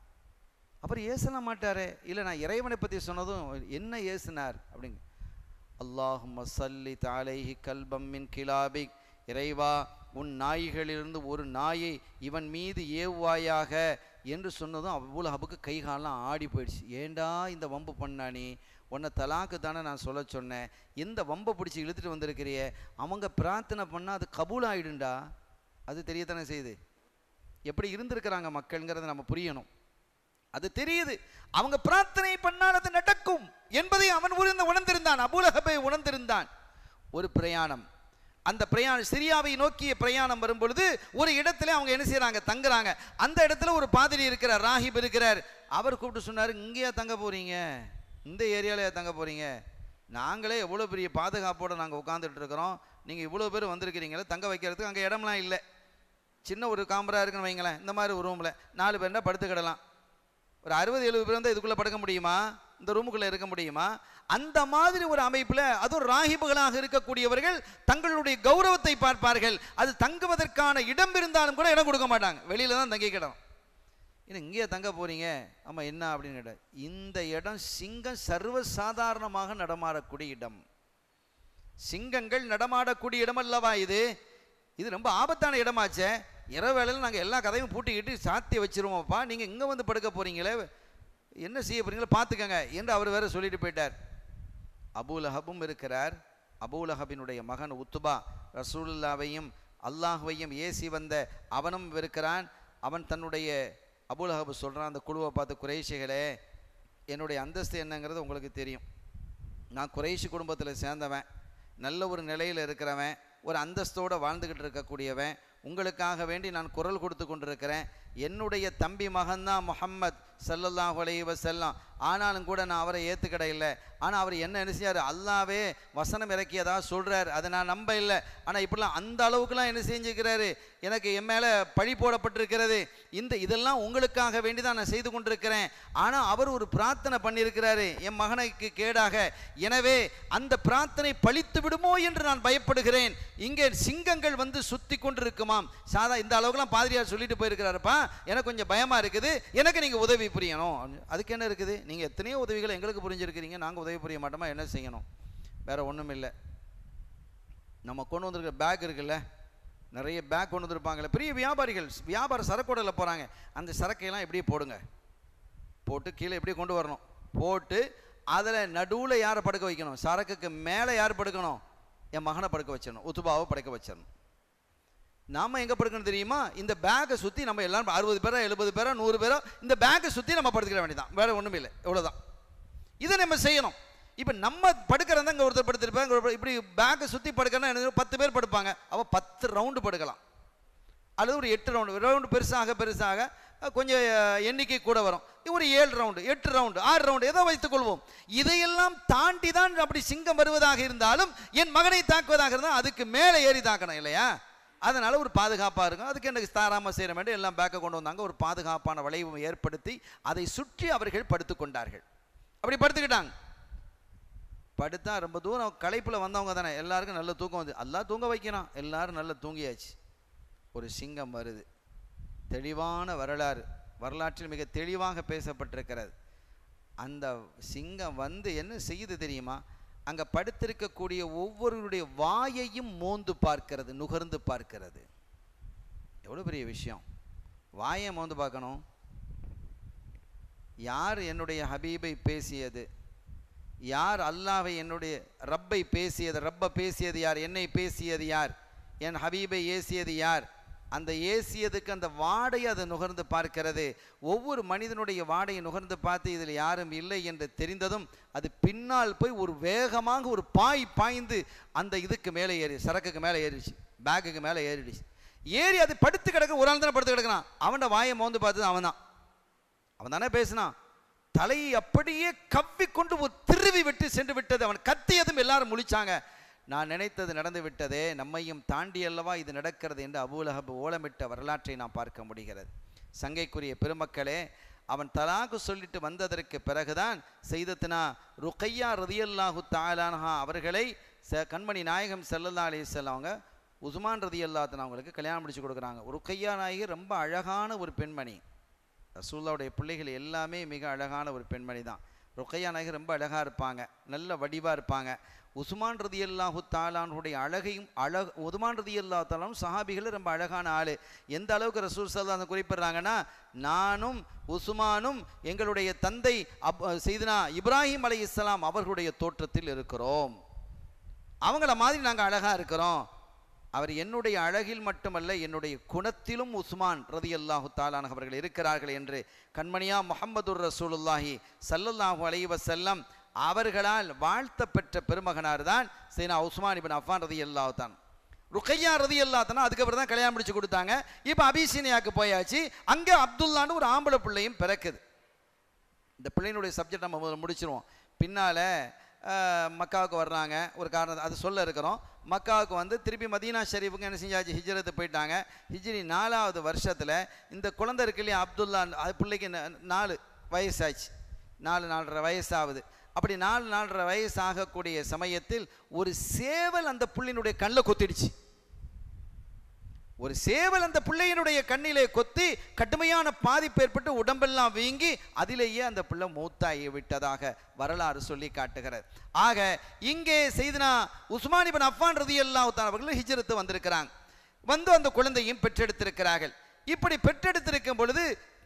அவர் ஏசலாம் மாட்டாரே இல்லை நான் இறைவனை பற்றி சொன்னதும் என்ன ஏசினார் அப்படிங்க அல்லாஹும்ம சல்லி தாலைஹி கல்பம் மின் கிலாபிக் இறைவா உன் நாய்களிலிருந்து ஒரு நாயை இவன் மீது ஏவுவாயாக என்று சொன்னதும் அவ்வளோ அபுக்கு கை காலெல்லாம் ஆடி போயிடுச்சு ஏண்டா இந்த வம்பு பண்ணானி உன்னை தலாக்கு தானே நான் சொல்ல சொன்னேன் எந்த வம்பை பிடிச்சி இழுத்துட்டு வந்திருக்கிறியே அவங்க பிரார்த்தனை பண்ணால் அது கபூல் ஆயிடுண்டா அது தெரியத்தானே செய்யுது எப்படி இருந்திருக்கிறாங்க மக்கள்ங்கிறத நம்ம புரியணும் அது தெரியுது அவங்க பிரார்த்தனை பண்ணால் அது நடக்கும் என்பதை அவன் உணர்ந்து உணர்ந்திருந்தான் அபூலகபை உணர்ந்திருந்தான் ஒரு பிரயாணம் அந்த பிரயாணம் சிரியாவை நோக்கிய பிரயாணம் வரும்பொழுது ஒரு இடத்துல அவங்க என்ன செய்றாங்க தங்குறாங்க அந்த இடத்துல ஒரு பாதிரி இருக்கிறார் ராஹிப் இருக்கிறார் அவர் கூப்பிட்டு சொன்னார் இங்கேயா தங்க போறீங்க இந்த ஏரியாலயா தங்க போறீங்க நாங்களே எவ்வளோ பெரிய பாதுகாப்போடு நாங்கள் உட்காந்துட்டு இருக்கிறோம் நீங்கள் இவ்வளோ பேர் வந்திருக்கிறீங்களே தங்க வைக்கிறதுக்கு அங்கே இடம்லாம் இல்லை சின்ன ஒரு காம்பரா இருக்குன்னு வைங்களேன் இந்த மாதிரி ஒரு ரூமில் நாலு பேர்னா படுத்துக்கிடலாம் ஒரு அறுபது எழுபது பேர் வந்து இதுக்குள்ளே படுக்க முடியுமா இந்த ரூமுக்குள்ளே இருக்க முடியுமா அந்த மாதிரி ஒரு அமைப்பில் அதுவும் ராகிபுகளாக இருக்கக்கூடியவர்கள் தங்களுடைய கௌரவத்தை பார்ப்பார்கள் அது தங்குவதற்கான இடம் இருந்தாலும் கூட இடம் கொடுக்க மாட்டாங்க வெளியில தான் தங்கிக்கிடணும் ஏன்னா இங்கேயே தங்க போறீங்க ஆமாம் என்ன அப்படின்னு கேட்டார் இந்த இடம் சிங்கம் சர்வசாதாரணமாக நடமாடக்கூடிய இடம் சிங்கங்கள் நடமாடக்கூடிய இடம் அல்லவா இது இது ரொம்ப ஆபத்தான இடமாச்சே இரவு வேளையில் நாங்கள் எல்லா கதையும் பூட்டிக்கிட்டு சாத்தி வச்சிருவோம்ப்பா நீங்கள் இங்கே வந்து படுக்க போறீங்களே என்ன செய்ய போறீங்களோ பார்த்துக்கங்க என்று அவர் வேற சொல்லிட்டு போயிட்டார் அபூலஹபும் இருக்கிறார் அபூலஹபினுடைய மகன் உத்துபா ரசூலுல்லாவையும் அல்லாஹுவையும் ஏசி வந்த அவனும் இருக்கிறான் அவன் தன்னுடைய அபூலஹபு சொல்கிறான் அந்த குழுவை பார்த்து குறைஷிகளே என்னுடைய அந்தஸ்து என்னங்கிறது உங்களுக்கு தெரியும் நான் குறைஷி குடும்பத்தில் சேர்ந்தவன் நல்ல ஒரு நிலையில் இருக்கிறவன் ஒரு அந்தஸ்தோடு வாழ்ந்துக்கிட்டு இருக்கக்கூடியவன் உங்களுக்காக வேண்டி நான் குரல் கொடுத்து கொண்டிருக்கிறேன் என்னுடைய தம்பி மகன்தான் முஹம்மத் ஸல்லல்லாஹு அலைஹி வஸல்லம் ஆனாலும் கூட நான் அவரை ஏற்றுக்கிட இல்லை ஆனால் அவர் என்ன என்ன செஞ்சார் அல்லாவே வசனம் இறக்கியதா சொல்கிறார் அதை நான் நம்ப இல்லை ஆனால் இப்படிலாம் அந்த அளவுக்குலாம் என்ன செஞ்சுக்கிறாரு எனக்கு என் மேலே பழி போடப்பட்டிருக்கிறது இந்த இதெல்லாம் உங்களுக்காக வேண்டி தான் நான் செய்து கொண்டிருக்கிறேன் ஆனால் அவர் ஒரு பிரார்த்தனை பண்ணியிருக்கிறாரு என் மகனுக்கு கேடாக எனவே அந்த பிரார்த்தனை பழித்து விடுமோ என்று நான் பயப்படுகிறேன் இங்கே சிங்கங்கள் வந்து சுத்தி கொண்டிருக்குமாம் சாதா இந்த அளவுக்குலாம் பாதிரியார் சொல்லிட்டு போயிருக்கிறாருப்பா எனக்கு கொஞ்சம் பயமா இருக்குது எனக்கு நீங்க உதவி புரியணும் அதுக்கு என்ன இருக்குது நீங்க எத்தனையோ உதவிகளை எங்களுக்கு புரிஞ்சிருக்கிறீங்க நாங்க உதவி புரிய மாட்டோமா என்ன செய்யணும் வேற ஒண்ணும் இல்லை நம்ம கொண்டு வந்திருக்கிற பேக் இருக்குல்ல நிறைய பேக் கொண்டு வந்திருப்பாங்கல்ல பெரிய வியாபாரிகள் வியாபார சரக்கோடையில் போகிறாங்க அந்த சரக்கையெல்லாம் இப்படியே போடுங்க போட்டு கீழே இப்படியே கொண்டு வரணும் போட்டு அதில் நடுவில் யாரை படுக்க வைக்கணும் சரக்குக்கு மேலே யார் படுக்கணும் என் மகனை படுக்க வச்சிடணும் உத்துபாவை படுக்க வச்சிடணும் நாம எங்கே படுக்கணும் தெரியுமா இந்த பேக்கை சுற்றி நம்ம எல்லாரும் அறுபது பேரா எழுபது பேரா நூறு பேரா இந்த பேக்கை சுற்றி நம்ம படுத்துக்கிற வேண்டியதான் வேற ஒன்றும் இல்லை இவ்வளோதான் இதை நம்ம செய்யணும் இப்போ நம்ம படுக்கிறதா இங்கே ஒருத்தர் படுத்திருப்பாங்க இங்க ஒருத்தர் இப்படி பேக்கை சுற்றி படுக்கணும் என்ன பத்து பேர் படுப்பாங்க அவள் பத்து ரவுண்டு படுக்கலாம் அல்லது ஒரு எட்டு ரவுண்டு ரவுண்டு பெருசாக பெருசாக அஹ், கொஞ்சம் அஹ், எண்ணிக்கை கூட வரும் ஒரு ஏழு ரவுண்டு எட்டு ரவுண்டு ஆறு ரவுண்டு ஏதோ வைத்துக் கொள்வோம் இதையெல்லாம் தாண்டி தான் அப்படி சிங்கம் வருவதாக இருந்தாலும் என் மகனை தாக்குவதாக இருந்தால் அதுக்கு மேலே ஏறி தாக்கணும் இல்லையா அதனால ஒரு பாதுகாப்பாக இருக்கும் அதுக்கு எனக்கு தாராமல் செய்ய வேண்டும் எல்லாம் பேக்கை கொண்டு வந்தாங்க ஒரு பாதுகாப்பான வளைவு ஏற்படுத்தி அதை சுற்றி அவர்கள் படுத்துக் கொண்டார்கள் அப்படி படுத்துக்கிட்டாங்க படுத்தா ரொம்ப தூரம் களைப்பில் வந்தவங்க தானே எல்லாருக்கும் நல்ல தூக்கம் வந்து எல்லாம் தூங்க வைக்கிறான் எல்லாரும் நல்லா தூங்கியாச்சு ஒரு சிங்கம் வருது தெளிவான வரலாறு வரலாற்றில் மிக தெளிவாக பேசப்பட்டிருக்கிறது அந்த சிங்கம் வந்து என்ன செய்யுது தெரியுமா அங்கே படுத்திருக்கக்கூடிய ஒவ்வொருவருடைய வாயையும் மோந்து பார்க்கிறது நுகர்ந்து பார்க்கிறது எவ்வளோ பெரிய விஷயம் வாயை மோந்து பார்க்கணும் யார் என்னுடைய ஹபீபை பேசியது யார் அல்லாவை என்னுடைய ரப்பை பேசியது ரப்ப பேசியது யார் என்னை பேசியது யார் என் ஹபீபை ஏசியது யார் அந்த ஏசியதுக்கு அந்த வாடையை அதை நுகர்ந்து பார்க்கிறது ஒவ்வொரு மனிதனுடைய வாடையை நுகர்ந்து பார்த்து இதில் யாரும் இல்லை என்று தெரிந்ததும் அது பின்னால் போய் ஒரு வேகமாக ஒரு பாய் பாய்ந்து அந்த இதுக்கு மேலே ஏறி சரக்குக்கு மேலே ஏறிடுச்சு பேக்குக்கு மேலே ஏறிடுச்சு ஏறி அது படுத்து கிடக்க ஒரு ஆள் தானே படுத்து கிடக்கிறான் அவனோட வாயை மோந்து பார்த்தது அவன் தான் அவன் தானே பேசினான் தலையை அப்படியே கவ்விக்கொண்டு ஒரு திருவி விட்டு சென்று விட்டது அவன் கத்தியதும் எல்லாரும் முழிச்சாங்க நான் நினைத்தது நடந்து விட்டதே நம்மையும் தாண்டி அல்லவா இது நடக்கிறது என்று அபூலஹப் ஓலமிட்ட வரலாற்றை நாம் பார்க்க முடிகிறது சங்கைக்குரிய பெருமக்களே அவன் தலாக்கு சொல்லிட்டு வந்ததற்கு பிறகுதான் செய்தத்தினா ருக்கையா ரதியல்லாஹு தாலானஹா அவர்களை ச கண்மணி நாயகம் செல்லல்லா அலிசல்ல அவங்க உஸ்மான் ரதி அவங்களுக்கு கல்யாணம் முடிச்சு கொடுக்குறாங்க ருக்கையா நாயகி ரொம்ப அழகான ஒரு பெண்மணி ரசூல்லாவுடைய பிள்ளைகள் எல்லாமே மிக அழகான ஒரு பெண்மணி தான் ருக்கையா நாயகர் ரொம்ப அழகாக இருப்பாங்க நல்ல வடிவாக இருப்பாங்க உஸ்மான் ரதி அல்லாஹு தாலானுடைய அழகையும் அழகு உதுமான் ரதி அல்லா தாலும் சஹாபிகள் ரொம்ப அழகான ஆள் எந்த அளவுக்கு ரசூல் சல்லா அந்த குறிப்பிடுறாங்கன்னா நானும் உஸ்மானும் எங்களுடைய தந்தை அப் செய்தனா இப்ராஹிம் அலை இஸ்லாம் அவர்களுடைய தோற்றத்தில் இருக்கிறோம் அவங்கள மாதிரி நாங்கள் அழகாக இருக்கிறோம் அவர் என்னுடைய அழகில் மட்டுமல்ல என்னுடைய குணத்திலும் உஸ்மான் ரதி அல்லாஹு தாலான் அவர்கள் இருக்கிறார்கள் என்று கண்மணியா முஹம்மதுர் ரசூலுல்லாஹி சல்லல்லாஹு அலைஹி வஸல்லம் அவர்களால் வாழ்த்த பெற்ற பெருமகனார் தான் சீனா உஸ்மான் இபின் அஃபான் ரதி அல்லாஹு தான் ருக்கையா ரதி அல்லாத்தனா அதுக்கப்புறம் தான் கல்யாணம் முடிச்சு கொடுத்தாங்க இப்போ அபிசீனியாவுக்கு போயாச்சு அங்கே அப்துல்லான்னு ஒரு ஆம்பளை பிள்ளையும் பிறக்குது இந்த பிள்ளையினுடைய சப்ஜெக்ட் நம்ம முதல்ல முடிச்சிருவோம் பின்னால் மக்காவுக்கு வர்றாங்க ஒரு காரணம் அது சொல்ல இருக்கிறோம் மக்காவுக்கு வந்து திருப்பி மதீனா ஷரீஃபுக்கு என்ன செஞ்சாச்சு ஹிஜ்ரத்து போயிட்டாங்க ஹிஜ்ரி நாலாவது வருஷத்தில் இந்த குழந்தை இருக்கு இல்லையா அப்துல்லா அது பிள்ளைக்கு ந- நாலு வயசாச்சு நாலு நாலரை வயசாகுது அப்படி நாலு நாலரை வயசு ஆகக்கூடிய சமயத்தில் ஒரு சேவல் அந்த புள்ளினுடைய கண்ணில் கொத்திடுச்சு ஒரு சேவல் அந்த பிள்ளையினுடைய கண்ணிலே கொத்தி கடுமையான பாதிப்பு ஏற்பட்டு உடம்பெல்லாம் வீங்கி அதிலேயே அந்த பிள்ளை மூத்தாகி விட்டதாக வரலாறு சொல்லி காட்டுகிறது ஆக இங்கே செய்தனா உஸ்மான் இப்னு அஃபான் ரதியல்லாஹு தஆலா அவர்கள் ஹிஜ்ரத்து வந்திருக்கிறாங்க வந்து அந்த குழந்தையும் பெற்றெடுத்திருக்கிறார்கள் இப்படி பெற்றெடுத்திருக்கும் பொழுது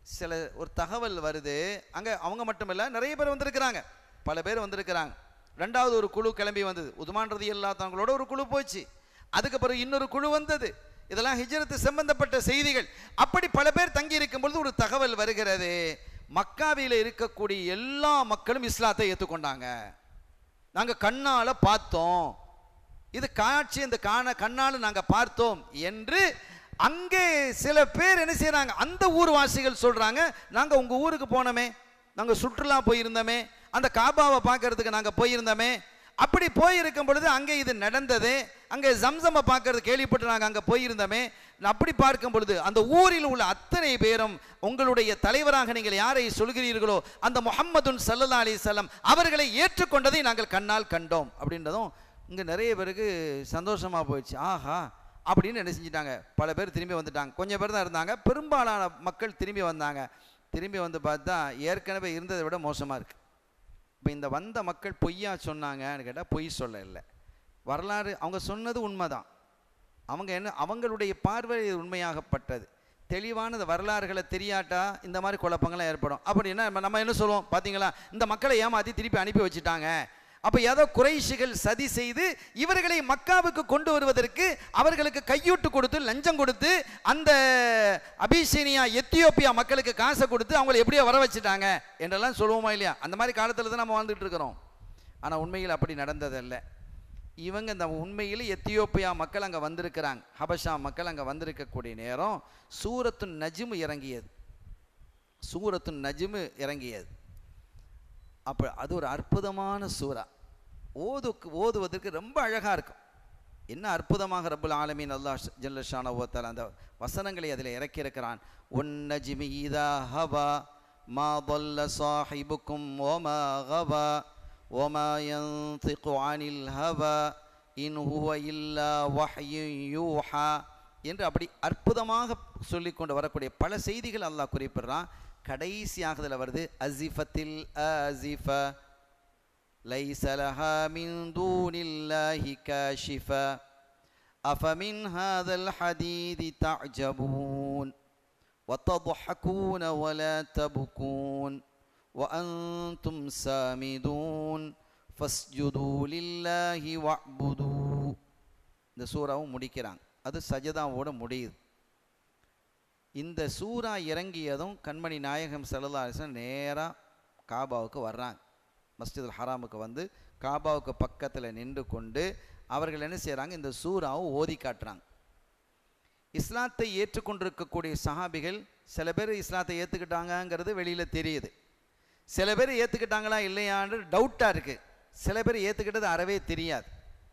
சில ஒரு தகவல் வருது அங்கே அவங்க மட்டும் இல்லை நிறைய பேர் வந்திருக்கிறாங்க பல பேர் வந்திருக்கிறாங்க ரெண்டாவது ஒரு குழு கிளம்பி வந்தது உதுமான் ரதி இல்லாதவங்களோட ஒரு குழு போச்சு அதுக்கு பிறகு இன்னொரு குழு வந்தது இதெல்லாம் ஹிஜ்ரத்து சம்பந்தப்பட்ட செய்திகள் அப்படி பல பேர் தங்கி இருக்கும் பொழுது ஒரு தகவல் வருகிறது மக்காவில இருக்கக்கூடிய எல்லா மக்களும் இஸ்லாத்தை ஏற்றுக்கொண்டாங்க நாங்க கண்ணால பார்த்தோம் இது காட்சி இந்த காண கண்ணால நாங்க பார்த்தோம் என்று அங்கே சில பேர் என்ன செய்றாங்க அந்த ஊர்வாசிகள் சொல்றாங்க நாங்க உங்க ஊருக்கு போனோமே நாங்க சுற்றுலா போயிருந்தோமே அந்த காபாவை பார்க்கறதுக்கு நாங்க போயிருந்தோமே அப்படி போயிருக்கும் பொழுது அங்கே இது நடந்தது அங்கே ஜம்சமை பார்க்கறது கேள்விப்பட்டு நாங்கள் அங்கே போயிருந்தோமே அப்படி பார்க்கும் பொழுது அந்த ஊரில் உள்ள அத்தனை பேரும் உங்களுடைய தலைவராக நீங்கள் யாரை சொல்கிறீர்களோ அந்த முஹம்மதுன் சல்லல்லா அலிசல்லம் அவர்களை ஏற்றுக்கொண்டதை நாங்கள் கண்ணால் கண்டோம் அப்படின்றதும் இங்கே நிறைய பேருக்கு சந்தோஷமாக போயிடுச்சு ஆஹா அப்படின்னு என்ன செஞ்சிட்டாங்க பல பேர் திரும்பி வந்துட்டாங்க கொஞ்சம் பேர் தான் இருந்தாங்க பெரும்பாலான மக்கள் திரும்பி வந்தாங்க திரும்பி வந்து பார்த்தா ஏற்கனவே இருந்ததை விட மோசமாக இருக்குது இப்போ இந்த வந்த மக்கள் பொய்யா சொன்னாங்கன்னு கேட்டால் பொய் சொல்ல இல்லை வரலாறு அவங்க சொன்னது உண்மைதான் அவங்க என்ன அவங்களுடைய பார்வை இது உண்மையாகப்பட்டது தெளிவானது வரலாறுகளை தெரியாட்டா இந்த மாதிரி குழப்பங்கள்லாம் ஏற்படும் அப்படின்னா நம்ம- நம்ம என்ன சொல்லுவோம் பார்த்தீங்களா இந்த மக்களை ஏமாற்றி திருப்பி அனுப்பி வச்சுட்டாங்க அப்போ ஏதோ குறைஷிகள் சதி செய்து இவர்களை மக்காவுக்கு கொண்டு வருவதற்கு அவர்களுக்கு கையூட்டு கொடுத்து லஞ்சம் கொடுத்து அந்த அபிசீனியா எத்தியோப்பியா மக்களுக்கு காசை கொடுத்து அவங்களை எப்படியோ வர வச்சுட்டாங்க என்றெல்லாம் சொல்லுவோமா இல்லையா அந்த மாதிரி காலத்தில் தான் நம்ம வாழ்ந்துட்டு இருக்கிறோம் ஆனால் உண்மையில் அப்படி நடந்ததல்ல இவங்க இந்த உண்மையில் எத்தியோப்பியா மக்கள் அங்கே வந்திருக்கிறாங்க ஹபஷா மக்கள் அங்கே வந்திருக்கக்கூடிய நேரம் சூரத்து நஜ்மு இறங்கியது சூரத்து நஜ்மு இறங்கியது அப்போ அது ஒரு அற்புதமான சூறா ஓதுக்கு ஓதுவதற்கு ரொம்ப அழகாக இருக்கும் என்ன அற்புதமாக ரப்புல் ஆலமீன் அல்லாஹ் ஜல்லஷான ஓத்தால் அந்த வசனங்களை அதில் இறக்கியிருக்கிறான் உன் நஜ்மி இதா ஹவா மா ضل صاحبكم وما غوى وما ينطق عن الهوى إن هو إلا وحي يوحى என்று அப்படி அற்புதமாக சொல்லிக்கொண்டு வரக்கூடிய பல செய்திகள் அல்லாஹ் குறிப்பிடுறான் கடைசியாக இதில் வருது அசிஃபத்தில் அசிஃப ليس لها من دون الله كاشفا أفمن هذا الحديث تعجبون وتضحكون ولا تبكون وأنتم سامدون فاسجدوا لله واعبدوا இந்த சூறாவும் முடிக்கிறாங்க அது சஜதாவோட முடியுது இந்த சூறா இறங்கியதும் கண்மணி நாயகம் ஸல்லல்லாஹு அலைஹி வஸல்லம் நேராக காபாவுக்கு வர்றாங்க மஸ்ஜிதுல் ஹராமுக்கு வந்து காபாவுக்கு பக்கத்தில் நின்று கொண்டு அவர்கள் என்ன செய்கிறாங்க இந்த சூறாவை ஓதி காட்டுறாங்க இஸ்லாத்தை ஏற்றுக்கொண்டிருக்கக்கூடிய சஹாபிகள் சில பேர் இஸ்லாத்தை ஏற்றுக்கிட்டாங்கங்கிறது வெளியில் தெரியுது சில பேர் ஏற்றுக்கிட்டாங்களா இல்லையான்னு டவுட்டாக இருக்குது சில பேர் ஏற்றுக்கிட்டது அறவே தெரியாது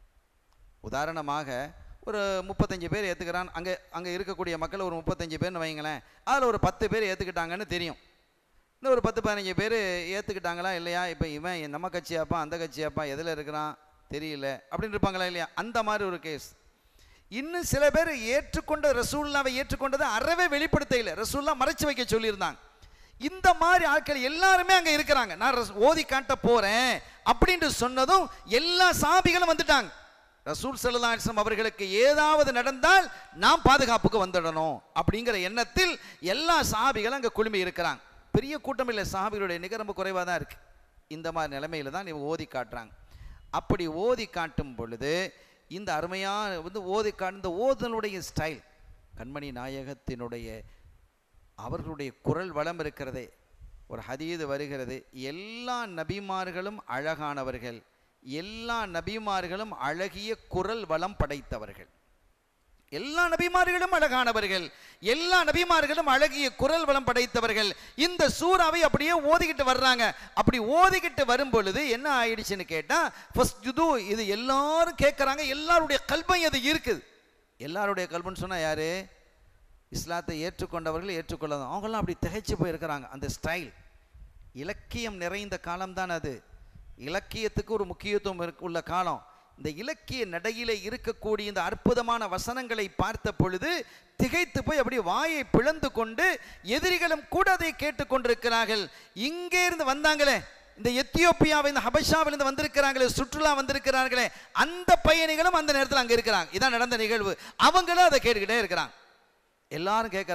உதாரணமாக ஒரு முப்பத்தஞ்சு பேர் ஏற்றுக்கிறான் அங்கே அங்கே இருக்கக்கூடிய மக்கள் ஒரு முப்பத்தஞ்சு பேர்னு வைங்களேன் அதில் ஒரு பத்து பேர் ஏற்றுக்கிட்டாங்கன்னு தெரியும் இன்னும் ஒரு பத்து பதினஞ்சு பேர் ஏற்றுக்கிட்டாங்களா இல்லையா இப்போ இவன் நம்ம கட்சியாப்பா அந்த கட்சியாப்பா எதில் இருக்கிறான் தெரியல அப்படின்னு இருப்பாங்களா இல்லையா அந்த மாதிரி ஒரு கேஸ் இன்னும் சில பேர் ஏற்றுக்கொண்ட ரசூல்லாவை ஏற்றுக்கொண்டதை அறவே வெளிப்படுத்த இல்லை ரசூல்லா மறைச்சு வைக்க சொல்லியிருந்தாங்க இந்த மாதிரி ஆட்கள் எல்லாருமே அங்கே இருக்கிறாங்க நான் ரஸ்- ஓதி காட்ட போறேன் அப்படின்ட்டு சொன்னதும் எல்லா சாபிகளும் வந்துட்டாங்க ரசூல் சல்லா அலிஸ்லாம் அவர்களுக்கு ஏதாவது நடந்தால் நாம் பாதுகாப்புக்கு வந்துடணும் அப்படிங்கிற எண்ணத்தில் எல்லா சாபிகளும் அங்கே குழுமி இருக்கிறாங்க பெரிய கூட்டம் இல்லை சாபிகளுடைய நிகர் ரொம்ப குறைவாக தான் இருக்கு இந்த மாதிரி நிலைமையில தான் இவங்க ஓதி காட்டுறாங்க அப்படி ஓதி காட்டும் பொழுது இந்த அருமையான வந்து ஓதி காட்டு இந்த ஓதலுடைய ஸ்டைல் கண்மணி நாயகத்தினுடைய அவர்களுடைய குரல் வளம் இருக்கிறதே ஒரு ஹதீது வருகிறது எல்லா நபிமார்களும் அழகானவர்கள் எல்லா நபிமார்களும் அழகிய குரல் வளம் படைத்தவர்கள் எல்லா நபிமார்களும் அழகானவர்கள் எல்லா நபிமார்களும் அழகிய குரல் வளம் படைத்தவர்கள் இந்த சூறாவை அப்படியே ஓதிக்கிட்டு வர்றாங்க அப்படி ஓதிக்கிட்டு வரும் பொழுது என்ன ஆயிடுச்சுன்னு கேட்டா ஃபர்ஸ்ட் ஜுது இது எல்லாரும் கேட்கறாங்க எல்லாருடைய கல்பம் அது இருக்குது எல்லாருடைய கல்புன்னு சொன்னா யாரு இஸ்லாத்தை ஏற்றுக்கொண்டவர்கள் ஏற்றுக்கொள்ளாத அவங்கெல்லாம் அப்படி திகைச்சு போயிருக்கிறாங்க அந்த ஸ்டைல் இலக்கியம் நிறைந்த காலம்தான் அது இலக்கியத்துக்கு ஒரு முக்கியத்துவம் இருக்கு உள்ள காலம் இந்த இலக்கிய நடையிலே இருக்கக்கூடிய இந்த அற்புதமான வசனங்களை பார்த்த பொழுது திகைத்து போய் அப்படி வாயை பிளந்து கொண்டு எதிரிகளும் கூட அதை கேட்டுக்கொண்டிருக்கிறார்கள் இங்கே இருந்து வந்தாங்களே இந்த எத்தியோப்பியாவை இந்த ஹபஷாவிலிருந்து வந்திருக்கிறாங்களே சுற்றுலா வந்திருக்கிறார்களே அந்த பயணிகளும் அந்த நேரத்தில் அங்கே இருக்கிறாங்க இதான் நடந்த நிகழ்வு அவங்களும் அதை கேட்டுக்கிட்டே இருக்கிறாங்க எல்லாரும் கேட்குறாங்க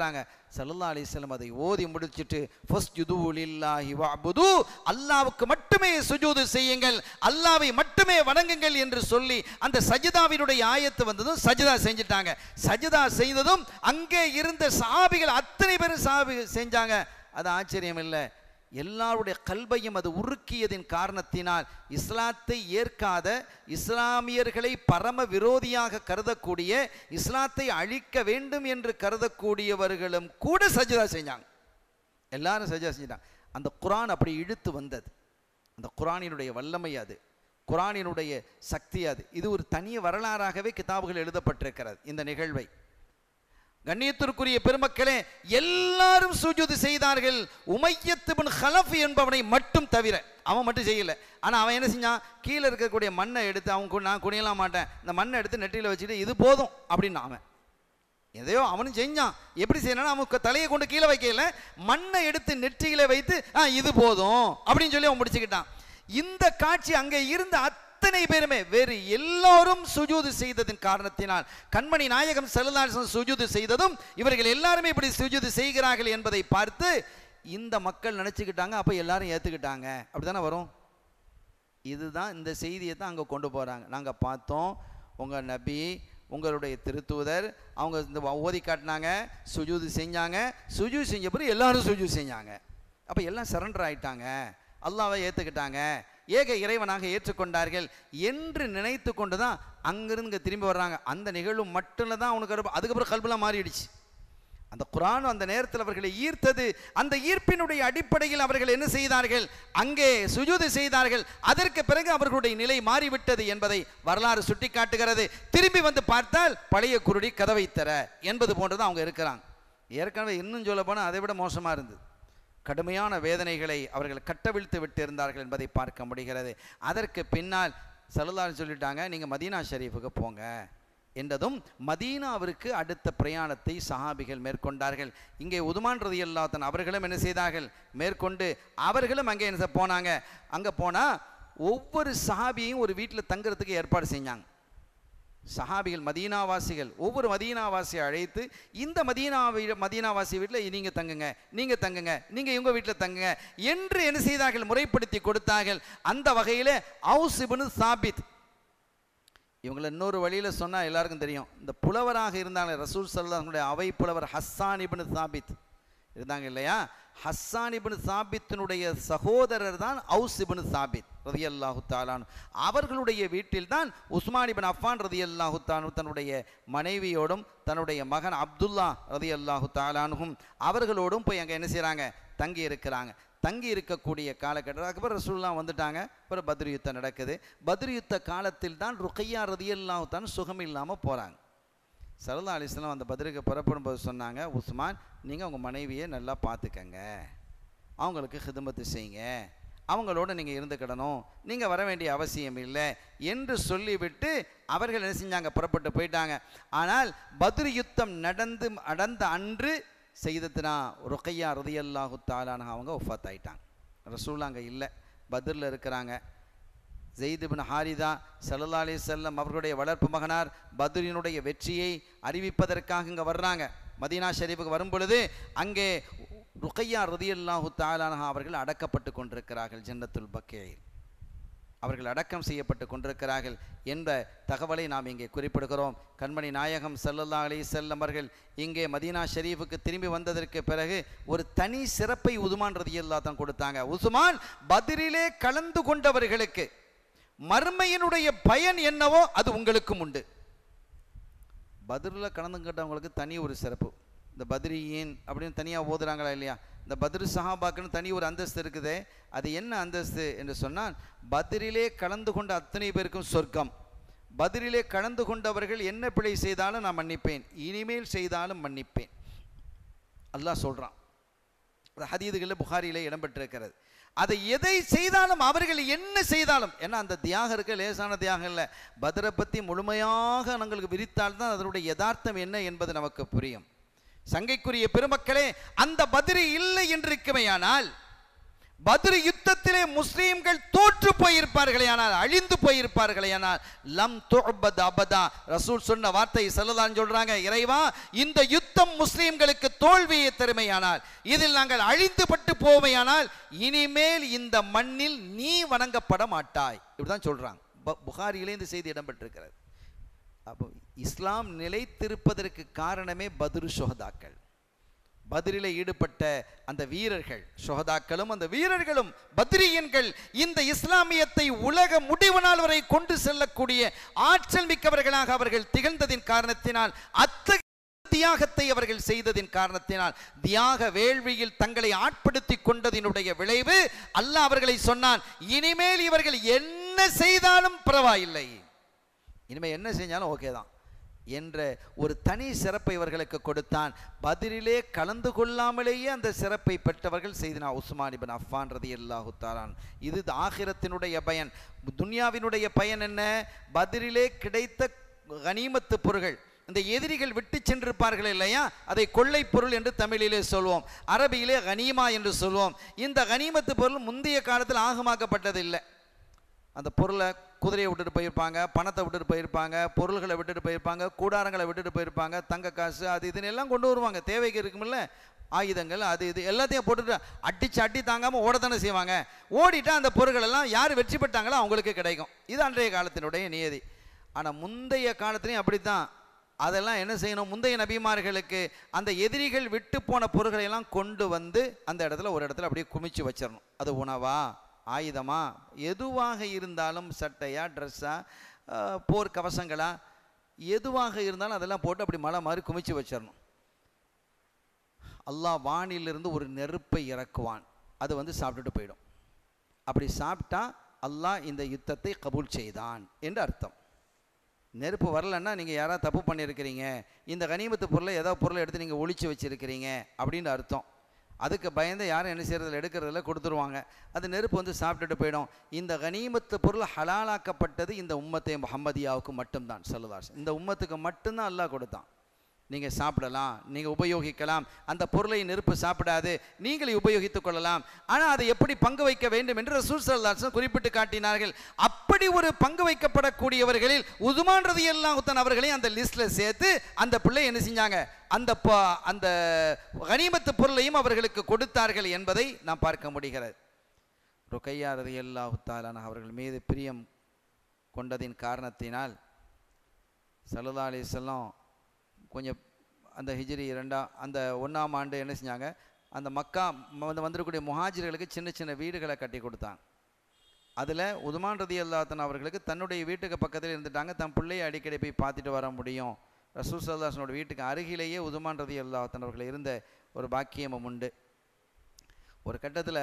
சல்லல்லா அலிஸ்லம் அதை ஓதி முடிச்சிட்டு ஃபஸ்ஜுது லில்லாஹி வஅபுது அல்லாஹ்வுக்கு மட்டுமே சுஜூது செய்யுங்கள் அல்லாஹ்வை மட்டுமே வணங்குங்கள் என்று சொல்லி அந்த சஜிதாவினுடைய ஆயத்து வந்ததும் சஜிதா செஞ்சிட்டாங்க சஜிதா செய்ததும் அங்கே இருந்த சாபிகள் அத்தனை பேரும் சாபி செஞ்சாங்க அது ஆச்சரியம் இல்லை எல்லாருடைய கல்வையும் அது உருக்கியதின் காரணத்தினால் இஸ்லாத்தை ஏற்காத இஸ்லாமியர்களை பரம விரோதியாக கருதக்கூடிய இஸ்லாத்தை அழிக்க வேண்டும் என்று கருதக்கூடியவர்களும் கூட சஜிதா செஞ்சாங்க எல்லாரும் சஜிதா செஞ்சாங்க அந்த குரான் அப்படி இழுத்து வந்தது அந்த குரானினுடைய வல்லமை அது குரானினுடைய சக்தி அது இது ஒரு தனி வரலாறாகவே கிதாபுகள் எழுதப்பட்டிருக்கிறது இந்த நிகழ்வை கண்ணியத்திற்குரிய பெருமக்களே எல்லாரும் சுஜூது செய்தார்கள் உமையத்து பின் ஹலஃப் என்பவனை மட்டும் தவிர அவன் மட்டும் செய்யல ஆனா அவன் என்ன செஞ்சான் கீழே இருக்கக்கூடிய மண்ணை எடுத்து அவன் கு- நான் குனியலாம் மாட்டேன் இந்த மண்ணை எடுத்து நெற்றியில வச்சுட்டு இது போதும் அப்படின்னு அவன் எதையோ அவனும் செஞ்சான் எப்படி செய்யணும் அவன் க- தலையை கொண்டு கீழே வைக்கல மண்ணை எடுத்து நெற்றியில வைத்து ஆ இது போதும் அப்படின்னு சொல்லி அவன் முடிச்சுக்கிட்டான் இந்த காட்சி அங்கே இருந்த அத்தனை பேருமே வேறு எல்லாரும் சுஜூது செய்ததின் காரணத்தினால் கண்மணி நாயகம் செல்லதாசன் சுஜூது செய்ததும் இவர்கள் எல்லாருமே இப்படி சுஜூது செய்கிறார்கள் என்பதை பார்த்து இந்த மக்கள் நினைச்சுக்கிட்டாங்க அப்ப எல்லாரும் ஏத்துக்கிட்டாங்க அப்படிதானே வரும் இதுதான் இந்த செய்தியை தான் அங்கே கொண்டு போகிறாங்க நாங்கள் பார்த்தோம் உங்கள் நபி உங்களுடைய திருத்தூதர் அவங்க இந்த ஓதி காட்டினாங்க சுஜூது செஞ்சாங்க சுஜூ செஞ்ச பிறகு எல்லாரும் சுஜூ செஞ்சாங்க அப்போ எல்லாம் சரண்டர் ஆயிட்டாங்க அல்லாவை ஏற்றுக்கிட்டாங்க ஏக இறைவனாக ஏற்றுக்கொண்டார்கள் என்று நினைத்து கொண்டு தான் அங்கிருந்து இங்க திரும்பி வர்றாங்க அந்த நிகழ்வு மட்டும் தான் அவனுக்கு அருப- அதுக்கப்புறம் கல்பெல்லாம் மாறிடுச்சு அந்த குரான் அந்த நேரத்தில் அவர்களை ஈர்த்தது அந்த ஈர்ப்பினுடைய அடிப்படையில் அவர்கள் என்ன செய்தார்கள் அங்கே சுஜூது செய்தார்கள் அதற்கு பிறகு அவர்களுடைய நிலை மாறிவிட்டது என்பதை வரலாறு சுட்டிக்காட்டுகிறது திரும்பி வந்து பார்த்தால் பழைய குருடி கதவை தர என்பது போன்றது அவங்க இருக்கிறாங்க ஏற்கனவே இன்னும் சொல்ல போனால் அதை விட மோசமாக இருந்தது கடுமையான வேதனைகளை அவர்கள் கட்டவிழ்த்து விட்டு இருந்தார்கள் என்பதை பார்க்க முடிகிறது அதற்கு பின்னால் சலுதார் சொல்லிட்டாங்க நீங்கள் மதீனா ஷரீஃபுக்கு போங்க என்றதும் மதீனாவிற்கு அடுத்த பிரயாணத்தை சஹாபிகள் மேற்கொண்டார்கள் இங்கே உதுமான் ரதி அல்லாத்தன் அவர்களும் என்ன செய்தார்கள் மேற்கொண்டு அவர்களும் அங்கே என்ன செ- போனாங்க அங்கே போனால் ஒவ்வொரு சஹாபியையும் ஒரு வீட்டில் தங்குறதுக்கு ஏற்பாடு செஞ்சாங்க சஹாபிகள் மதீனாவாசிகள் ஒவ்வொரு மதீனாவாசியை அழைத்து இந்த மதீனா வீ- மதீனாவாசி வீட்டில் நீங்கள் தங்குங்க நீங்கள் தங்குங்க நீங்கள் இவங்க வீட்டில் தங்குங்க என்று என்ன செய்தார்கள் முறைப்படுத்தி கொடுத்தார்கள் அந்த வகையில் அவுஸ் இப்னு சாபித் இவங்களை இன்னொரு வழியில் சொன்னால் எல்லாருக்கும் தெரியும் இந்த புலவராக இருந்தாங்க ரசூல் சல்லாஹனுடைய அவை புலவர் ஹஸ்ஸான் இப்னு சாபித் இருந்தாங்க இல்லையா ஹஸ்ஸான் இப்னு சாபித்தினுடைய சகோதரர் தான் அவுஸ் இப்னு சாபித் ரதியல்லாஹு தாலான் அவர்களுடைய வீட்டில் தான் உஸ்மான் இப்னு அஃபான் ரதியல்லாஹு தானு தன்னுடைய மனைவியோடும் தன்னுடைய மகன் அப்துல்லா ரதியல்லாஹு தாலானுகும் அவர்களோடும் போய் அங்கே என்ன செய்கிறாங்க தங்கி இருக்கிறாங்க தங்கி இருக்கக்கூடிய காலகட்டம் அதுக்கப்புறம் ரசூல்லாம் வந்துட்டாங்க அப்புறம் பத்ர் யுத்தம் நடக்குது பத்ர் யுத்த காலத்தில் தான் ருக்கையா ரதியல்லாஹு தான் சுகம் இல்லாமல் போகிறாங்க சரதா அலிஸ்லாம் அந்த பதிலுக்கு புறப்படும் போது சொன்னாங்க உஸ்மான் நீங்கள் உங்கள் மனைவியை நல்லா பார்த்துக்கங்க அவங்களுக்கு ஹிதமத்து செய்யுங்க அவங்களோட நீங்கள் இருந்துக்கிடணும் நீங்கள் வர வேண்டிய அவசியம் இல்லை என்று சொல்லிவிட்டு அவர்கள் என்ன செஞ்சாங்க புறப்பட்டு போயிட்டாங்க ஆனால் பத்ர் யுத்தம் நடந்து நடந்த அன்று செய்ததுனா ருக்கையா ரதியல்லாஹு தாலான அவங்க ஒஃபாத் ஆயிட்டாங்க ரசூல் அங்கே இல்லை பத்ரில் இருக்கிறாங்க ஜெயித் பின் ஹாரிதா சல்லா அலி செல்லம் அவர்களுடைய வளர்ப்பு மகனார் பத்ரினுடைய வெற்றியை அறிவிப்பதற்காக இங்கே வர்றாங்க மதீனா ஷெரீஃபுக்கு வரும் பொழுது அங்கே ருக்கையா ரதியல்லாஹு தாலானஹா அவர்கள் அடக்கப்பட்டு கொண்டிருக்கிறார்கள் ஜன்னத்துல் பக்கேயில் அவர்கள் அடக்கம் செய்யப்பட்டு கொண்டிருக்கிறார்கள் என்ற தகவலை நாம் இங்கே குறிப்பிடுகிறோம் கண்மணி நாயகம் சல்லல்லா அலி செல்லம் அவர்கள் இங்கே மதீனா ஷெரீஃபுக்கு திரும்பி வந்ததற்கு பிறகு ஒரு தனி சிறப்பை உதுமான் ரதியல்லா தான் கொடுத்தாங்க உஸ்மான் பதிரிலே கலந்து கொண்டவர்களுக்கு மர்மையினுடைய பயன் என்னவோ அது உங்களுக்கும் உண்டு பதிரில் கலந்துக்கிட்டவங்களுக்கு தனி ஒரு சிறப்பு இந்த பத்ரியின் அப்படின்னு தனியாக ஓதுறாங்களா இல்லையா இந்த பத்ரு சஹாபாக்குன்னு தனி ஒரு அந்தஸ்து இருக்குதே அது என்ன அந்தஸ்து என்று சொன்னால் பத்ரிலே கலந்து கொண்ட அத்தனை பேருக்கும் சொர்க்கம் பத்ரிலே கலந்து கொண்டவர்கள் என்ன பிழை செய்தாலும் நான் மன்னிப்பேன் இனிமேல் செய்தாலும் மன்னிப்பேன் அல்லாஹ் சொல்கிறான் அது ஹதீதுகளில் புகாரியிலே இடம்பெற்றிருக்கிறது அதை எதை செய்தாலும் அவர்கள் என்ன செய்தாலும் ஏன்னா அந்த தியாகம் இருக்க லேசான தியாகம் இல்லை பத்ரை பற்றி முழுமையாக நம்மளுக்கு விரித்தால்தான் அதனுடைய யதார்த்தம் என்ன என்பது நமக்கு புரியும் சங்கைக்குரிய பெருமக்களே அந்த பதிரி இல்லை என்று இருக்குமையானால் பத்ரு யுத்தத்திலே முஸ்லீம்கள் தோற்று போயிருப்பார்களே ஆனால் அழிந்து போயிருப்பார்களே ஆனால் லம் துஅபத் அபதா ரசூல் சொன்ன வார்த்தை சொல்லதான் சொல்றாங்க இறைவா இந்த யுத்தம் முஸ்லீம்களுக்கு தோல்வியை தருமையானால் இதில் நாங்கள் அழிந்து பட்டு போவையானால் இனிமேல் இந்த மண்ணில் நீ வணங்கப்பட மாட்டாய் இப்படிதான் சொல்றாங்க ப- புகாரியிலே இந்த செய்தி இடம்பெற்றிருக்கிறது அப்போ இஸ்லாம் நிலைத்திருப்பதற்கு காரணமே பத்ரு சுஹதாக்கள் பதிரில ஈடுபட்ட அந்த வீரர்கள் சுஹதாக்களும் அந்த வீரர்களும் பத்ரியன்கள் இந்த இஸ்லாமியத்தை உலக முடிவு நாள் வரை கொண்டு செல்லக்கூடிய ஆற்றல் மிக்கவர்களாக அவர்கள் திகழ்ந்ததின் காரணத்தினால் அத்தகைய தியாகத்தை அவர்கள் செய்ததின் காரணத்தினால் தியாக வேள்வியில் தங்களை ஆட்படுத்தி கொண்டதினுடைய விளைவு அல்லாஹ் அவர்களை சொன்னான் இனிமேல் இவர்கள் என்ன செய்தாலும் பரவாயில்லை இனிமேல் என்ன செஞ்சாலும் ஓகே தான் என்ற ஒரு தனி சிறப்பை இவர்களுக்கு கொடுத்தான் பதிலிலே கலந்து கொள்ளாமலேயே அந்த சிறப்பை பெற்றவர்கள் செய்தினா உஸ்மான் இபின் அஃபான் ரதி அல்லாஹு தாலான் இது ஆகிரத்தினுடைய பயன் துன்யாவினுடைய பயன் என்ன பதிலிலே கிடைத்த கனிமத்து பொருள்கள் இந்த எதிரிகள் விட்டு சென்றிருப்பார்கள் இல்லையா அதை கொள்ளை பொருள் என்று தமிழிலே சொல்வோம் அரபியிலே கனிமா என்று சொல்வோம் இந்த கனிமத்து பொருள் முந்தைய காலத்தில் ஆகமாக்கப்பட்டது இல்லை அந்த பொருளை குதிரையை விட்டுட்டு போயிருப்பாங்க பணத்தை விட்டுட்டு போயிருப்பாங்க பொருள்களை விட்டுட்டு போயிருப்பாங்க கூடாரங்களை விட்டுட்டு போயிருப்பாங்க தங்க காசு அது இதுன்னு எல்லாம் கொண்டு வருவாங்க தேவைக்கு இருக்குமில்ல ஆயுதங்கள் அது இது எல்லாத்தையும் போட்டுட்டு அடிச்சு அடி தாங்காமல் ஓடத்தானே செய்வாங்க ஓடிட்டா அந்த பொருட்கள் எல்லாம் யார் வெற்றி பெற்றாங்களோ அவங்களுக்கு கிடைக்கும் இது அன்றைய காலத்தினுடைய நியதி ஆனால் முந்தைய காலத்துலையும் அப்படித்தான் அதெல்லாம் என்ன செய்யணும் முந்தைய நபிமார்களுக்கு அந்த எதிரிகள் விட்டு போன பொருட்களை எல்லாம் கொண்டு வந்து அந்த இடத்துல ஒரு இடத்துல அப்படியே குமிச்சு வச்சிடணும் அது உணவா ஆயுதமா எதுவாக இருந்தாலும் சட்டையா ட்ரெஸ்ஸா போர் கவசங்களா எதுவாக இருந்தாலும் அதெல்லாம் போட்டு அப்படி மலை மாதிரி குமிச்சு வச்சிடணும் அல்லாஹ் வானிலிருந்து ஒரு நெருப்பை இறக்குவான் அது வந்து சாப்பிட்டுட்டு போயிடும் அப்படி சாப்பிட்டா அல்லாஹ் இந்த யுத்தத்தை கபூல் செய்தான் என்று அர்த்தம் நெருப்பு வரலன்னா நீங்கள் யாராவது தப்பு பண்ணியிருக்கிறீங்க இந்த கனிமத்து பொருளை ஏதோ பொருளை எடுத்து நீங்கள் ஒளிச்சு வச்சிருக்கிறீங்க அப்படின்னு அர்த்தம் அதுக்கு பயந்து யாரும் என்ன செய்யறதில்ல எடுக்கிறதில்ல கொடுத்துருவாங்க அது நெருப்பு வந்து சாப்பிட்டுட்டு போயிடும் இந்த கனிமத்து பொருள் ஹலாலாக்கப்பட்டது இந்த உம்மத்தை முஹம்மதியாவுக்கு மட்டும்தான் சொல்லுதாஸ் இந்த உம்மத்துக்கு மட்டும்தான் அல்லாஹ் கொடுத்தான் நீங்கள் சாப்பிடலாம் நீங்கள் உபயோகிக்கலாம் அந்த பொருளை நெருப்பு சாப்பிடாது நீங்களே உபயோகித்துக் கொள்ளலாம் ஆனால் அதை எப்படி பங்கு வைக்க வேண்டும் என்று ரசூல் சல்லாசன் குறிப்பிட்டு காட்டினார்கள் அப்படி ஒரு பங்கு வைக்கப்படக்கூடியவர்களில் உதுமான் ரதி அல்லாஹுத்தன் அவர்களையும் அந்த லிஸ்ட்டில் சேர்த்து அந்த பிள்ளை என்ன செஞ்சாங்க அந்த ப- அந்த கனிமத்து பொருளையும் அவர்களுக்கு கொடுத்தார்கள் என்பதை நாம் பார்க்க முடிகிறது ருக்கையா ரதி அல்லாஹுத்தாலான அவர்கள் மீது பிரியம் கொண்டதின் காரணத்தினால் சல்லா அலிஸ்லாம் கொஞ்சம் அந்த ஹிஜ்ரி ரெண்டாம் அந்த ஒன்றாம் ஆண்டு என்ன செஞ்சாங்க அந்த மக்கா ம- வந்து வந்திருக்கக்கூடிய முஹாஜிர்களுக்கு சின்ன சின்ன வீடுகளை கட்டி கொடுத்தாங்க அதில் உதுமான் ரதி அல்லாத்தன் அவர்களுக்கு தன்னுடைய வீட்டுக்கு பக்கத்தில் இருந்துட்டாங்க தன் பிள்ளையை அடிக்கடி போய் பார்த்துட்டு வர முடியும் ரசூல் சல்லாசனோட வீட்டுக்கு அருகிலேயே உதுமான் ரதி அல்லாத்தன் அவர்கள் இருந்த ஒரு பாக்கியமும் உண்டு ஒரு கட்டத்தில்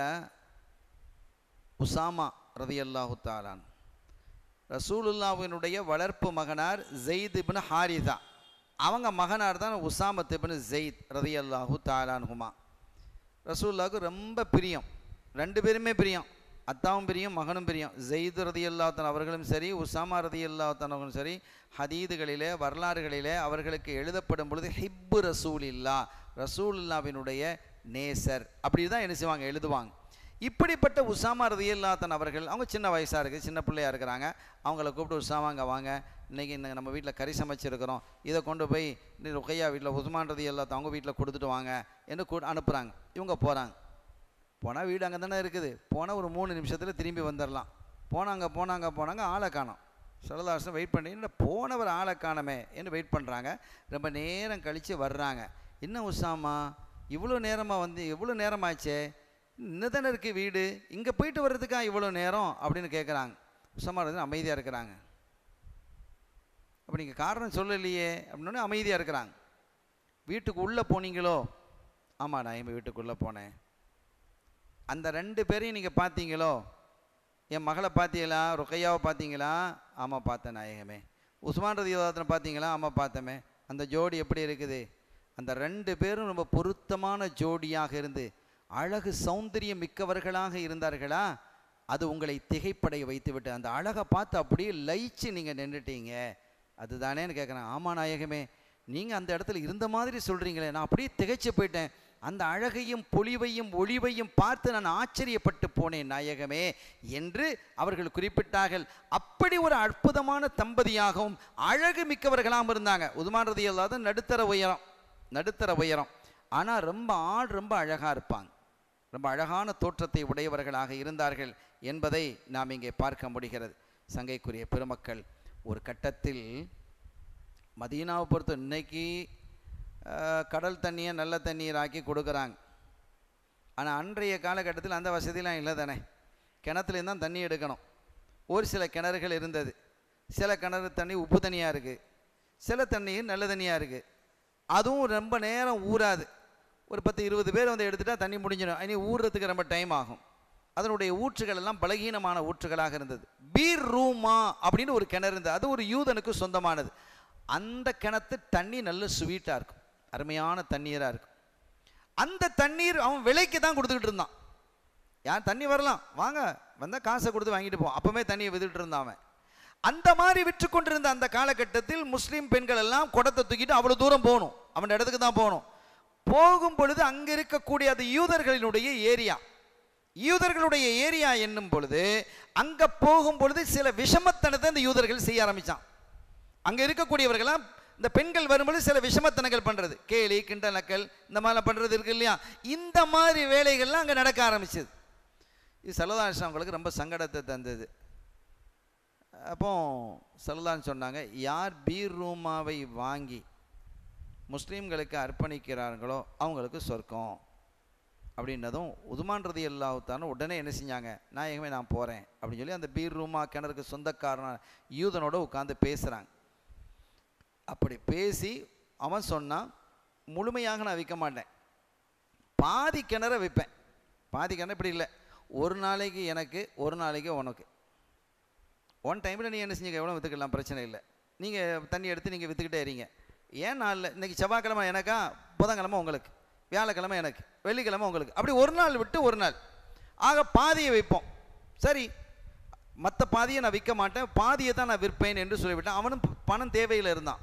உசாமா ரதி அல்லாஹு தாலான் ரசூலுல்லாவினுடைய வளர்ப்பு மகனார் ஜெயித் இப்னு ஹாரிதா அவங்க மகனார் தான் உசாமத் இப்னு ஜெயித் ரதி அல்லாஹு தாலான்ஹுமா ரசூல்லாவுக்கு ரொம்ப பிரியம் ரெண்டு பேருமே பிரியம் அத்தாவும் பிரியம் மகனும் பிரியம் ஜெயித் ரதி அல்லாத்தன் அவர்களும் சரி உசாமா ரதி அல்லாத்தன் அவர்களும் சரி ஹதீதுகளிலே வரலாறுகளிலே அவர்களுக்கு எழுதப்படும் பொழுது ஹிப்பு ரசூல் இல்லா ரசூலுல்லாவினுடைய நேசர் அப்படி தான் என்ன செய்வாங்க எழுதுவாங்க இப்படிப்பட்ட உசாமா ரதியல்லாத்தன் அவர்கள் அவங்க சின்ன வயசாக இருக்குது சின்ன பிள்ளையா இருக்கிறாங்க அவங்கள கூப்பிட்டு உசாமாங்க வாங்க இன்றைக்கி இந்த நம்ம வீட்டில் கறி சமைச்சிருக்கிறோம் இதை கொண்டு போய் நீ ருக்கையா வீட்டில் உஸ்மான் ரதி எல்லாத்த அவங்க வீட்டில் கொடுத்துட்டு வாங்க என்று கூ அனுப்புகிறாங்க இவங்க போகிறாங்க போனால் வீடு அங்கே தானே இருக்குது போனால் ஒரு மூணு நிமிஷத்தில் திரும்பி வந்துடலாம் போனாங்க போனாங்க போனாங்க ஆளை காணோம் சரதாசன் வெயிட் பண்ணி என்ன போனவர் ஆளை காணமே என்று வெயிட் பண்ணுறாங்க ரொம்ப நேரம் கழித்து வர்றாங்க என்ன உசாமா இவ்வளோ நேரமாக வந்து எவ்வளோ நேரமாச்சே இன்னும் தானே இருக்குது வீடு இங்கே போயிட்டு வர்றதுக்கா இவ்வளோ நேரம் அப்படின்னு கேட்குறாங்க உசாமா இருந்து அமைதியாக இருக்கிறாங்க அப்போ நீங்கள் காரணம் சொல்லலையே அப்படின்னோடனே அமைதியாக இருக்கிறாங்க வீட்டுக்கு உள்ளே போனீங்களோ ஆமாம் நான் எங்கள் வீட்டுக்குள்ளே போனேன் அந்த ரெண்டு பேரையும் நீங்கள் பார்த்தீங்களோ என் மகளை பார்த்தீங்களா ருக்கையாவை பார்த்தீங்களா ஆமாம் பார்த்தேன் நாயகமே உஸ்மான் ரதி பார்த்தீங்களா ஆமாம் பார்த்தமே அந்த ஜோடி எப்படி இருக்குது அந்த ரெண்டு பேரும் ரொம்ப பொருத்தமான ஜோடியாக இருந்து அழகு சௌந்தரியம் மிக்கவர்களாக இருந்தார்களா அது உங்களை திகைப்படைய வைத்து விட்டு அந்த அழகை பார்த்து அப்படியே லயிச்சு நீங்கள் நின்றுட்டீங்க அதுதானேன்னு கேட்குறேன் ஆமா நாயகமே நீங்கள் அந்த இடத்துல இருந்த மாதிரி சொல்கிறீங்களே நான் அப்படியே திகைச்சு போயிட்டேன் அந்த அழகையும் பொலிவையும் ஒளிவையும் பார்த்து நான் ஆச்சரியப்பட்டு போனேன் நாயகமே என்று அவர்கள் குறிப்பிட்டார்கள் அப்படி ஒரு அற்புதமான தம்பதியாகவும் அழகு மிக்கவர்களாகவும் இருந்தாங்க உதுமான் ரதி அல்லாத நடுத்தர உயரம் நடுத்தர உயரம் ஆனால் ரொம்ப ஆள் ரொம்ப அழகாக இருப்பாங்க ரொம்ப அழகான தோற்றத்தை உடையவர்களாக இருந்தார்கள் என்பதை நாம் இங்கே பார்க்க முடிகிறது சங்கைக்குரிய பெருமக்கள் ஒரு கட்டத்தில் மதீனாவை பொறுத்த இன்னைக்கு அஹ், கடல் தண்ணியை நல்ல தண்ணீர் ஆக்கி கொடுக்குறாங்க ஆனால் அன்றைய காலகட்டத்தில் அந்த வசதிலாம் இல்லை தானே கிணத்துலேருந்து தான் தண்ணி எடுக்கணும் ஒரு சில கிணறுகள் இருந்தது சில கிணறு தண்ணி உப்பு தண்ணியாக இருக்குது சில தண்ணீர் நல்ல தண்ணியாக இருக்குது அதுவும் ரொம்ப நேரம் ஊறாது ஒரு பத்து இருபது பேர் வந்து எடுத்துட்டா தண்ணி முடிஞ்சிடும் இனி ஊறுறதுக்கு ரொம்ப டைம் ஆகும் அதனுடைய ஊற்றுகள் எல்லாம் பலகீனமான ஊற்றுகளாக இருந்தது பீர் ரூமா அப்படின்னு ஒரு கிணறு இருந்தது அது ஒரு யூதனுக்கு சொந்தமானது அந்த கிணத்து தண்ணி நல்ல ஸ்வீட்டாக இருக்கும் அருமையான தண்ணீராக இருக்கும் அந்த தண்ணீர் அவன் விலைக்கு தான் கொடுத்துக்கிட்டு இருந்தான் யார் தண்ணி வரலாம் வாங்க வந்தால் காசை கொடுத்து வாங்கிட்டு போ அப்பவுமே தண்ணியை வித்துட்டு இருந்தான் அவன் அந்த மாதிரி விற்று கொண்டிருந்த அந்த காலகட்டத்தில் முஸ்லீம் பெண்கள் எல்லாம் குடத்தை தூக்கிட்டு அவ்வளோ தூரம் போகணும் அவன் இடத்துக்கு தான் போகணும் போகும் பொழுது அங்கே இருக்கக்கூடிய அது யூதர்களினுடைய ஏரியா யூதர்களுடைய ஏரியா என்னும் பொழுது அங்க போகும் பொழுது சில விஷமத்தனத்தை இந்த யூதர்கள் செய்ய ஆரம்பிச்சான் அங்க இருக்கக்கூடியவர்களாம் இந்த பெண்கள் வரும்பொழுது சில விஷமத்தனங்கள் பண்றது கேலி கிண்டல் நக்கல் இந்த மாதிரிலாம் பண்றது இருக்கு இல்லையா இந்த மாதிரி வேலைகள்லாம் அங்க நடக்க ஆரம்பிச்சது இது சல்லதாஷ் அவங்களுக்கு ரொம்ப சங்கடத்தை தந்தது அப்போ சல்லதான் சொன்னாங்க யார் பீர் ரூமாவை வாங்கி முஸ்லீம்களுக்கு அர்ப்பணிக்கிறார்களோ அவங்களுக்கு சொர்க்கம் அப்படின்னதும் உதுமான் ரதி அல்லாஹுத்தான உடனே என்ன செஞ்சாங்க நாயகமே நான் போகிறேன் அப்படின்னு சொல்லி அந்த பீர் ரூமா கிணறுக்கு சொந்தக்காரன யூதனோட உட்காந்து பேசுகிறாங்க அப்படி பேசி அவன் சொன்னான் முழுமையாக நான் விற்க மாட்டேன் பாதி கிணற விற்பேன் பாதி கிணறு இப்படி இல்லை ஒரு நாளைக்கு எனக்கு ஒரு நாளைக்கு உனக்கு ஒன் டைமில் நீ என்ன செஞ்சீங்க எவ்வளோ விற்றுக்கலாம் பிரச்சனை இல்லை நீங்கள் தண்ணி எடுத்து நீங்கள் விற்றுக்கிட்டே இருங்க ஏன் நாளில் இன்றைக்கி செவ்வாய்க்கிழமை எனக்கா புதன்கிழமை உங்களுக்கு வியாழக்கிழமை எனக்கு வெள்ளிக்கிழமை உங்களுக்கு அப்படி ஒரு நாள் விட்டு ஒரு நாள் ஆக பாதியை வைப்போம் சரி மற்ற பாதியை நான் விற்க மாட்டேன் பாதியை தான் நான் விற்பேன் என்று சொல்லிவிட்டேன் அவனும் ப- பணம் தேவையில் இருந்தான்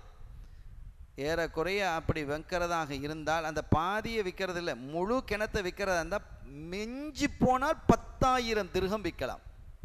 ஏறக்குறைய அப்படி வைக்கிறதாக இருந்தால் அந்த பாதியை விற்கிறது இல்லை முழு கிணத்தை விற்கிறதா இருந்தால் மிஞ்சி போனால் பத்தாயிரம் திருகம் விற்கலாம்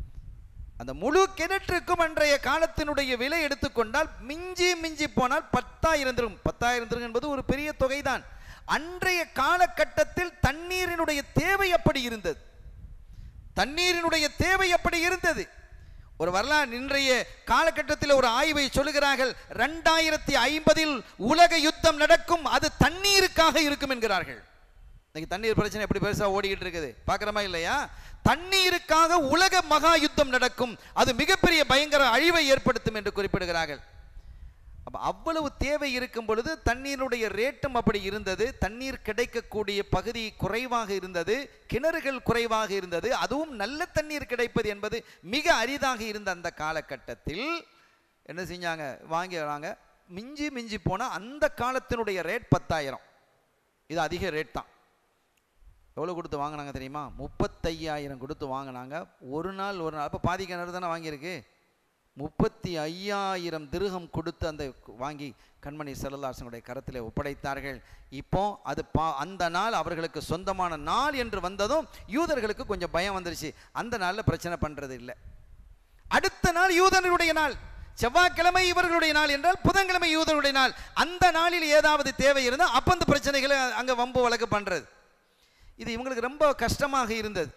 அந்த முழு கிணற்றுக்கும் அன்றைய காலத்தினுடைய விலை எடுத்துக்கொண்டால் மிஞ்சி மிஞ்சி போனால் பத்தாயிரம் திருகம் பத்தாயிரம் திருகம் என்பது ஒரு பெரிய தொகைதான் அன்றைய காலகட்டத்தில் தண்ணீரினுடைய தேவை அப்படி இருந்தது தண்ணீரினுடைய தேவை அப்படி இருந்தது ஒரு வரலாறு இன்றைய காலகட்டத்தில் ஒரு ஆய்வை சொல்லுகிறார்கள் ரெண்டாயிரத்தி ஐம்பதில் உலக யுத்தம் நடக்கும் அது தண்ணீருக்காக இருக்கும் என்கிறார்கள் இன்னைக்கு தண்ணீர் பிரச்சனை எப்படி பெருசா ஓடிக்கிட்டு இருக்குது பார்க்குறமா இல்லையா தண்ணீருக்காக உலக மகா யுத்தம் நடக்கும் அது மிகப்பெரிய பயங்கர அழிவை ஏற்படுத்தும் என்று குறிப்பிடுகிறார்கள் அப்ப அவ்வளவு தேவை இருக்கும் பொழுது தண்ணீருடைய ரேட்டும் அப்படி இருந்தது தண்ணீர் கிடைக்கக்கூடிய பகுதி குறைவாக இருந்தது கிணறுகள் குறைவாக இருந்தது அதுவும் நல்ல தண்ணீர் கிடைப்பது என்பது மிக அரிதாக இருந்த அந்த காலகட்டத்தில் என்ன செஞ்சாங்க வாங்கி வராங்க மிஞ்சி மிஞ்சி போனால் அந்த காலத்தினுடைய ரேட் பத்தாயிரம் இது அதிக ரேட் தான் எவ்வளோ கொடுத்து வாங்கினாங்க தெரியுமா முப்பத்தையாயிரம் கொடுத்து வாங்கினாங்க ஒரு நாள் ஒரு நாள் அப்போ பாதி கிணறு தானே வாங்கியிருக்கு முப்பத்தி ஐயாயிரம் திருகம் கொடுத்து அந்த வாங்கி கண்மணி செல்லல்லாசனுடைய கரத்தில் ஒப்படைத்தார்கள் இப்போ அது பா அந்த நாள் அவர்களுக்கு சொந்தமான நாள் என்று வந்ததும் யூதர்களுக்கு கொஞ்சம் பயம் வந்துருச்சு அந்த நாளில் பிரச்சனை பண்ணுறது இல்லை அடுத்த நாள் யூதர்களுடைய நாள் செவ்வாய்க்கிழமை இவர்களுடைய நாள் என்றால் புதன்கிழமை யூதர்களுடைய நாள் அந்த நாளில் ஏதாவது தேவை இருந்தால் அப்போ அந்த பிரச்சனைகளை அங்கே வம்பு வழக்கு பண்ணுறது இது இவங்களுக்கு ரொம்ப கஷ்டமாக இருந்தது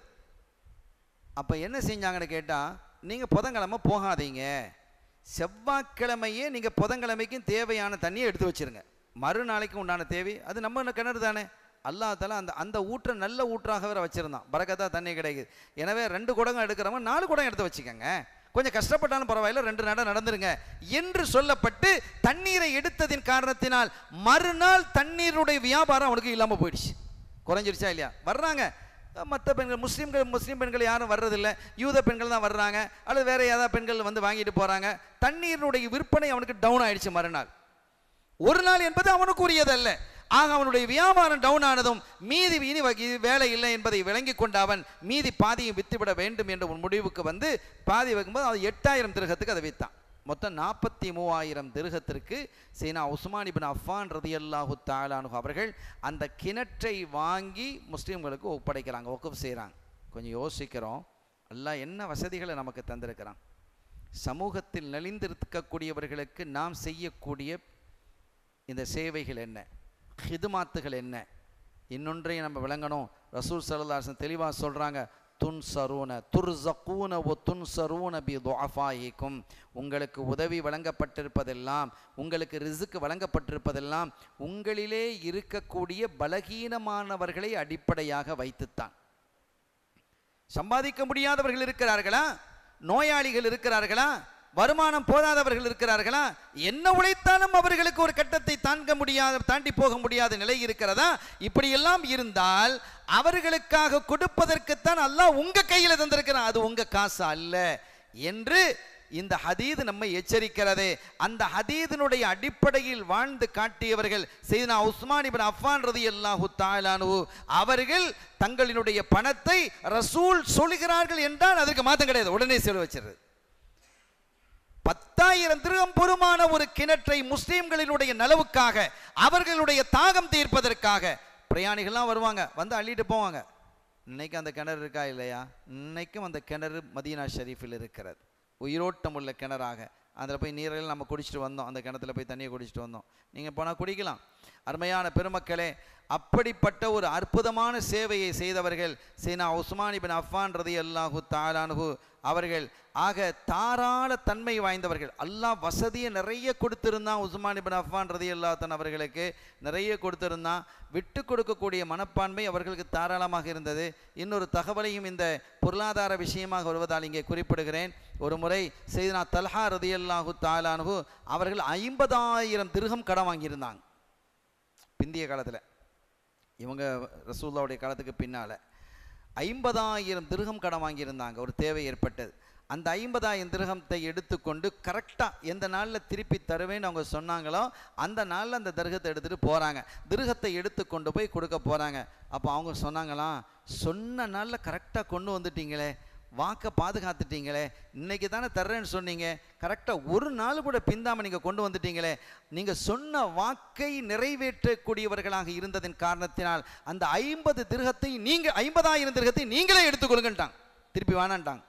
அப்போ என்ன செஞ்சாங்கன்னு கேட்டால் நீங்கள் புதன்கிழமை போகாதீங்க செவ்வாய்க்கிழமையே நீங்கள் புதன்கிழமைக்கும் தேவையான தண்ணியை எடுத்து வச்சிருங்க மறுநாளைக்கு உண்டான தேவை அது நம்ம கிணறு தானே அல்லாஹ் தஆலா அந்த அந்த ஊற்றை நல்ல ஊற்றாக வேற வச்சிருந்தான் பரக்கத்தா தண்ணி கிடைக்குது எனவே ரெண்டு குடங்கம் எடுக்கிறவங்க நாலு குடம் எடுத்து வச்சுக்கோங்க கொஞ்சம் கஷ்டப்பட்டாலும் பரவாயில்ல ரெண்டு நட நடந்துருங்க என்று சொல்லப்பட்டு தண்ணீரை எடுத்ததின் காரணத்தினால் மறுநாள் தண்ணீருடைய வியாபாரம் அவனுக்கு இல்லாமல் போயிடுச்சு குறைஞ்சிருச்சா இல்லையா வர்றாங்க மற்ற பெண்கள் முஸ்லீம்கள் முஸ்லீம் பெண்கள் யாரும் வர்றதில்ல யூத பெண்கள் தான் வர்றாங்க அல்லது வேற ஏதாவது பெண்கள் வந்து வாங்கிட்டு போறாங்க தண்ணீரினுடைய விற்பனை அவனுக்கு டவுன் ஆயிடுச்சு மறுநாள் ஒரு நாள் என்பது அவனுக்கு உரியதல்ல ஆக அவனுடைய வியாபாரம் டவுன் ஆனதும் மீதி இனி வ- இது வேலை இல்லை என்பதை விளங்கி கொண்ட அவன் மீதி பாதியை வித்துவிட வேண்டும் என்ற ஒரு முடிவுக்கு வந்து பாதி வைக்கும்போது அது எட்டாயிரம் திருகத்துக்கு அதை வித்தான் மொத்தம் நாற்பத்தி மூவாயிரம் திருகத்திற்கு சீனா உஸ்மான் இபின் அஃபான் ரதியல்லாஹு தாலானு அவர்கள் அந்த கிணற்றை வாங்கி முஸ்லீம்களுக்கு ஒப்படைக்கிறாங்க ஒக்குப் செய்கிறாங்க கொஞ்சம் யோசிக்கிறோம் அல்லாஹ் என்ன வசதிகளை நமக்கு தந்திருக்கிறான் சமூகத்தில் நலிந்திருக்கக்கூடியவர்களுக்கு நாம் செய்யக்கூடிய இந்த சேவைகள் என்ன ஹிதுமாத்துகள் என்ன இன்னொன்றையும் நம்ம விளங்கணும் ரசூல் சல்லாசன் தெளிவாக சொல்கிறாங்க துன் சரூன துர்சக்கூன ஒ துன் சரூன பி துஆஃபாயிக்கும் உங்களுக்கு உதவி வழங்கப்பட்டிருப்பதெல்லாம் உங்களுக்கு ரிசுக்கு வழங்கப்பட்டிருப்பதெல்லாம் உங்களிலே இருக்கக்கூடிய பலகீனமானவர்களை அடிப்படையாக வைத்துத்தான் சம்பாதிக்க முடியாதவர்கள் இருக்கிறார்களா நோயாளிகள் இருக்கிறார்களா வருமானம் போதாதவர்கள் இருக்கிறார்களா என்ன உழைத்தாலும் அவர்களுக்கு ஒரு கட்டத்தை தாங்க முடியாத தாண்டி போக முடியாத நிலை இருக்கிறதா இப்படியெல்லாம் இருந்தால் அவர்களுக்காக கொடுப்பதற்குத்தான் அல்லாஹ் உங்க கையில் தந்திருக்கிறான் அது உங்க காசு அல்ல என்று இந்த ஹதீது நம்மை எச்சரிக்கிறது அந்த ஹதீதினுடைய அடிப்படையில் வாழ்ந்து காட்டியவர்கள் செய்தனா உஸ்மான் இபின் அஃபான் ரதி அல்லாஹு தாலானு அவர்கள் தங்களினுடைய பணத்தை ரசூல் சொல்கிறார்கள் என்றால் அதற்கு மாற்றம் கிடையாது உடனே செலவு வச்சிருது பத்தாயிரம் திருகம் பொறுமான ஒரு கிணற்றை முஸ்லீம்களினுடைய நலவுக்காக அவர்களுடைய தாகம் தீர்ப்பதற்காக பிரயாணிகள்லாம் வருவாங்க வந்து அள்ளிட்டு போவாங்க இன்னைக்கு அந்த கிணறு இருக்கா இல்லையா இன்னைக்கும் அந்த கிணறு மதீனா ஷரீஃபில் இருக்கிறது உயிரோட்டம் உள்ள கிணறாக அதில் போய் நீரெல்லாம் நம்ம குடிச்சிட்டு வந்தோம் அந்த கிணத்துல போய் தண்ணியை குடிச்சிட்டு வந்தோம் நீங்கள் போனால் குடிக்கலாம் அருமையான பெருமக்களே அப்படிப்பட்ட ஒரு அற்புதமான சேவையை செய்தவர்கள் சீனா உஸ்மான் இபின் அஃபான் ரதி அல்லாஹு தாலானு அவர்கள் ஆக தாராள தன்மை வாய்ந்தவர்கள் அல்லாஹ் வசதியை நிறைய கொடுத்திருந்தான் உஸ்மான் இபின் அஃபான் ரதி அல்லாத்தன் அவர்களுக்கு நிறைய கொடுத்திருந்தான் விட்டு கொடுக்கக்கூடிய மனப்பான்மை அவர்களுக்கு தாராளமாக இருந்தது இன்னொரு தகவலையும் இந்த பொருளாதார விஷயமாக வருவதால் இங்கே குறிப்பிடுகிறேன் ஒரு முறை செய்தனா தல்ஹா ரதி அல்லாஹு தாலானு அவர்கள் ஐம்பதாயிரம் திருகம் கடன் வாங்கியிருந்தாங்க பிந்திய காலத்தில் இவங்க ரசூல்லாவுடைய காலத்துக்கு பின்னால் ஐம்பதாயிரம் திருகம் கடன் வாங்கியிருந்தாங்க ஒரு தேவை ஏற்பட்டது அந்த ஐம்பதாயிரம் திருகத்தை எடுத்துக்கொண்டு கரெக்டாக எந்த நாளில் திருப்பி தருவேன்னு அவங்க சொன்னாங்களோ அந்த நாளில் அந்த திருகத்தை எடுத்துகிட்டு போகிறாங்க திருகத்தை எடுத்து கொண்டு போய் கொடுக்க போகிறாங்க அப்போ அவங்க சொன்னாங்களாம் சொன்ன நாளில் கரெக்டாக கொண்டு வந்துட்டீங்களே வாக்கை பாதுகாத்துட்டீங்களே இன்னைக்கு தானே தர்றேன்னு சொன்னீங்க கரெக்டாக ஒரு நாள் கூட பிந்தாமல் நீங்கள் கொண்டு வந்துட்டீங்களே நீங்கள் சொன்ன வாக்கை நிறைவேற்றக்கூடியவர்களாக இருந்ததன் காரணத்தினால் அந்த ஐம்பது திருகத்தை நீங்கள் ஐம்பதாயிரம் திருகத்தை நீங்களே எடுத்துக்கொள்ளுங்கன்ட்டாங்க திருப்பி வேணான்ட்டாங்க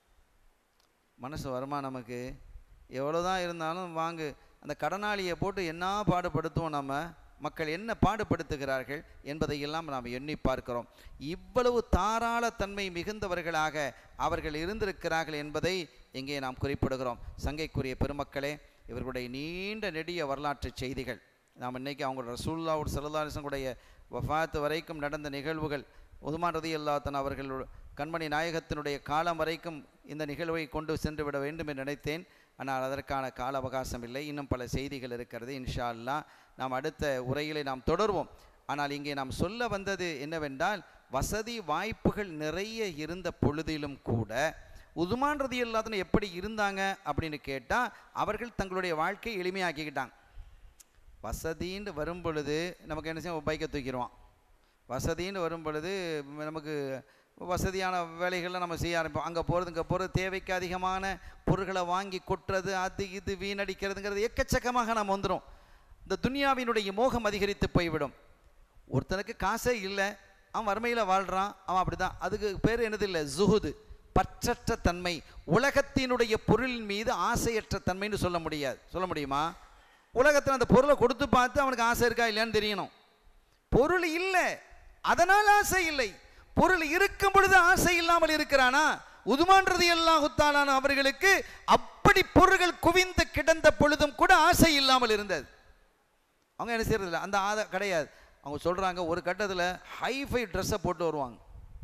மனசு வருமா நமக்கு எவ்வளோதான் இருந்தாலும் வாங்கு அந்த கடனாளியை போட்டு என்ன பாடுபடுத்துவோம் நம்ம மக்கள் என்ன பாடுபடுத்துகிறார்கள் என்பதையெல்லாம் நாம் எண்ணி பார்க்கிறோம் இவ்வளவு தாராள தன்மை மிகுந்தவர்களாக அவர்கள் இருந்திருக்கிறார்கள் என்பதை இங்கே நாம் குறிப்பிடுகிறோம் சங்கைக்குரிய பெருமக்களே இவர்களுடைய நீண்ட நெடிய வரலாற்று செய்திகள் நாம் இன்னைக்கு அவங்களோட ரசூல்லாவோட சரதாரிசனுடைய வஃபாத்து வரைக்கும் நடந்த நிகழ்வுகள் உதுமான் ரதி அல்லாத்தன் அவர்கள் கண்மணி நாயகத்தினுடைய காலம் வரைக்கும் இந்த நிகழ்வை கொண்டு சென்று விட வேண்டும் என்று நினைத்தேன் ஆனால் அதற்கான கால அவகாசம் இல்லை இன்னும் பல செய்திகள் இருக்கிறது இன்ஷா அல்லாஹ் நாம் அடுத்த உரையிலே நாம் தொடர்வோம் ஆனால் இங்கே நாம் சொல்ல வந்தது என்னவென்றால் வசதி வாய்ப்புகள் நிறைய இருந்த பொழுதிலும் கூட உதுமான் ரதி அல்லாதன் எப்படி இருந்தாங்க அப்படின்னு கேட்டால் அவர்கள் தங்களுடைய வாழ்க்கையை எளிமையாக்கிக்கிட்டாங்க வசதின்னு வரும் பொழுது நமக்கு என்ன செய்யும் பைக்கை தூக்கிடுவான் வசதின்னு வரும் பொழுது நமக்கு வசதியான வேலைகளை நம்ம செய்ய ஆரம்பிப்போம் அங்கே போகிறது இங்கே போகிறது தேவைக்கு அதிகமான பொருட்களை வாங்கி கொட்டுறது அது இது வீணடிக்கிறதுங்கிறது எக்கச்சக்கமாக நாம் வந்துடும் இந்த துனியாவினுடைய மோகம் அதிகரித்து போய்விடும் ஒருத்தனுக்கு காசே இல்லை அவன் வறுமையில் வாழ்கிறான் அவன் அப்படி தான் அதுக்கு பேர் என்னது இல்லை ஜுகுது பற்றற்ற தன்மை உலகத்தினுடைய பொருளின் மீது ஆசையற்ற தன்மைன்னு சொல்ல முடியாது சொல்ல முடியுமா உலகத்தில் அந்த பொருளை கொடுத்து பார்த்து அவனுக்கு ஆசை இருக்கா இல்லையான்னு தெரியணும் பொருள் இல்லை அதனால் ஆசை இல்லை பொருள் இருக்கும் பொழுது ஆசை இல்லாமல் இருக்கிறானா உதுமான்றது எல்லாஹுத்தாலான அவர்களுக்கு அப்படி பொருள்கள் குவிந்து கிடந்த பொழுதும் கூட ஆசை இல்லாமல் இருந்தது அவங்க என்ன செய்யறதில்ல அந்த ஆத கிடையாது அவங்க சொல்றாங்க ஒரு கட்டத்தில் ஹைஃபை ட்ரெஸ்ஸை போட்டு வருவாங்க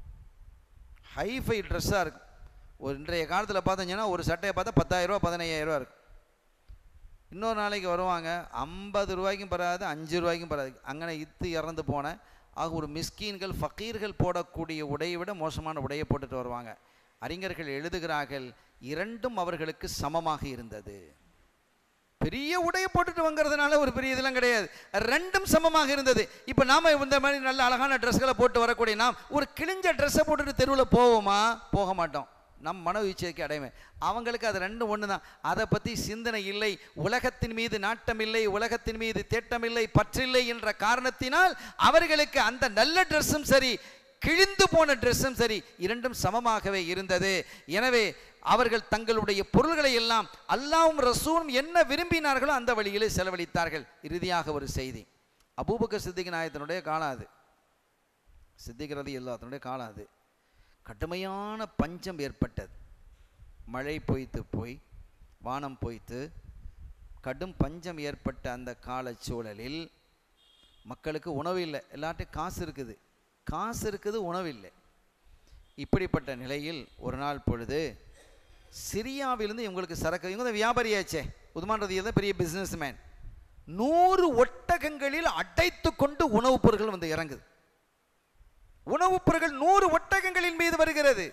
ஹைஃபை ட்ரெஸ்ஸாக இருக்கும் ஒரு இன்றைய காலத்தில் பார்த்தீங்கன்னா ஒரு சட்டையை பார்த்தா பத்தாயிரரூவா பதினையாயிரரூவா இருக்கும் இன்னொரு நாளைக்கு வருவாங்க ஐம்பது ரூபாய்க்கும் பராது அஞ்சு ரூபாய்க்கும் பராது அங்கே இத்து இறந்து போன ஆக ஒரு மிஸ்கீன்கள் ஃபக்கீர்கள் போடக்கூடிய உடையை விட மோசமான உடையை போட்டுட்டு வருவாங்க அறிஞர்கள் எழுதுகிறார்கள் இரண்டும் அவர்களுக்கு சமமாக இருந்தது பெரிய உடையை போட்டுட்டு வாங்குறதுனால ஒரு பெரிய இதெல்லாம் கிடையாது ரெண்டும் சமமாக இருந்தது இப்போ நாம இந்த மாதிரி நல்ல அழகான ட்ரெஸ்களை போட்டு வரக்கூடிய நாம் ஒரு கிழிஞ்ச ட்ரெஸ்ஸை போட்டுட்டு தெருவில் போவோமா போக மாட்டோம் நம் மன இச்சைக்கு அடைமை அவங்களுக்கு அது ரெண்டும் ஒன்று தான் அதை பற்றி சிந்தனை இல்லை உலகத்தின் மீது நாட்டம் இல்லை உலகத்தின் மீது தேட்டமில்லை பற்றில்லை என்ற காரணத்தினால் அவர்களுக்கு அந்த நல்ல ட்ரெஸ்ஸும் சரி கிழிந்து போன ட்ரெஸ்ஸும் சரி இரண்டும் சமமாகவே இருந்தது எனவே அவர்கள் தங்களுடைய பொருள்களை எல்லாம் அல்லாவும் ரசூலும் என்ன விரும்பினார்களோ அந்த வழியிலே செலவழித்தார்கள் இறுதியாக ஒரு செய்தி அபூபக்கர் சித்திக் நாயத்தினுடைய காலம் அது சித்திக்கிறது எல்லாத்தினுடைய காலம் அது கடுமையான பஞ்சம் ஏற்பட்டது மழை பொய்த்து போய் வானம் பொய்த்து கடும் பஞ்சம் ஏற்பட்ட அந்த கால சூழலில் மக்களுக்கு உணவு இல்லை எல்லார்ட்டையும் காசு இருக்குது காசு இருக்குது உணவு இல்லை இப்படிப்பட்ட நிலையில் ஒரு நாள் பொழுது சிரியாவிலிருந்து இவங்களுக்கு சரக்கு இவங்க தான் வியாபாரியாச்சே உதுமான் ரதி தான் பெரிய பிஸ்னஸ் மேன் நூறு ஒட்டகங்களில் அடைத்து கொண்டு உணவுப் பொருட்கள் வந்து இறங்குது உணவுப் பொருட்கள் நூறு ஒட்டகங்களின் மீது வருகிறது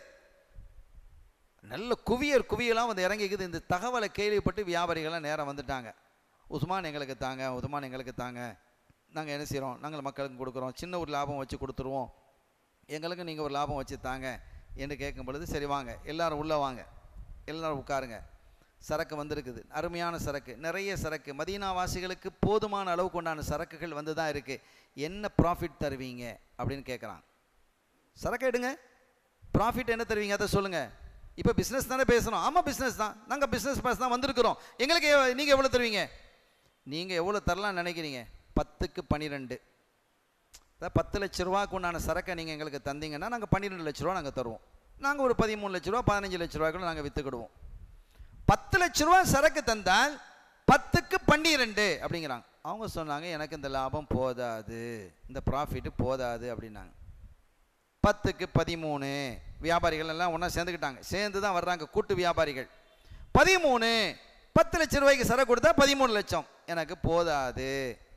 நல்ல குவியர் குவியலாம் வந்து இறங்கிக்குது இந்த தகவலை கேள்விப்பட்டு வியாபாரிகள்லாம் நேரம் வந்துட்டாங்க உஸ்மான் எங்களுக்கு தாங்க உஸ்மான் எங்களுக்கு தாங்க நாங்கள் என்ன செய்கிறோம் நாங்கள் மக்களுக்கு கொடுக்குறோம் சின்ன ஒரு லாபம் வச்சு கொடுத்துருவோம் எங்களுக்கு நீங்கள் ஒரு லாபம் வச்சு தாங்க என்று கேட்கும் பொழுது சரி வாங்க எல்லாரும் உள்ளே வாங்க எல்லாரும் உட்காருங்க சரக்கு வந்திருக்குது அருமையான சரக்கு நிறைய சரக்கு மதீனா வாசிகளுக்கு போதுமான அளவுக்கு உண்டான சரக்குகள் வந்து தான் இருக்குது என்ன ப்ராஃபிட் தருவீங்க அப்படின்னு கேட்குறான் சரக்கு எடுங்க ப்ராஃபிட் என்ன தருவீங்க அதை சொல்லுங்கள் இப்போ பிஸ்னஸ் தானே பேசணும் ஆமாம் பிஸ்னஸ் தான் நாங்கள் பிஸ்னஸ் பேச தான் வந்திருக்கிறோம் எங்களுக்கு நீங்கள் எவ்வளோ தருவீங்க நீங்கள் எவ்வளோ தரலாம்னு நினைக்கிறீங்க பத்துக்கு பன்னிரெண்டு அதாவது பத்து லட்ச ரூபாய்க்கு உண்டான சரக்கை நீங்கள் எங்களுக்கு தந்தீங்கன்னா நாங்கள் பன்னிரெண்டு லட்ச ரூபா நாங்கள் தருவோம் நாங்கள் ஒரு பதிமூணு லட்ச ரூபா பதினஞ்சு லட்ச ரூபாய்க்குள்ள நாங்கள் விற்றுக்கிடுவோம் பத்து லட்ச ரூபா சரக்கு தந்தால் பத்துக்கு பன்னிரெண்டு அப்படிங்கிறாங்க அவங்க சொன்னாங்க எனக்கு இந்த லாபம் போதாது இந்த ப்ராஃபிட்டு போதாது அப்படின்னாங்க பத்துக்கு பதிமூணு வியாபாரிகள் எல்லாம் ஒன்றா சேர்ந்துக்கிட்டாங்க சேர்ந்து தான் வர்றாங்க கூட்டு வியாபாரிகள் பதிமூணு பத்து லட்ச ரூபாய்க்கு சரக்கு கொடுத்தா பதிமூணு லட்சம் எனக்கு போதாது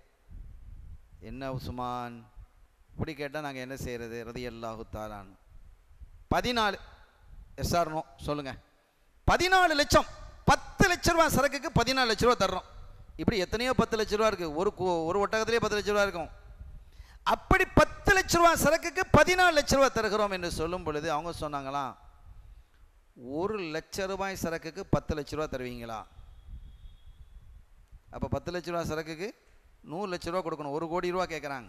என்ன உஸ்மான் இப்படி கேட்டால் நாங்கள் என்ன செய்கிறது ரதி அல்லாஹு தாலான் பதினாலு எஸ்ஆர்னோ சொல்லுங்கள் பதினாலு லட்சம் பத்து லட்ச ரூபா சரக்குக்கு பதினாலு லட்ச ரூபா தர்றோம் இப்படி எத்தனையோ பத்து லட்ச ரூபா இருக்குது ஒரு கு- ஒரு ஒட்டகத்திலே பத்து லட்ச ரூபா இருக்கும் அப்படி பத்து லட்ச ரூபா சரக்குக்கு பதினாலு லட்ச ரூபா தருகிறோம் என்று சொல்லும் பொழுது அவங்க சொன்னாங்களாம் ஒரு லட்ச ரூபாய் சரக்குக்கு பத்து லட்ச ரூபா தருவீங்களா அப்போ பத்து லட்ச ரூபா சரக்குக்கு நூறு லட்ச ரூபா கொடுக்கணும் ஒரு கோடி ரூபா கேட்குறாங்க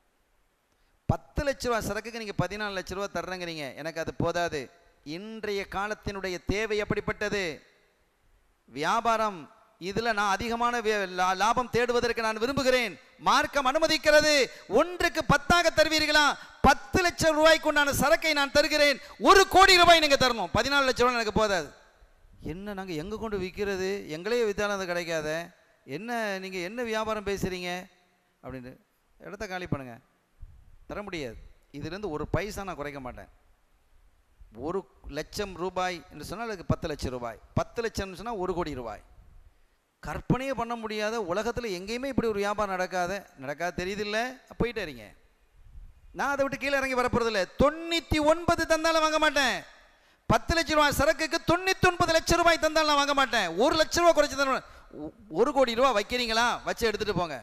பத்து லட்ச ரூபா சரக்குக்கு நீங்கள் பதினாலு லட்ச ரூபா தர்றேங்கிறீங்க எனக்கு அது போதாது இன்றைய காலத்தினுடைய தேவை எப்படிப்பட்டது வியாபாரம் இதுல நான் அதிகமான வே- லா- லாபம் தேடுவதற்கு நான் விரும்புகிறேன் மார்க்கம் அனுமதிக்கிறது ஒன்றுக்கு பத்தாக தருவீர்களா பத்து லட்சம் ரூபாய்க்கு உண்டான சரக்கை நான் தருகிறேன் ஒரு கோடி ரூபாய் நீங்க தரணும் பதினாலு லட்சம் ரூபாய் எனக்கு போதாது என்ன நாங்க எங்க கொண்டு விற்கிறது எங்களே வித்தாலும் அது கிடைக்காத என்ன நீங்க என்ன வியாபாரம் பேசுறீங்க அப்படின்னு இடத்த காலி பண்ணுங்க தர முடியாது இதுலேருந்து ஒரு பைசா நான் குறைக்க மாட்டேன் ஒரு லட்சம் ரூபாய் என்று சொன்னால் அதுக்கு பத்து லட்சம் ரூபாய் பத்து லட்சம்னு சொன்னால் ஒரு கோடி ரூபாய் கற்பனையே பண்ண முடியாத உலகத்தில் எங்கேயுமே இப்படி ஒரு வியாபாரம் நடக்காத நடக்காத தெரியுதில்ல போயிட்டே இருங்க நான் அதை விட்டு கீழே இறங்கி வரப்போறதில்ல தொண்ணூற்றி ஒன்பது தந்தாலும் வாங்க மாட்டேன் பத்து லட்ச ரூபாய் சரக்குக்கு தொண்ணூற்றி ஒன்பது லட்சம் ரூபாய் தந்தாலும் நான் வாங்க மாட்டேன் ஒரு லட்ச ரூபாய் குறைச்சி தர ஒரு கோடி ரூபா வைக்கிறீங்களா வச்சு எடுத்துகிட்டு போங்க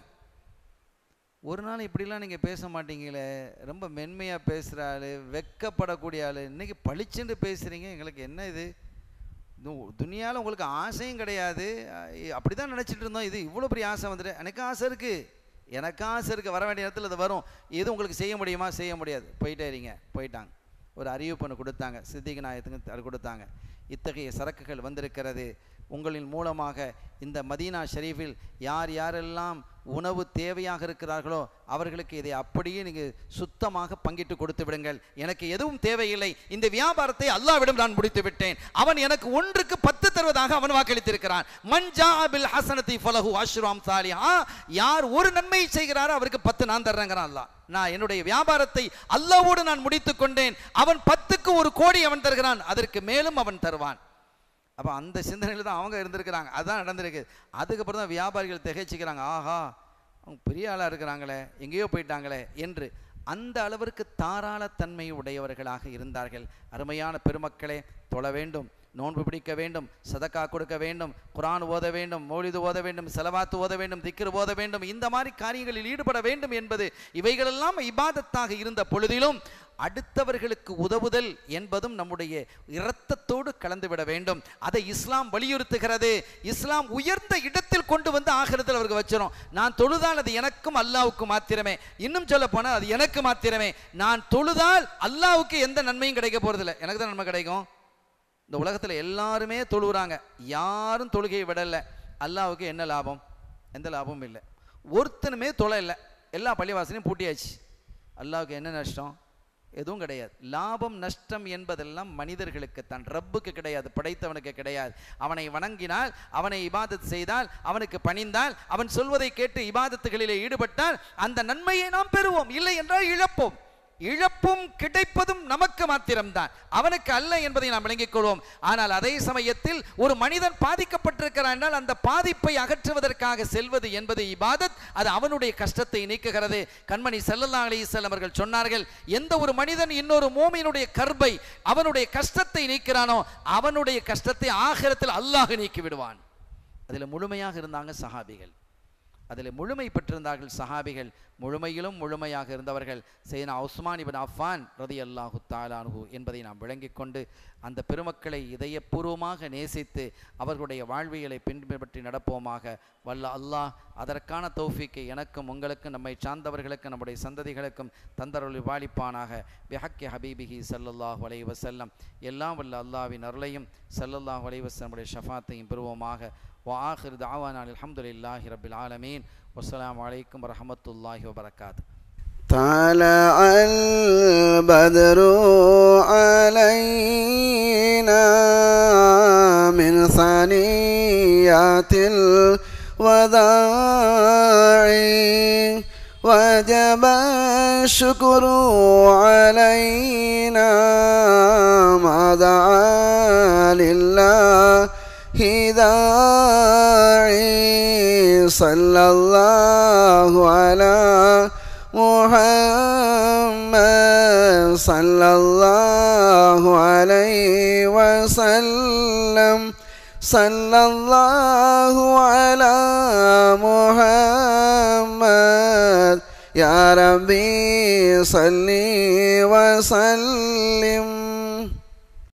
ஒரு நாள் இப்படிலாம் நீங்கள் பேச மாட்டீங்களே ரொம்ப மென்மையாக பேசுகிற ஆள் வெக்கப்படக்கூடிய ஆள் இன்னைக்கு பளிச்சுன்னு பேசுகிறீங்க எங்களுக்கு என்ன இது துனியாவில் உங்களுக்கு ஆசையும் கிடையாது அப்படி தான் நினச்சிட்டு இருந்தோம் இது இவ்வளோ பெரிய ஆசை வந்துட்டு எனக்கு ஆசை இருக்குது எனக்கு ஆசை இருக்குது வர வேண்டிய நேரத்தில் அது வரும் எது உங்களுக்கு செய்ய முடியுமா செய்ய முடியாது போயிட்டே இருங்க போயிட்டாங்க ஒரு அறிவிப்பு ஒன்று கொடுத்தாங்க சித்திக நாயத்துக்கு அது கொடுத்தாங்க இத்தகைய சரக்குகள் வந்திருக்கிறது உங்களின் மூலமாக இந்த மதீனா ஷரீஃபில் யார் யாரெல்லாம் உணவு தேவையாக இருக்கிறார்களோ அவர்களுக்கு இதை அப்படியே நீங்கள் சுத்தமாக பங்கிட்டு கொடுத்து விடுங்கள் எனக்கு எதுவும் தேவையில்லை இந்த வியாபாரத்தை அல்லாவிடம் நான் முடித்து விட்டேன் அவன் எனக்கு ஒன்றுக்கு பத்து தருவதாக அவன் வாக்களித்திருக்கிறான் மஞ்சா பில் ஹசனத்தி ஃபலஹு அஷ்ராம் சாலிஹா யார் ஒரு நன்மை செய்கிறாரோ அவருக்கு பத்து நான் தர்றேங்கிறான் அல்லாஹ் நான் என்னுடைய வியாபாரத்தை அல்லாவோடு நான் முடித்து கொண்டேன் அவன் பத்துக்கு ஒரு கோடி அவன் தருகிறான் அதற்கு மேலும் அவன் தருவான் அப்போ அந்த சிந்தனையில் தான் அவங்க இருந்திருக்கிறாங்க அதுதான் நடந்திருக்கு அதுக்கப்புறம் தான் வியாபாரிகள் திகைச்சிக்கிறாங்க ஆஹா அவங்க பெரிய ஆளாக இருக்கிறாங்களே எங்கேயோ போயிட்டாங்களே என்று அந்த அளவிற்கு தாராளத்தன்மை உடையவர்களாக இருந்தார்கள் அருமையான பெருமக்களே தொழ வேண்டும் நோன்பு பிடிக்க வேண்டும் சதக்கா கொடுக்க வேண்டும் குரான் ஓத வேண்டும் மௌலிது ஓத வேண்டும் செலவாத்து ஓத வேண்டும் திக்ரு ஓத வேண்டும் இந்த மாதிரி காரியங்களில் ஈடுபட வேண்டும் என்பது இவைகளெல்லாம் இபாதத்தாக இருந்த பொழுதிலும் அடுத்தவர்களுக்கு உதவுதல் என்பதும் நம்முடைய இரத்தத்தோடு கலந்துவிட வேண்டும் அதை இஸ்லாம் வலியுறுத்துகிறது இஸ்லாம் உயர்ந்த இடத்தில் கொண்டு வந்து ஆகிறதில் அவருக்கு வச்சிரும் நான் தொழுதால் அது எனக்கும் அல்லாவுக்கும் மாத்திரமே இன்னும் சொல்ல போனால் அது எனக்கு மாத்திரமே நான் தொழுதால் அல்லாவுக்கு எந்த நன்மையும் கிடைக்க போறதில்லை எனக்கு தான் நன்மை கிடைக்கும் இந்த உலகத்தில் எல்லாருமே தொழுகிறாங்க யாரும் தொழுகையை விடலை அல்லாவுக்கு என்ன லாபம் எந்த லாபமும் இல்லை ஒருத்தனுமே தொலை இல்லை எல்லா பள்ளிவாசலையும் பூட்டியாச்சு அல்லாவுக்கு என்ன நஷ்டம் எதுவும் கிடையாது லாபம் நஷ்டம் என்பதெல்லாம் மனிதர்களுக்கு தான் ரப்புக்கு கிடையாது படைத்தவனுக்கு கிடையாது அவனை வணங்கினால் அவனை இபாதத் செய்தால் அவனுக்கு பணிந்தால் அவன் சொல்வதை கேட்டு இபாதத்துகளிலே ஈடுபட்டால் அந்த நன்மையை நாம் பெறுவோம் இல்லை என்றால் இழப்போம் இழப்பும் கிடைப்பதும் நமக்கு மாத்திரம்தான் அவனுக்கு அல்ல என்பதை நாம் விளங்கிக் கொள்வோம் ஆனால் அதே சமயத்தில் ஒரு மனிதன் பாதிக்கப்பட்டிருக்கிறான் என்றால் அந்த பாதிப்பை அகற்றுவதற்காக செல்வது என்பது இபாதத் அது அவனுடைய கஷ்டத்தை நீக்குகிறது கண்மணி செல்லல்லா அலிசல் அவர்கள் சொன்னார்கள் எந்த ஒரு மனிதன் இன்னொரு மோமியினுடைய கர்ப்பை அவனுடைய கஷ்டத்தை நீக்கிறானோ அவனுடைய கஷ்டத்தை ஆகிரத்தில் அல்லாஹ் நீக்கி விடுவான் அதில் முழுமையாக இருந்தாங்க சஹாபிகள் அதில் முழுமை பெற்றிருந்தார்கள் சஹாபிகள் முழுமையிலும் முழுமையாக இருந்தவர்கள் செய்னா உஸ்மான் இபின் அஃபான் ரதி அல்லாஹு தாலானு என்பதை நாம் விளங்கிக் கொண்டு அந்த பெருமக்களை இதயபூர்வமாக நேசித்து அவர்களுடைய வாழ்வியலை பின்பற்றி நடப்போமாக வல்ல அல்லாஹ் அதற்கான தௌஃபிக்கை எனக்கும் உங்களுக்கும் நம்மை சார்ந்தவர்களுக்கும் நம்முடைய சந்ததிகளுக்கும் தந்தருளி வாழிப்பானாக பிஹக்கி ஹபீபிஹி சல்லல்லாஹு அலைஹி வஸல்லம் எல்லாம் வல்ல அல்லாஹ்வின் அருளையும் சல்லல்லாஹு அலைஹி வஸல்லமுடைய ஷஃபாத்தையும் பெறுவோமாக وآخر دعوانا الحمد لله رب العالمين والسلام عليكم ورحمة الله وبركاته طلع البدر علينا من ثنيات الوداع وجب الشكر علينا ما دعا لله داعي صلى الله على محمد صلى الله عليه وسلم صلى الله على محمد يا ربي صل وسلم